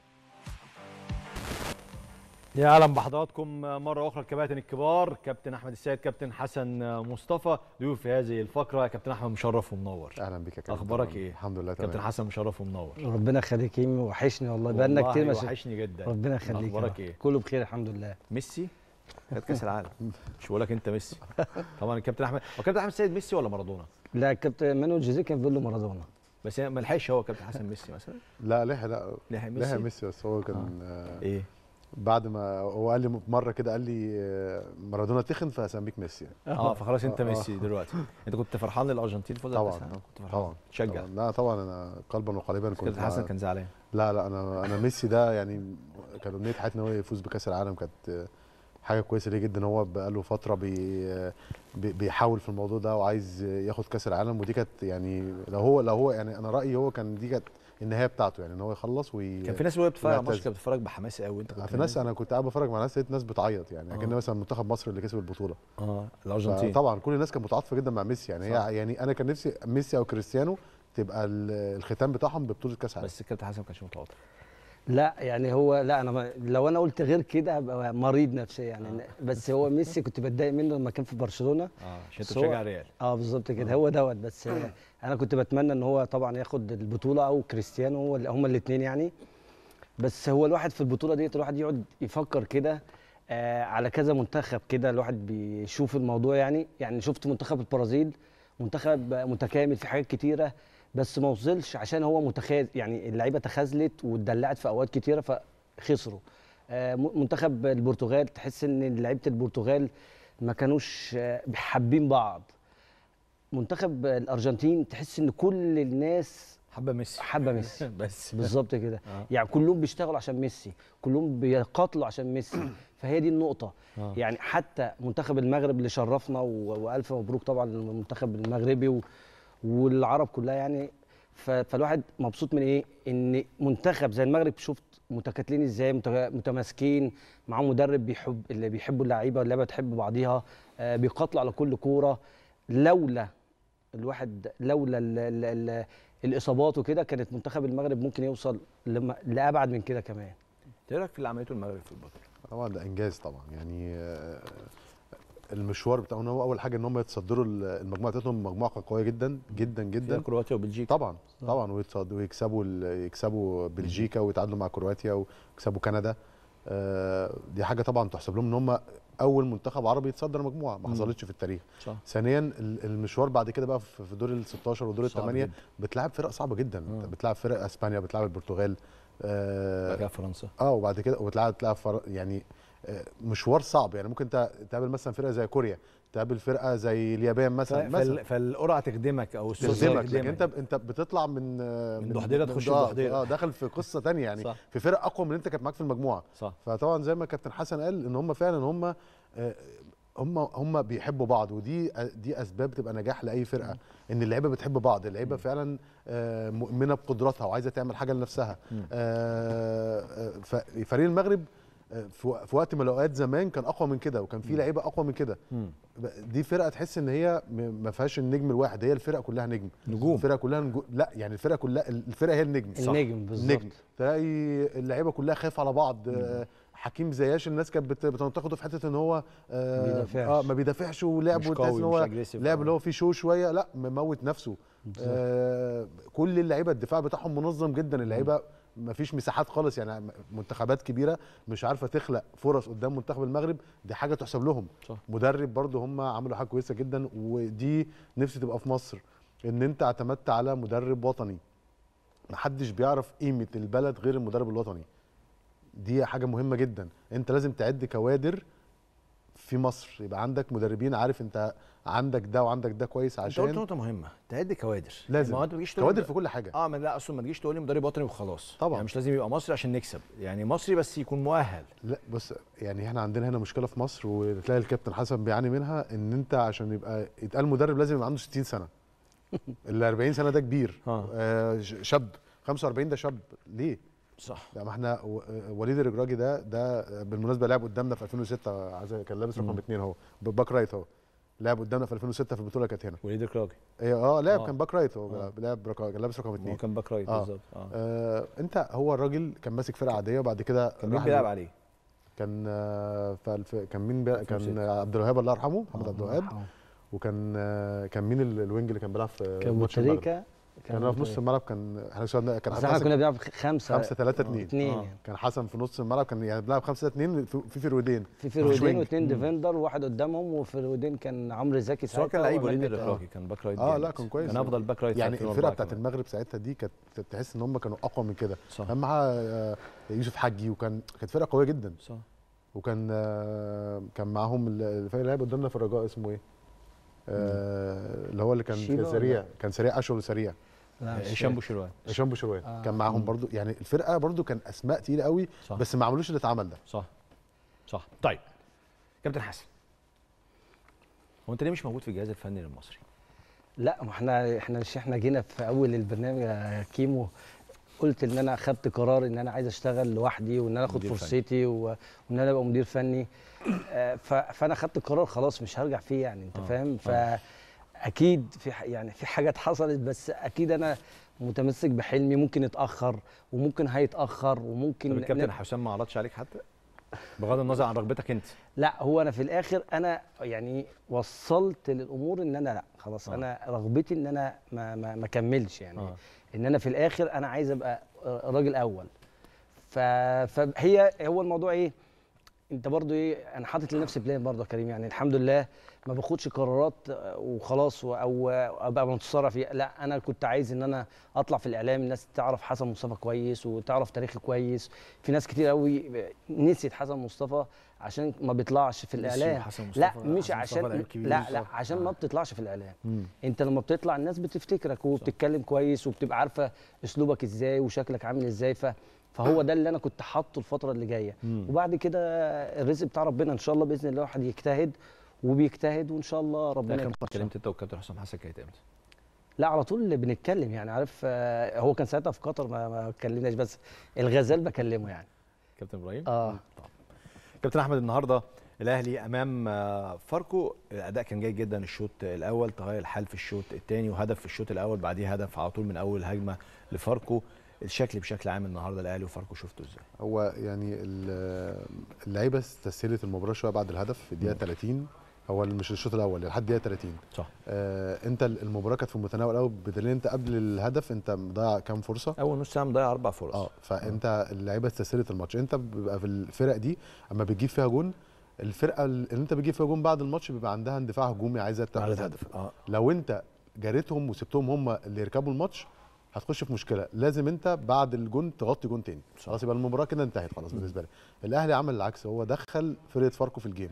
يا اهلا بحضراتكم مره اخرى الكباتن الكبار كابتن احمد السيد كابتن حسن مصطفى ضيوف في هذه الفقره كابتن احمد مشرف ومنور اهلا بك يا كابتن اخبارك طبعاً. ايه الحمد لله تمام كابتن حسن مشرف ومنور ربنا يخليك يا إيمي، وحشني والله بقالنا والله كتير ما شف- وحشني جدا ربنا يخليك يا اخبارك رب. ايه كله بخير الحمد لله ميسي خد كاس العالم مش بقول لك انت ميسي طبعا الكابتن احمد هو كابتن احمد السيد ميسي ولا مارادونا لا كابتن مانويل جوزيه كان بيقول له مارادونا بس ما لحقش هو كابتن حسن ميسي مثلا لا لحق لا لحق لحق ميسي ميسي بس هو كان آه. ايه بعد ما هو قال لي مره كده قال لي آه، مارادونا تخن فهسميك ميسي يعني. اه فخلاص انت آه. ميسي دلوقتي انت كنت فرحان للارجنتين فوز طبعاً، كنت فرحان طبعا تشجع طبعاً. لا طبعا انا قلبا وقالبا كنت كابتن حسن مع- كان زعلان لا لا انا انا ميسي ده يعني كان امنيه حياتي ان هو يفوز بكاس العالم كانت آه، حاجه كويسه ليه جدا هو بقاله فتره بي آه، بي- بيحاول في الموضوع ده وعايز ياخد كاس العالم ودي كانت يعني لو هو لو هو يعني انا رايي هو كان دي كانت النهايه بتاعته يعني ان هو يخلص وي كان في ناس وهي بتتفرج على الماتش معتز. كانت بتتفرج بحماس قوي انت كنت في ناس من- انا كنت قاعد بتفرج مع ناس لقيت ناس بتعيط يعني آه. كان مثلا منتخب مصر اللي كسب البطوله اه الارجنتين طبعا كل الناس كانت متعاطفه جدا مع ميسي يعني صح. هي يعني انا كان نفسي ميسي او كريستيانو تبقى ال- الختام بتاعهم ببطوله كاس العالم بس الكابتن حسن ما كانش متعاطف لا يعني هو لا انا ما لو انا قلت غير كده هبقى مريض نفسيا يعني بس هو ميسي كنت بتضايق منه لما كان في برشلونه اه عشان انت بس هو- بتشجع ريال اه بالظبط كده هو دوت بس انا كنت بتمنى ان هو طبعا ياخد البطوله او كريستيانو هو هما الاثنين يعني بس هو الواحد في البطوله ديت الواحد يقعد يفكر كده آه على كذا منتخب كده الواحد بيشوف الموضوع يعني يعني شفت منتخب البرازيل منتخب متكامل في حاجات كتيره بس ما وصلش عشان هو متخاذ يعني اللعيبه تخاذلت واتدلعت في اوقات كتيره فخسروا آه م- منتخب البرتغال تحس ان لعيبه البرتغال ما كانوش آه، حابين بعض منتخب الارجنتين تحس ان كل الناس حبه ميسي حابه ميسي بس بالظبط كده آه. يعني كلهم بيشتغلوا عشان ميسي كلهم بيقاتلوا عشان ميسي فهي دي النقطه آه. يعني حتى منتخب المغرب اللي شرفنا و- والف مبروك طبعا للمنتخب المغربي و... والعرب كلها يعني ف... فالواحد مبسوط من ايه ان منتخب زي المغرب شفت متكاتلين ازاي مت- متماسكين معاهم مدرب بيحب اللي بيحبوا اللعيبه واللعيبه بتحب بعضيها آه بيقاتلوا على كل كوره لولا الواحد لولا ال ال ال الاصابات وكده كانت منتخب المغرب ممكن يوصل لما لابعد من كده كمان ايه رايك في اللي عملته المغرب في البطوله طبعا ده انجاز طبعا يعني آه، المشوار بتاعهم هو اول حاجه ان هم يتصدروا المجموعه بتاعتهم مجموعه كانت قويه جدا جدا فيها جدا كرواتيا وبلجيكا طبعا طبعا ويتصد- ويكسبوا ال- يكسبوا بلجيكا ويتعادلوا مع كرواتيا ويكسبوا كندا آه، دي حاجه طبعا تحسب لهم ان هم اول منتخب عربي يتصدر مجموعه ما مم. حصلتش في التاريخ صح ثانيا ال- المشوار بعد كده بقى في في دور ال 16 ودور صعب الثمانيه جدا. بتلعب فرق صعبه جدا آه. انت بتلعب فرق اسبانيا بتلعب البرتغال آه، بعد كده فرنسا اه وبعد كده وتلعب تلعب فر... يعني آه، مشوار صعب يعني ممكن انت تقابل مثلا فرقه زي كوريا تقابل فرقه زي اليابان مثلا مثلا فال... فالقرعه تخدمك او الصوص تخدمك لكن انت انت بتطلع من آه، من دحضيرة تخش في آه، دحضيرة. اه داخل في قصه تانية يعني صح. في فرق اقوى من اللي انت كانت معاك في المجموعه صح فطبعا زي ما كابتن حسن قال ان هم فعلا هم آه، هم هم بيحبوا بعض ودي دي اسباب بتبقى نجاح لاي فرقه ان اللعيبه بتحب بعض اللعيبه فعلا آه، مؤمنه بقدراتها وعايزه تعمل حاجه لنفسها مم. آه، آه، ف- فريق المغرب آه، في و- في وقت من الاوقات زمان كان اقوى من كده وكان في لعيبه اقوى من كده مم. ب- دي فرقه تحس ان هي م- ما فيهاش النجم الواحد هي الفرقه كلها نجم نجوم. الفرقه كلها نجو... لا يعني الفرقه كلها الفرقه هي النجم النجم بالظبط نجم تلاقي اللعيبه كلها خايفه على بعض آه، حكيم زياش الناس كانت بت- بتنتقده في حته ان هو آه بيدافعش. اه ما بيدافعش ولعب مش وتحس قوي، ان مش هو aggressive لعب أوي. اللي هو فيه شو شويه لا مموت نفسه آه كل اللعيبه الدفاع بتاعهم منظم جدا اللعيبه ما فيش مساحات خالص يعني منتخبات كبيره مش عارفه تخلق فرص قدام منتخب المغرب دي حاجه تحسب لهم صح. مدرب برضه هم عملوا حاجه كويسه جدا ودي نفسي تبقى في مصر ان انت اعتمدت على مدرب وطني محدش بيعرف قيمه البلد غير المدرب الوطني دي حاجه مهمه جدا انت لازم تعد كوادر في مصر يبقى عندك مدربين عارف انت عندك ده وعندك ده كويس انت قلت عشان نقطه مهمه تعد كوادر لازم ما هو انت ما تجيش تقول كوادر في كل حاجه اه ما لا اصلا ما تجيش تقول لي مدرب وطني وخلاص طبعاً. يعني مش لازم يبقى مصري عشان نكسب يعني مصري بس يكون مؤهل لا بص يعني احنا عندنا هنا مشكله في مصر وتلاقي الكابتن حسن بيعاني منها ان انت عشان يبقى يتقال مدرب لازم يبقى عنده 60 سنه ال 40 سنه ده كبير آه. آه ش- شاب 45 ده شاب ليه؟ صح لا ما احنا و- وليد الرجراجي ده ده بالمناسبه لعب قدامنا في 2006 عايز كان لابس رقم اثنين اهو باك رايت اهو لعب قدامنا في 2006 في البطوله كانت هنا وليد الكراجي ايه اه لعب آه. كان باك رايت هو آه. لعب رقم- كان لابس رقم هو اثنين كان باك رايت آه. بالظبط اه آه انت هو الراجل كان ماسك فرقه عاديه وبعد كده كان مين راح بيلعب ال- عليه؟ كان آه فالف... كان مين بي... كان 2006. عبد الوهاب الله يرحمه محمد آه، عبد الوهاب وكان آه كان مين ال- الوينج اللي كان بيلعب في كان ماتش المغرب؟ بوتريكا كان هو في نص الملعب كان احنا كنا- كان بس حسن احنا ماسك كنا بنلعب خمسه 5 3 2 اثنين آه. يعني كان حسن في نص الملعب كان يعني بنلعب 5 2 في فيرودين في مفيش فيرودين وينج. واثنين ديفندر وواحد قدامهم وفيرودين كان عمرو زكي بس هو كان ساعتها لعيب ومجدي وليد طاهر. الكراجي كان باك رايت اه جامد. لا كان كويس كان افضل باك رايت في يعني 2004 الفرقه بتاعت كمان. المغرب ساعتها دي كانت تحس ان هم كانوا اقوى من كده صح كان معاه آه، يوسف حجي وكان كانت فرقه قويه جدا صح وكان آه، كان معاهم ال- الفريق اللي لعب قدامنا في الرجاء اسمه ايه؟ آه اللي هو اللي كان شيبة كان ولا؟ سريع كان سريع اشول سريع لا، مش هشام بوشيروان هشام بوشروان آه. كان معاهم برضو يعني الفرقه برضو كان اسماء تقيله قوي صح بس ما عملوش اللي اتعمل ده صح صح طيب كابتن حسن هو انت ليه مش موجود في الجهاز الفني للمصري؟ لا ما احنا احنا مش احنا جينا في اول البرنامج يا كيمو قلت ان انا خدت قرار ان انا عايز اشتغل لوحدي وان انا اخد مدير فني. فرصتي و- وان انا ابقى مدير فني آه، ف- فانا خدت قرار خلاص مش هرجع فيه يعني انت آه، فاهم آه. فاكيد في ح- يعني في حاجات حصلت بس اكيد انا متمسك بحلمي ممكن يتاخر وممكن هيتاخر وممكن طب الكابتن ن- حسام ما عرضش عليك حتى؟ بغض النظر عن رغبتك انت لا هو انا في الاخر انا يعني وصلت للامور ان انا لا خلاص آه. آه. انا رغبتي ان انا ما ما, ما كملش يعني آه. آه. ان انا في الاخر انا عايز ابقى راجل اول ف... فهي هو الموضوع ايه انت برضو ايه انا حاطط لنفسي بلان برضو يا كريم يعني الحمد لله ما باخدش قرارات آه، وخلاص و- او ابقى متصرف فيها لا انا كنت عايز ان انا اطلع في الاعلام الناس تعرف حسن مصطفى كويس وتعرف تاريخي كويس في ناس كتير قوي نسيت حسن مصطفى عشان ما بيطلعش في نسيوا الاعلام حسن مصطفى- لا حسن مش مصطفى عشان لعيب كبير. لا لا صح. عشان آه. ما بتطلعش في الاعلام مم. انت لما بتطلع الناس بتفتكرك وبتتكلم كويس وبتبقى عارفه اسلوبك ازاي وشكلك عامل ازاي ف فهو ده اللي انا كنت حاطه الفتره اللي جايه مم. وبعد كده الرزق بتاع ربنا ان شاء الله باذن الله الواحد يجتهد وبيجتهد وان شاء الله ربنا اخر يكرمه. مره اتكلمت انت والكابتن حسام حسن كانت امتى؟ لا على طول بنتكلم يعني عارف آه، هو كان ساعتها في قطر ما ما اتكلمناش بس الغزال بكلمه يعني كابتن ابراهيم؟ اه كابتن احمد النهارده الاهلي امام آه، فاركو الاداء كان جيد جدا الشوط الاول تغير الحال في الشوط الثاني وهدف في الشوط الاول بعديه هدف على طول من اول هجمه لفاركو الشكل بشكل عام النهارده الاهلي وفاركو شفته ازاي هو يعني ال- اللعيبه استسهلت المباراه شويه بعد الهدف في الدقيقه 30 هو مش الشوط الاول لحد الدقيقه 30 صح آه انت المباراه كانت في المتناول قوي بدليل انت قبل الهدف انت مضيع كام فرصه اول نص ساعه مضيع اربع فرص اه فانت اللعيبه استسهلت الماتش انت بيبقى في الفرق دي اما بتجيب فيها جون الفرقه اللي انت بتجيب فيها جون بعد الماتش بيبقى عندها اندفاع هجومي عايزه على تاخد هدف الهدف اه لو انت جريتهم وسبتهم هم اللي يركبوا الماتش هتخش في مشكله لازم انت بعد الجون تغطي جون تاني صح. خلاص يبقى المباراه كده انتهت خلاص بالنسبه لي الاهلي عمل العكس هو دخل فرقه فاركو في الجيم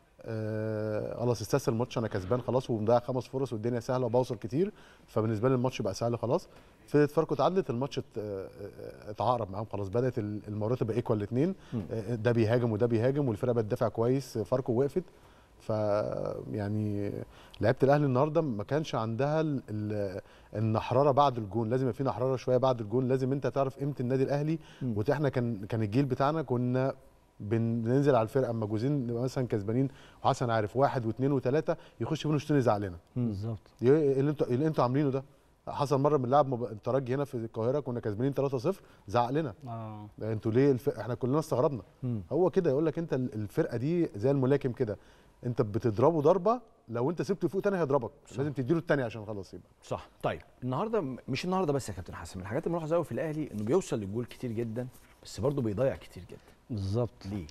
آه خلاص استسهل الماتش انا كسبان خلاص ومضيع خمس فرص والدنيا سهله وبوصل كتير فبالنسبه لي الماتش بقى سهل خلاص فرقه فاركو اتعدت الماتش ات- آه، آه، اتعقرب معاهم خلاص بدات ال- المباراه تبقى ايكوال الاثنين ده بيهاجم وده بيهاجم والفرقه بتدافع كويس فاركو وقفت ف يعني لعيبه الاهلي النهارده ما كانش عندها ال- ال- النحراره بعد الجون لازم يبقى في نحراره شويه بعد الجون لازم انت تعرف قيمه النادي الاهلي مم. واحنا كان كان الجيل بتاعنا كنا بننزل على الفرقه اما جوزين نبقى مثلا كسبانين وحسن عارف واحد واثنين وثلاثه يخش بينهم شوطين يزعلنا بالظبط ايه اللي انتوا اللي انتوا عاملينه ده حصل مره بنلعب مب- الترجي هنا في القاهره كنا كسبانين 3-0 زعق لنا اه ده انتوا ليه الف... احنا كلنا استغربنا مم. هو كده يقول لك انت ال- الفرقه دي زي الملاكم كده انت بتضربه ضربه لو انت سبته فوق تاني هيضربك صح. لازم تديله التاني عشان خلاص يبقى صح طيب النهارده مش النهارده بس يا كابتن حسن من الحاجات اللي ملاحظه قوي في الاهلي انه بيوصل للجول كتير جدا بس برضه بيضيع كتير جدا بالظبط ليه؟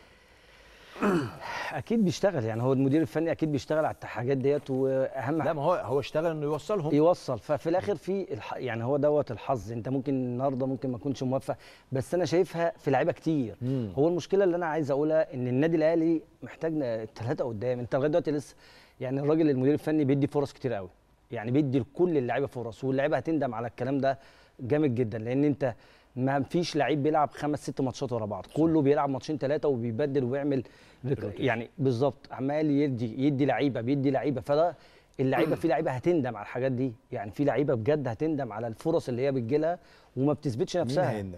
اكيد بيشتغل يعني هو المدير الفني اكيد بيشتغل على الحاجات ديت واهم لا ما هو هو اشتغل انه يوصلهم يوصل ففي الاخر في الح... يعني هو دوت الحظ انت ممكن النهارده ممكن ما تكونش موفق بس انا شايفها في لعيبه كتير مم. هو المشكله اللي انا عايز اقولها ان النادي الاهلي محتاج ثلاثه قدام انت لغايه دلوقتي لسه يعني الراجل المدير الفني بيدي فرص كتير قوي يعني بيدي لكل اللعيبه فرص واللعيبه هتندم على الكلام ده جامد جدا لان انت ما فيش لعيب بيلعب خمس ست ماتشات ورا بعض كله بيلعب ماتشين ثلاثه وبيبدل وبيعمل رك- يعني بالظبط عمال يدي يدي لعيبه بيدي لعيبه فده اللعيبه في لعيبه هتندم على الحاجات دي يعني في لعيبه بجد هتندم على الفرص اللي هي بتجيلها وما بتثبتش مين نفسها هيندم؟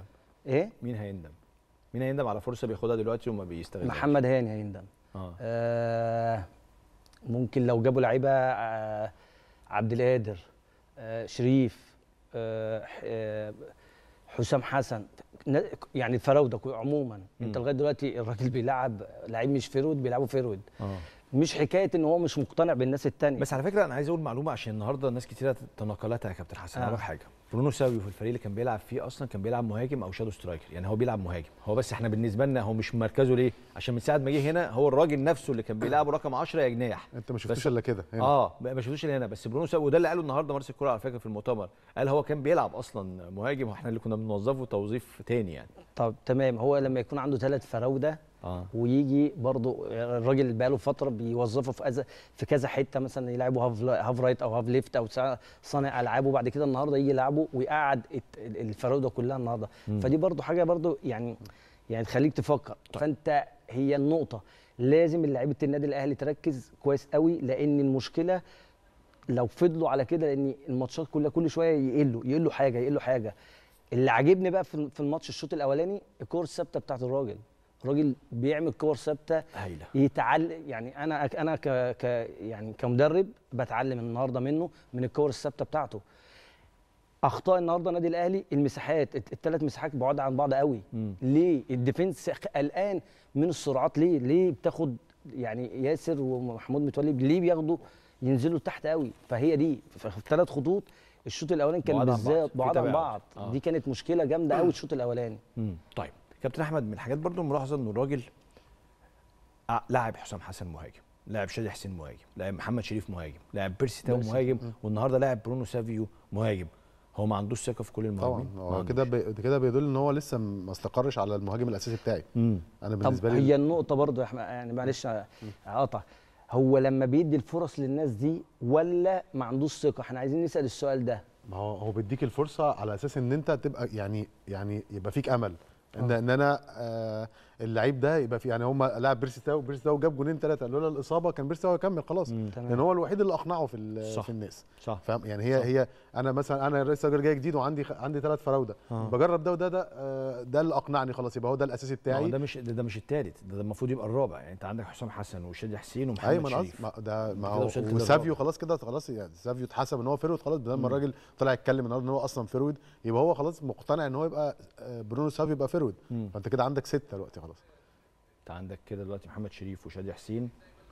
ايه مين هيندم مين هيندم على فرصه بياخدها دلوقتي وما بيستغلهاش محمد هاني هيندم اه آه ممكن لو جابوا لعيبه آه عبد القادر آه شريف آه ح- آه حسام حسن ن- يعني الفراوده كو- عموما انت مم. لغايه دلوقتي الراجل بيلعب لعيب مش فيرود بيلعبوا فيرود اه مش حكايه ان هو مش مقتنع بالناس التانية بس على فكره انا عايز اقول معلومه عشان النهارده ناس كتيره تناقلتها يا كابتن حسن آه. اقول لك حاجه برونو ساويو في الفريق اللي كان بيلعب فيه اصلا كان بيلعب مهاجم او شادو سترايكر يعني هو بيلعب مهاجم هو بس احنا بالنسبه لنا هو مش مركزه ليه عشان من ساعه ما جه هنا هو الراجل نفسه اللي كان بيلعبه رقم 10 يا جناح انت ما بس- شفتوش الا كده هنا. اه ما ما شفتوش اللي هنا بس برونو ساويو وده اللي قاله النهارده مارس الكوره على فكره في المؤتمر قال هو كان بيلعب اصلا مهاجم واحنا اللي كنا بنوظفه توظيف تاني يعني طب تمام هو لما يكون عنده ثلاث فراوده اه ويجي برضو الراجل اللي بقاله فتره بيوظفه في كذا في كذا حته مثلا يلعبه هاف هاف رايت او هاف ليفت او سا- صانع العاب وبعد كده النهارده يجي يلعبه ويقعد الت- الفراوده كلها النهارده مم. فدي برضو حاجه برضو يعني يعني تخليك تفكر فانت هي النقطه لازم لعيبه النادي الاهلي تركز كويس قوي لان المشكله لو فضلوا على كده لان الماتشات كلها كل شويه يقلوا يقلوا حاجه يقلوا حاجه اللي عاجبني بقى في في الماتش الشوط الاولاني الكور الثابته بتاعت الراجل الراجل بيعمل كور ثابته هايله يتعلم يعني انا انا ك, ك يعني كمدرب بتعلم النهارده منه من الكور الثابته بتاعته اخطاء النهارده النادي الاهلي المساحات الثلاث مساحات بعاد عن بعض قوي مم. ليه الديفنس قلقان من السرعات ليه ليه بتاخد يعني ياسر ومحمود متولي ليه بياخدوا ينزلوا تحت قوي فهي دي في ثلاث خطوط الشوط الاولاني كان بعاد عن بعض. بالذات في بعاد عن تباعد. بعض آه. دي كانت مشكله جامده قوي الشوط الاولاني مم. طيب كابتن احمد من الحاجات برضو الملاحظه انه الراجل ع- لاعب حسام حسن مهاجم لاعب شادي حسين مهاجم لاعب محمد شريف مهاجم لاعب بيرسي تاو بيرسي. مهاجم والنهارده لاعب برونو سافيو مهاجم هو ما عندوش ثقه في كل طبعا المهاجمين ما هو عندوش. كده بي... كده بيدل ان هو لسه ما استقرش على المهاجم الاساسي بتاعي مم. انا طب بالنسبه لي هي النقطة برضو يا احمد يعني معلش اقطع هو لما بيدي الفرص للناس دي ولا ما عندوش ثقة؟ احنا عايزين نسأل السؤال ده ما هو هو بيديك الفرصه على اساس ان انت تبقى يعني يعني يبقى فيك امل ان ان انا آه اللعيب ده يبقى في يعني هم لاعب بيرسي تاو بيرسي تاو جاب جونين ثلاثه لولا الاصابه كان بيرسي تاو هيكمل خلاص مم. تمام. لان هو الوحيد اللي اقنعه في ال- صح. في الناس صح فاهم يعني هي صح. هي انا مثلا انا لسه راجل جاي جديد وعندي خ- عندي ثلاث فراوده آه. بجرب ده وده ده آه، ده اللي اقنعني خلاص يبقى هو ده الاساسي ما هو بتاعي ده مش ده, ده مش الثالث ده, ده المفروض يبقى الرابع يعني انت عندك حسام حسن وشادي حسين ومحمد ايوه ما انا شريف قصدي- ما ده ما كده هو وصلت كده وسافيو الرابع. خلاص كده خلاص يعني سافيو اتحسب ان هو فيرود خلاص بدل مم. ما الراجل طلع يتكلم النهارده ان هو اصلا فيرود يبقى هو خلاص مقتنع ان هو يبقى آه، برونو سافيو يبقى فيرود مم. فانت كده عندك سته دلوقتي خلاص انت عندك كده دلوقتي محمد شريف وشادي حسين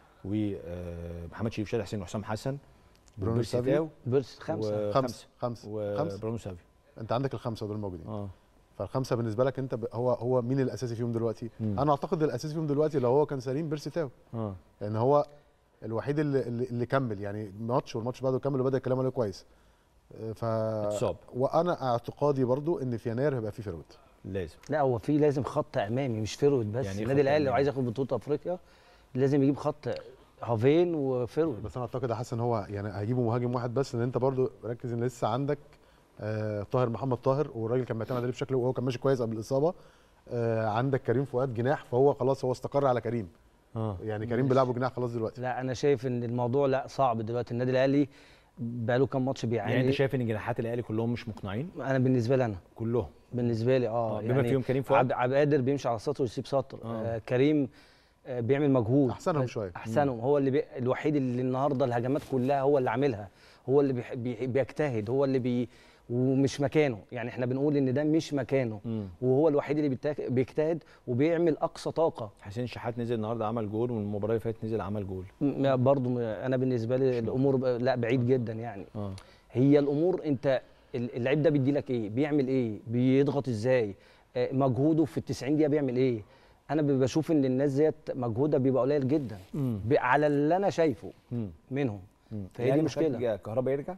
ومحمد شريف وشادي حسين وحسام حسن برونو وبيرسي سافيو تاو بيرس خمسة خمسه خمسه خمسه وبرونو سافيو انت عندك الخمسه دول موجودين اه فالخمسه بالنسبه لك انت ب... هو هو مين الاساسي فيهم دلوقتي مم. انا اعتقد الاساسي فيهم دلوقتي لو هو كان سليم بيرسي تاو اه لان هو الوحيد اللي اللي, اللي كمل يعني ماتش والماتش بعده كمل وبدا الكلام عليه كويس آه، ف اتصاب. وانا اعتقادي برضو ان في يناير هيبقى في فيرود لازم لا هو في لازم خط امامي مش فيرود بس يعني يعني ايه النادي خط الاهلي لو أمامي؟ عايز ياخد بطولة افريقيا لازم يجيب خط هافين وفيرود بس انا اعتقد يا حسن هو يعني هيجيبوا مهاجم واحد بس لان انت برضو ركز ان لسه عندك آه طاهر محمد طاهر والراجل كان معتمد عليه بشكل وهو كان ماشي كويس قبل الاصابه آه عندك كريم فؤاد جناح فهو خلاص هو استقر على كريم اه يعني كريم بيلعبه جناح خلاص دلوقتي لا انا شايف ان الموضوع لا صعب دلوقتي النادي الاهلي بقاله كام ماتش بيعاني يعني انت شايف ان جناحات الاهلي كلهم مش مقنعين انا بالنسبه لي انا كلهم بالنسبه لي اه آه، بما فيهم كريم فؤاد؟ عبد عبد القادر بيمشي على سطر ويسيب سطر آه. آه. كريم آه بيعمل مجهود احسنهم بس- شويه احسنهم هو اللي بي... الوحيد اللي النهارده الهجمات كلها هو اللي عاملها هو اللي بيح... بي... بيجتهد هو اللي بي ومش مكانه يعني احنا بنقول ان ده مش مكانه مم. وهو الوحيد اللي بيتك... بيجتهد وبيعمل اقصى طاقه حسين شحات نزل النهارده عمل جول والمباراه اللي فاتت نزل عمل جول م- برضه م- انا بالنسبه لي الامور ب- لا بعيد جدا يعني اه هي الامور انت ال- اللعيب ده بيدي لك ايه بيعمل ايه بيضغط ازاي آه، مجهوده في ال 90 دقيقه بيعمل ايه انا ب- بشوف ان الناس ديت مجهودها بيبقى قليل جدا مم. ب- على اللي انا شايفه مم. منهم مم. فهي يعني دي مشكله محتاج كهربا يرجع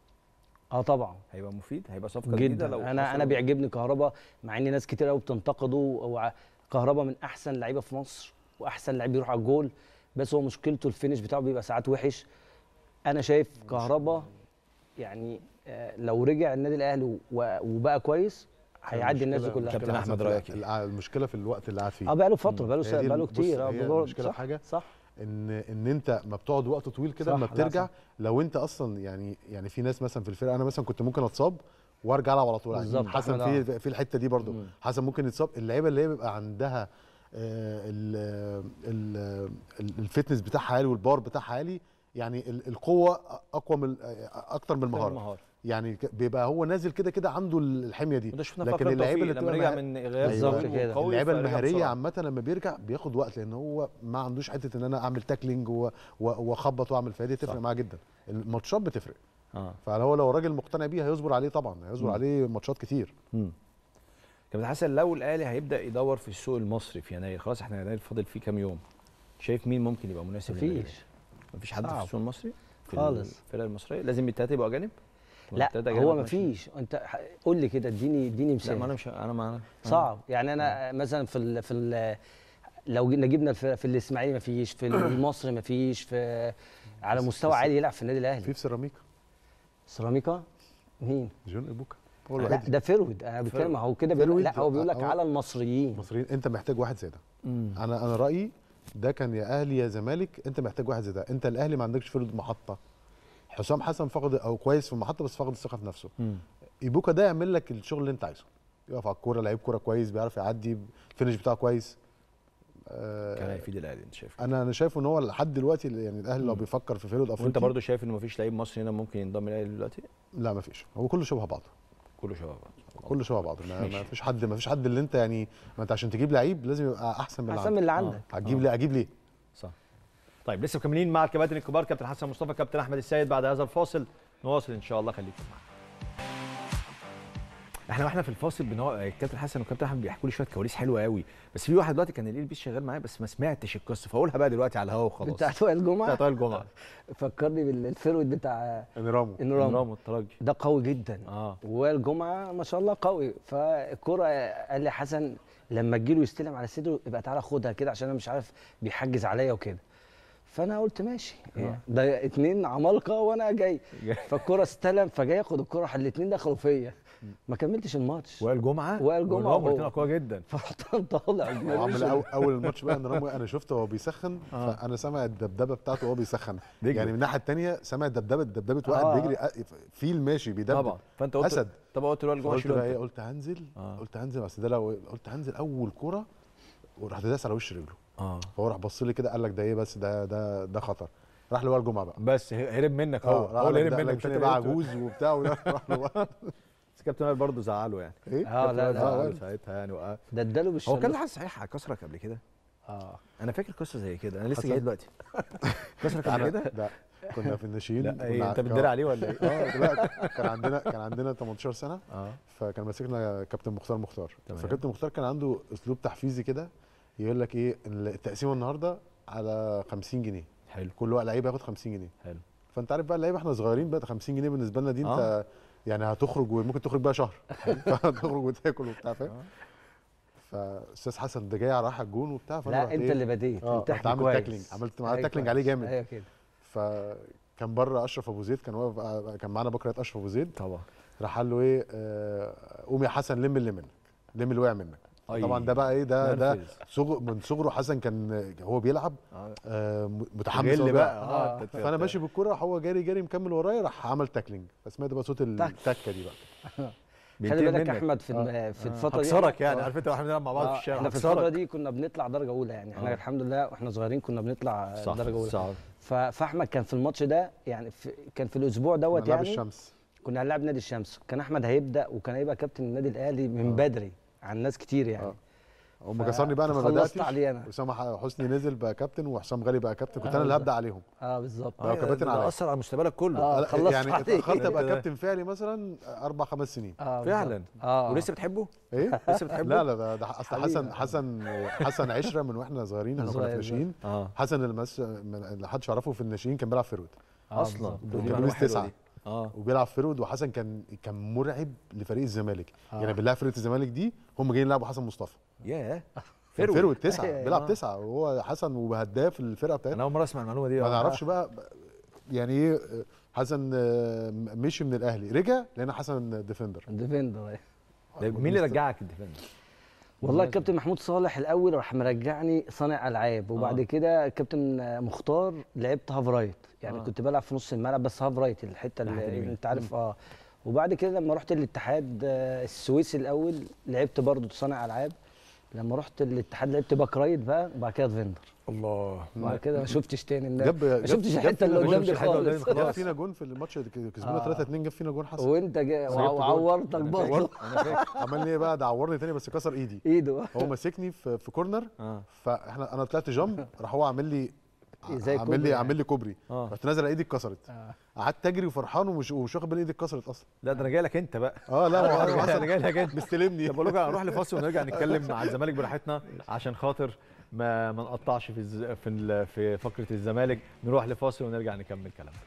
اه طبعا هيبقى مفيد هيبقى صفقه جديده جدا لو انا انا حصل- بيعجبني كهربا مع ان ناس كتير قوي بتنتقده هو كهربا من احسن لعيبه في مصر واحسن لعيب بيروح على الجول بس هو مشكلته الفينش بتاعه بيبقى ساعات وحش انا شايف كهربا يعني آه، لو رجع النادي الاهلي و- وبقى كويس هيعدي الناس دي المشكلة- كلها كابتن المشكلة أحمد حسن في رأيك الع- الع- المشكله في الوقت اللي قاعد فيه اه بقى له فتره بقى له هي دي بقى له بص، كتير اه هي بقى له- المشكلة صح في حاجة صح ان ان انت ما بتقعد وقت طويل كده صح، اما لا، بترجع صح. لو انت اصلا يعني يعني في ناس مثلا في الفرقه انا مثلا كنت ممكن اتصاب وارجع العب على طول بالظبط، حسن أحمد في في الحته دي برضو مم. حسن ممكن يتصاب اللعيبه اللي هي بيبقى عندها آه، ال- ال- ال- الفتنس بتاعها عالي والباور بتاعها عالي يعني ال- القوه اقوى من اكتر من المهاره المهارة. يعني يعني ك- بيبقى هو نازل كده كده عنده الحميه دي وده شفنا لكن فكره اللعيبه اللي لما بتبقى رجع مه- من غياب بالظبط طويل كده. وقوي اللعيبه فرجع المهاريه بسرعة. عامه لما بيرجع بياخد وقت لان هو ما عندوش حته ان انا اعمل تاكلينج و- و- واخبط واعمل فدي تفرق صح. معاه جدا الماتشات بتفرق اه فهو لو راجل مقتنع بيه هيصبر عليه طبعا هيصبر مم. عليه ماتشات كتير مم. كابتن حسن لو الاهلي هيبدا يدور في السوق المصري في يناير خلاص احنا يناير فاضل فيه كام يوم شايف مين ممكن يبقى مناسب للنادي مفيش مفيش حد في صعب. السوق المصري في خالص. الفرق المصريه لازم التلاته يبقوا اجانب ولا لا التلاتة أجانب هو ماشي؟ مفيش انت ح- قول لي كده اديني اديني لا مثال ما انا مش انا ما صعب يعني انا مثلا في ال في ال لو جينا جبنا الفرق في الاسماعيلي ما فيش في المصري ما فيش في على مستوى عالي يلعب في النادي في الاهلي في سيراميكا سيراميكا مين جون ابوكا هو لا الوحيد ده فيرود انا بتكلم هو كده بيقول فيرود. لا هو بيقول لك هو- على المصريين المصريين انت محتاج واحد زي ده مم. انا انا رايي ده كان يا اهلي يا زمالك انت محتاج واحد زي ده انت الاهلي ما عندكش فرد محطه حسام حسن فقد او كويس في المحطه بس فقد الثقه في نفسه مم. ايبوكا ده يعمل لك الشغل اللي انت عايزه يقف على الكوره لعيب كوره كويس بيعرف يعدي الفينش بتاعه كويس آه، كان هيفيد الاهلي انت شايف انا انا شايف ان هو لحد دلوقتي يعني الاهلي لو مم. بيفكر في فيرود افريقي وانت برضو شايف ان مفيش لعيب مصري هنا ممكن ينضم الاهلي دلوقتي لا ما فيش هو كله شبه بعضه كله شباب كله شبه بعضه ما, ماشي. ما فيش حد ما فيش حد اللي انت يعني ما انت عشان تجيب لعيب لازم يبقى احسن من اللي احسن من عندك اللي عندك هتجيب ليه اجيب ليه صح طيب لسه مكملين مع الكباتن الكبار كابتن حسن مصطفى كابتن احمد السيد بعد هذا الفاصل نواصل ان شاء الله خليكم معانا احنا واحنا في الفاصل بنوع الكابتن حسن والكابتن احمد بيحكوا لي شويه كواليس حلوه قوي بس في واحد دلوقتي كان البيس شغال معايا بس ما سمعتش القصه فاقولها بقى دلوقتي على الهوا وخلاص بتاع وائل بتاع جمعه طويل الجمعه فكرني بالفيرود بتاع انرامو انرام رامو الترجي ده قوي جدا اه وائل جمعه ما شاء الله قوي فالكرة قال لي حسن لما تجيله يستلم على صدره يبقى تعالى خدها كده عشان انا مش عارف بيحجز عليا وكده فانا قلت ماشي آه. ده اتنين عمالقه وانا جاي جاي. فالكرة استلم فجاي ياخد الكرة الاتنين دخلوا فيا ما كملتش الماتش وائل جمعه وائل جمعة ورامو وهو. الاثنين اقوياء جدا فرحت أنا طالع هو عامل أو اول الماتش بقى انرامو انا شفته وهو بيسخن آه. فانا سامع الدبدبه بتاعته وهو بيسخن بيجري. يعني من الناحيه الثانيه سامع الدبدبه دبدبه واحد آه. بيجري أ- فيل ماشي بيدبدب طبعا فانت قلت اسد طب قلت لوائل جمعه قلت شيله بقى انت. ايه قلت هنزل آه. قلت هنزل بس ده لو قلت هنزل اول كوره ورحت داس على وش رجله اه فهو راح بص لي كده قال لك ده ايه بس ده ده ده خطر راح لوائل جمعه بقى بس هرب منك هو راح هو اللي قال لك هرب ده- منك قال مش لك انت تاني اللي بقى قلت. عجوز وبتاع وده راح له بقى. بس كابتن وائل برضه زعله يعني ايه اه لا كابتن وائل لا زعله ساعتها يعني وقع. ده اداله هو بالشلوت كان لحد صحيح كسرك قبل كده اه انا فاكر قصه زي كده انا لسه حسن. جاي دلوقتي كسرك قبل أنا- كده لا كنا في الناشئين لا كنا ايه ع- انت بتداري عليه ولا ايه اه لا كان عندنا كان عندنا 18 سنه اه فكان ماسكنا كابتن مختار مختار تمام. فكابتن مختار كان عنده اسلوب تحفيزي كده يقول لك ايه التقسيمه النهارده على 50 جنيه حلو كل واحد لعيب هياخد 50 جنيه حلو فانت عارف بقى اللعيبه احنا صغيرين بقى 50 جنيه بالنسبه لنا دي انت آه. يعني هتخرج وممكن تخرج بقى شهر هتخرج وتاكل وبتاع فاهم آه. فاستاذ حسن ده جاي راح على الجون وبتاع فانا لا رحت انت إيه؟ اللي بديت اه انت رحت تحكي عامل كويس تاكلينج عملت معاه أيوة تاكلينج كويس. عليه جامد ايوه كده فكان بره اشرف ابو زيد كان واقف كان معانا بكره اشرف ابو زيد طبعا راح قال له ايه آه، قوم يا حسن لم اللي منك لم اللي وقع منك أي. طبعا ده بقى ايه ده ده نرفز. صغر من صغره حسن كان هو بيلعب اه آه، متحمس غل هو بقى بقى اه أنت- فانا ماشي بالكرة راح هو جاري جاري مكمل ورايا راح عمل تاكلينج فسمعت بقى صوت التكه دي بقى بينتقم خلي بالك منك. احمد في الم- في الفتره دي هكسرك يعني آه. عارف انت واحنا بنلعب مع بعض آه، في الشارع احنا في هكسرك. الفتره دي كنا بنطلع درجه اولى يعني احنا آه. الحمد لله واحنا صغيرين كنا بنطلع صح درجه اولى صح ف- فاحمد كان في الماتش ده يعني في كان في الاسبوع دوت ملعب يعني الشمس كنا هنلعب نادي الشمس كان احمد هيبدا وكان هيبقى كابتن النادي الاهلي من بدري عن ناس كتير يعني آه. هم ف- كسرني بقى انا ما فخلصت بداتش عليه أنا. اسامه حسني نزل بقى كابتن وحسام غالي بقى كابتن كنت آه، انا اللي بالظبط. هبدا عليهم اه بالظبط آه، بقى كباتن ده عليا. اثر على مستقبلك كله آه. لا، خلصت يعني عليه. اتاخرت ابقى كده. كابتن فعلي مثلا اربع خمس سنين اه فعلا بالظبط. اه ولسه بتحبه ايه لسه بتحبه لا لا ده, ده اصل حبيبي. حسن حسن حسن عشره من واحنا صغيرين احنا كنا في صغير. ناشئين اه حسن اللي مس- من- اللي حدش يعرفه في الناشئين كان بيلعب فيرود آه، اصلا بالظبط. دي كان معلومة لابس حلوة تسعة. دي. اه وبيلعب فيرود وحسن كان كان مرعب لفريق الزمالك آه. يعني بالله فرقه الزمالك دي هم جايين يلعبوا حسن مصطفى ياه فيرود, فيرود تسعه أيوة. بيلعب تسعه وهو حسن وهداف الفرقه بتاعتنا انا اول مره اسمع المعلومه دي ما آه. نعرفش بقى يعني ايه حسن آه، مشي من الاهلي رجع لقينا حسن ديفندر ديفندر ده مين اللي رجعك الديفندر والله الكابتن محمود صالح الاول راح مرجعني صانع العاب وبعد آه. كده الكابتن مختار لعبت هاف رايت يعني آه. كنت بلعب في نص الملعب بس هاف رايت الحته ناحية اللي اليمين. انت عارف اه وبعد كده لما رحت الاتحاد آه، السويسي الاول لعبت برضه صانع العاب لما رحت الاتحاد لعبت باك رايت بقى وبعد كده فيندر الله وبعد كده ما شفتش تاني الناس جاب ما شفتش جاب- الحته اللي جاب قدام فينا دي جون- خالص جاب فينا جون في الماتش اللي كسبونا آه. 3 2 جاب فينا جون حسن وانت جاي جبت جون. وعورتك أنا برضه عمل لي ايه بقى ده عورني تاني بس كسر ايدي ايده هو ماسكني في, في كورنر اه فاحنا انا طلعت جامب راح هو عامل لي زي عامل كوبري لي يعني. عامل لي كوبري اه رحت نازل ايدي اتكسرت آه. قعدت اجري وفرحان ومش ومش واخد بالي ايدي اتكسرت اصلا لا ده انا جاي لك انت بقى اه لا هو انا اصلا جاي لك انت مستلمني طب بقول لكم هنروح لفاصل ونرجع نتكلم مع الزمالك براحتنا عشان خاطر ما ما نقطعش في الز... في ال... في فقره الزمالك نروح لفاصل ونرجع نكمل كلامنا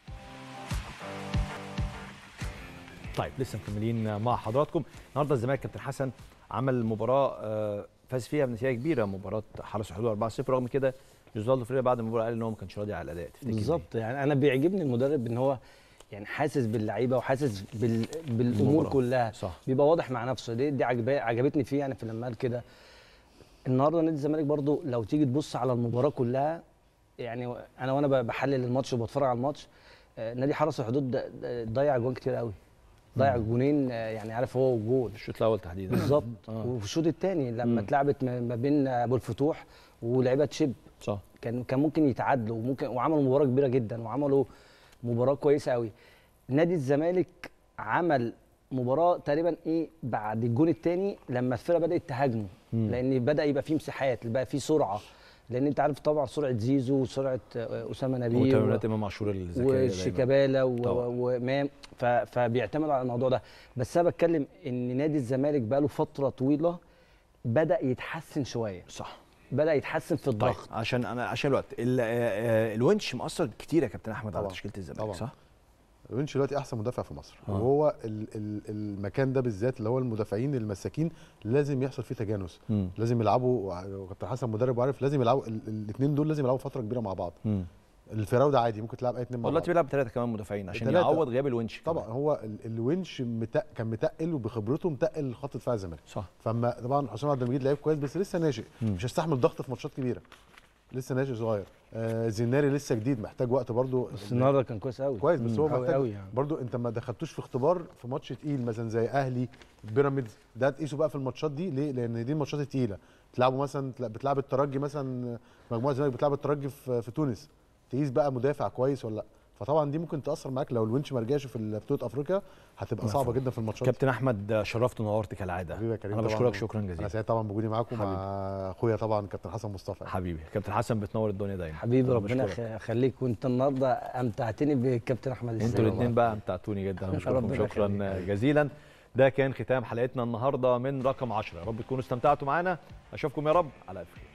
طيب لسه مكملين مع حضراتكم النهارده الزمالك كابتن حسن عمل مباراه آه، فاز فيها بنتيجه كبيره مباراه حرس الحدود 4-0 رغم كده جوزالدو فريرا بعد المباراه قال ان هو ما كانش راضي على الاداء تفتكر ليه؟ بالظبط يعني انا بيعجبني المدرب ان هو يعني حاسس باللعيبه وحاسس بال... بالامور المباراة. كلها صح بيبقى واضح مع نفسه دي دي عجبا- عجبتني فيه يعني في لما قال كده النهارده نادي الزمالك برضو لو تيجي تبص على المباراه كلها يعني انا وانا ب- بحلل الماتش وبتفرج على الماتش آه، نادي حرس الحدود ده- ده ضيع جوان كتير قوي ضيع جونين آه، يعني عارف هو وجول الشوط الاول تحديدا بالظبط آه. وفي الشوط الثاني لما مم. اتلعبت ما ما بين ابو الفتوح ولعيبه تشيب صح كان كان ممكن يتعادلوا وممكن وعملوا مباراه كبيره جدا وعملوا مباراه كويسه قوي نادي الزمالك عمل مباراه تقريبا ايه بعد الجون الثاني لما الفرقه بدات تهاجمه مم. لان بدا يبقى فيه مساحات بقى فيه سرعه لان انت عارف طبعا سرعه زيزو وسرعه آه، اسامه نبيل و- وتمريرات امام عاشور الذكيه دايماً. والشيكابالا و- طبعاً. وامام ف- فبيعتمدوا على الموضوع ده بس انا بتكلم ان نادي الزمالك بقى له فتره طويله بدا يتحسن شويه صح بدا يتحسن في طيب الضغط عشان انا عشان الوقت ال- آه، آه، الونش مأثر كتير يا كابتن احمد على طبعاً. تشكيله الزمالك طبعاً. صح؟ وينش دلوقتي احسن مدافع في مصر آه. وهو ال ال المكان ده بالذات اللي هو المدافعين المساكين لازم يحصل فيه تجانس مم. لازم يلعبوا وكابتن حسن مدرب وعارف لازم يلعبوا الاثنين دول لازم يلعبوا فتره كبيره مع بعض مم. الفراوده عادي ممكن تلعب اي اثنين مع والله بعض بيلعب ثلاثه كمان مدافعين عشان تلاتة. يعوض غياب الونش كمان. طبعا هو ال- الونش متق... كان متقل وبخبرته متقل خط دفاع الزمالك صح فاما طبعا حسام عبد المجيد لعيب كويس بس لسه ناشئ مم. مش هيستحمل ضغط في ماتشات كبيره لسه ناشئ صغير آه زيناري لسه جديد محتاج وقت برضه بس النهارده كان كويس قوي كويس بس هو قوي محتاج قوي يعني برضو انت ما دخلتوش في اختبار في ماتش تقيل مثلا زي اهلي بيراميدز ده تقيسه بقى في الماتشات دي ليه؟ لان دي الماتشات التقيله تلعبوا مثلا تلا- بتلعب الترجي مثلا مجموعه الزمالك بتلعب الترجي في, في تونس تقيس بقى مدافع كويس ولا لا فطبعا دي ممكن تاثر معاك لو الونش ما رجعش في بطوله افريقيا هتبقى صعبه جدا في الماتشات كابتن احمد شرفت ونورت كالعاده حبيبي يا كريم انا طبعاً. بشكرك شكرا انا جزيلا سعيد طبعا بوجودي معاكم مع اخويا طبعا كابتن حسن مصطفى حبيبي كابتن حسن بتنور الدنيا دايما حبيبي أنا ربنا بشكرك. يخ- يخليك وانت النهارده امتعتني بكابتن احمد انتوا السيد الاثنين بقى امتعتوني جدا انا بشكركم ربنا شكرا يخليك. جزيلا ده كان ختام حلقتنا النهارده من رقم 10 يا رب تكونوا استمتعتوا معانا اشوفكم يا رب على الف خير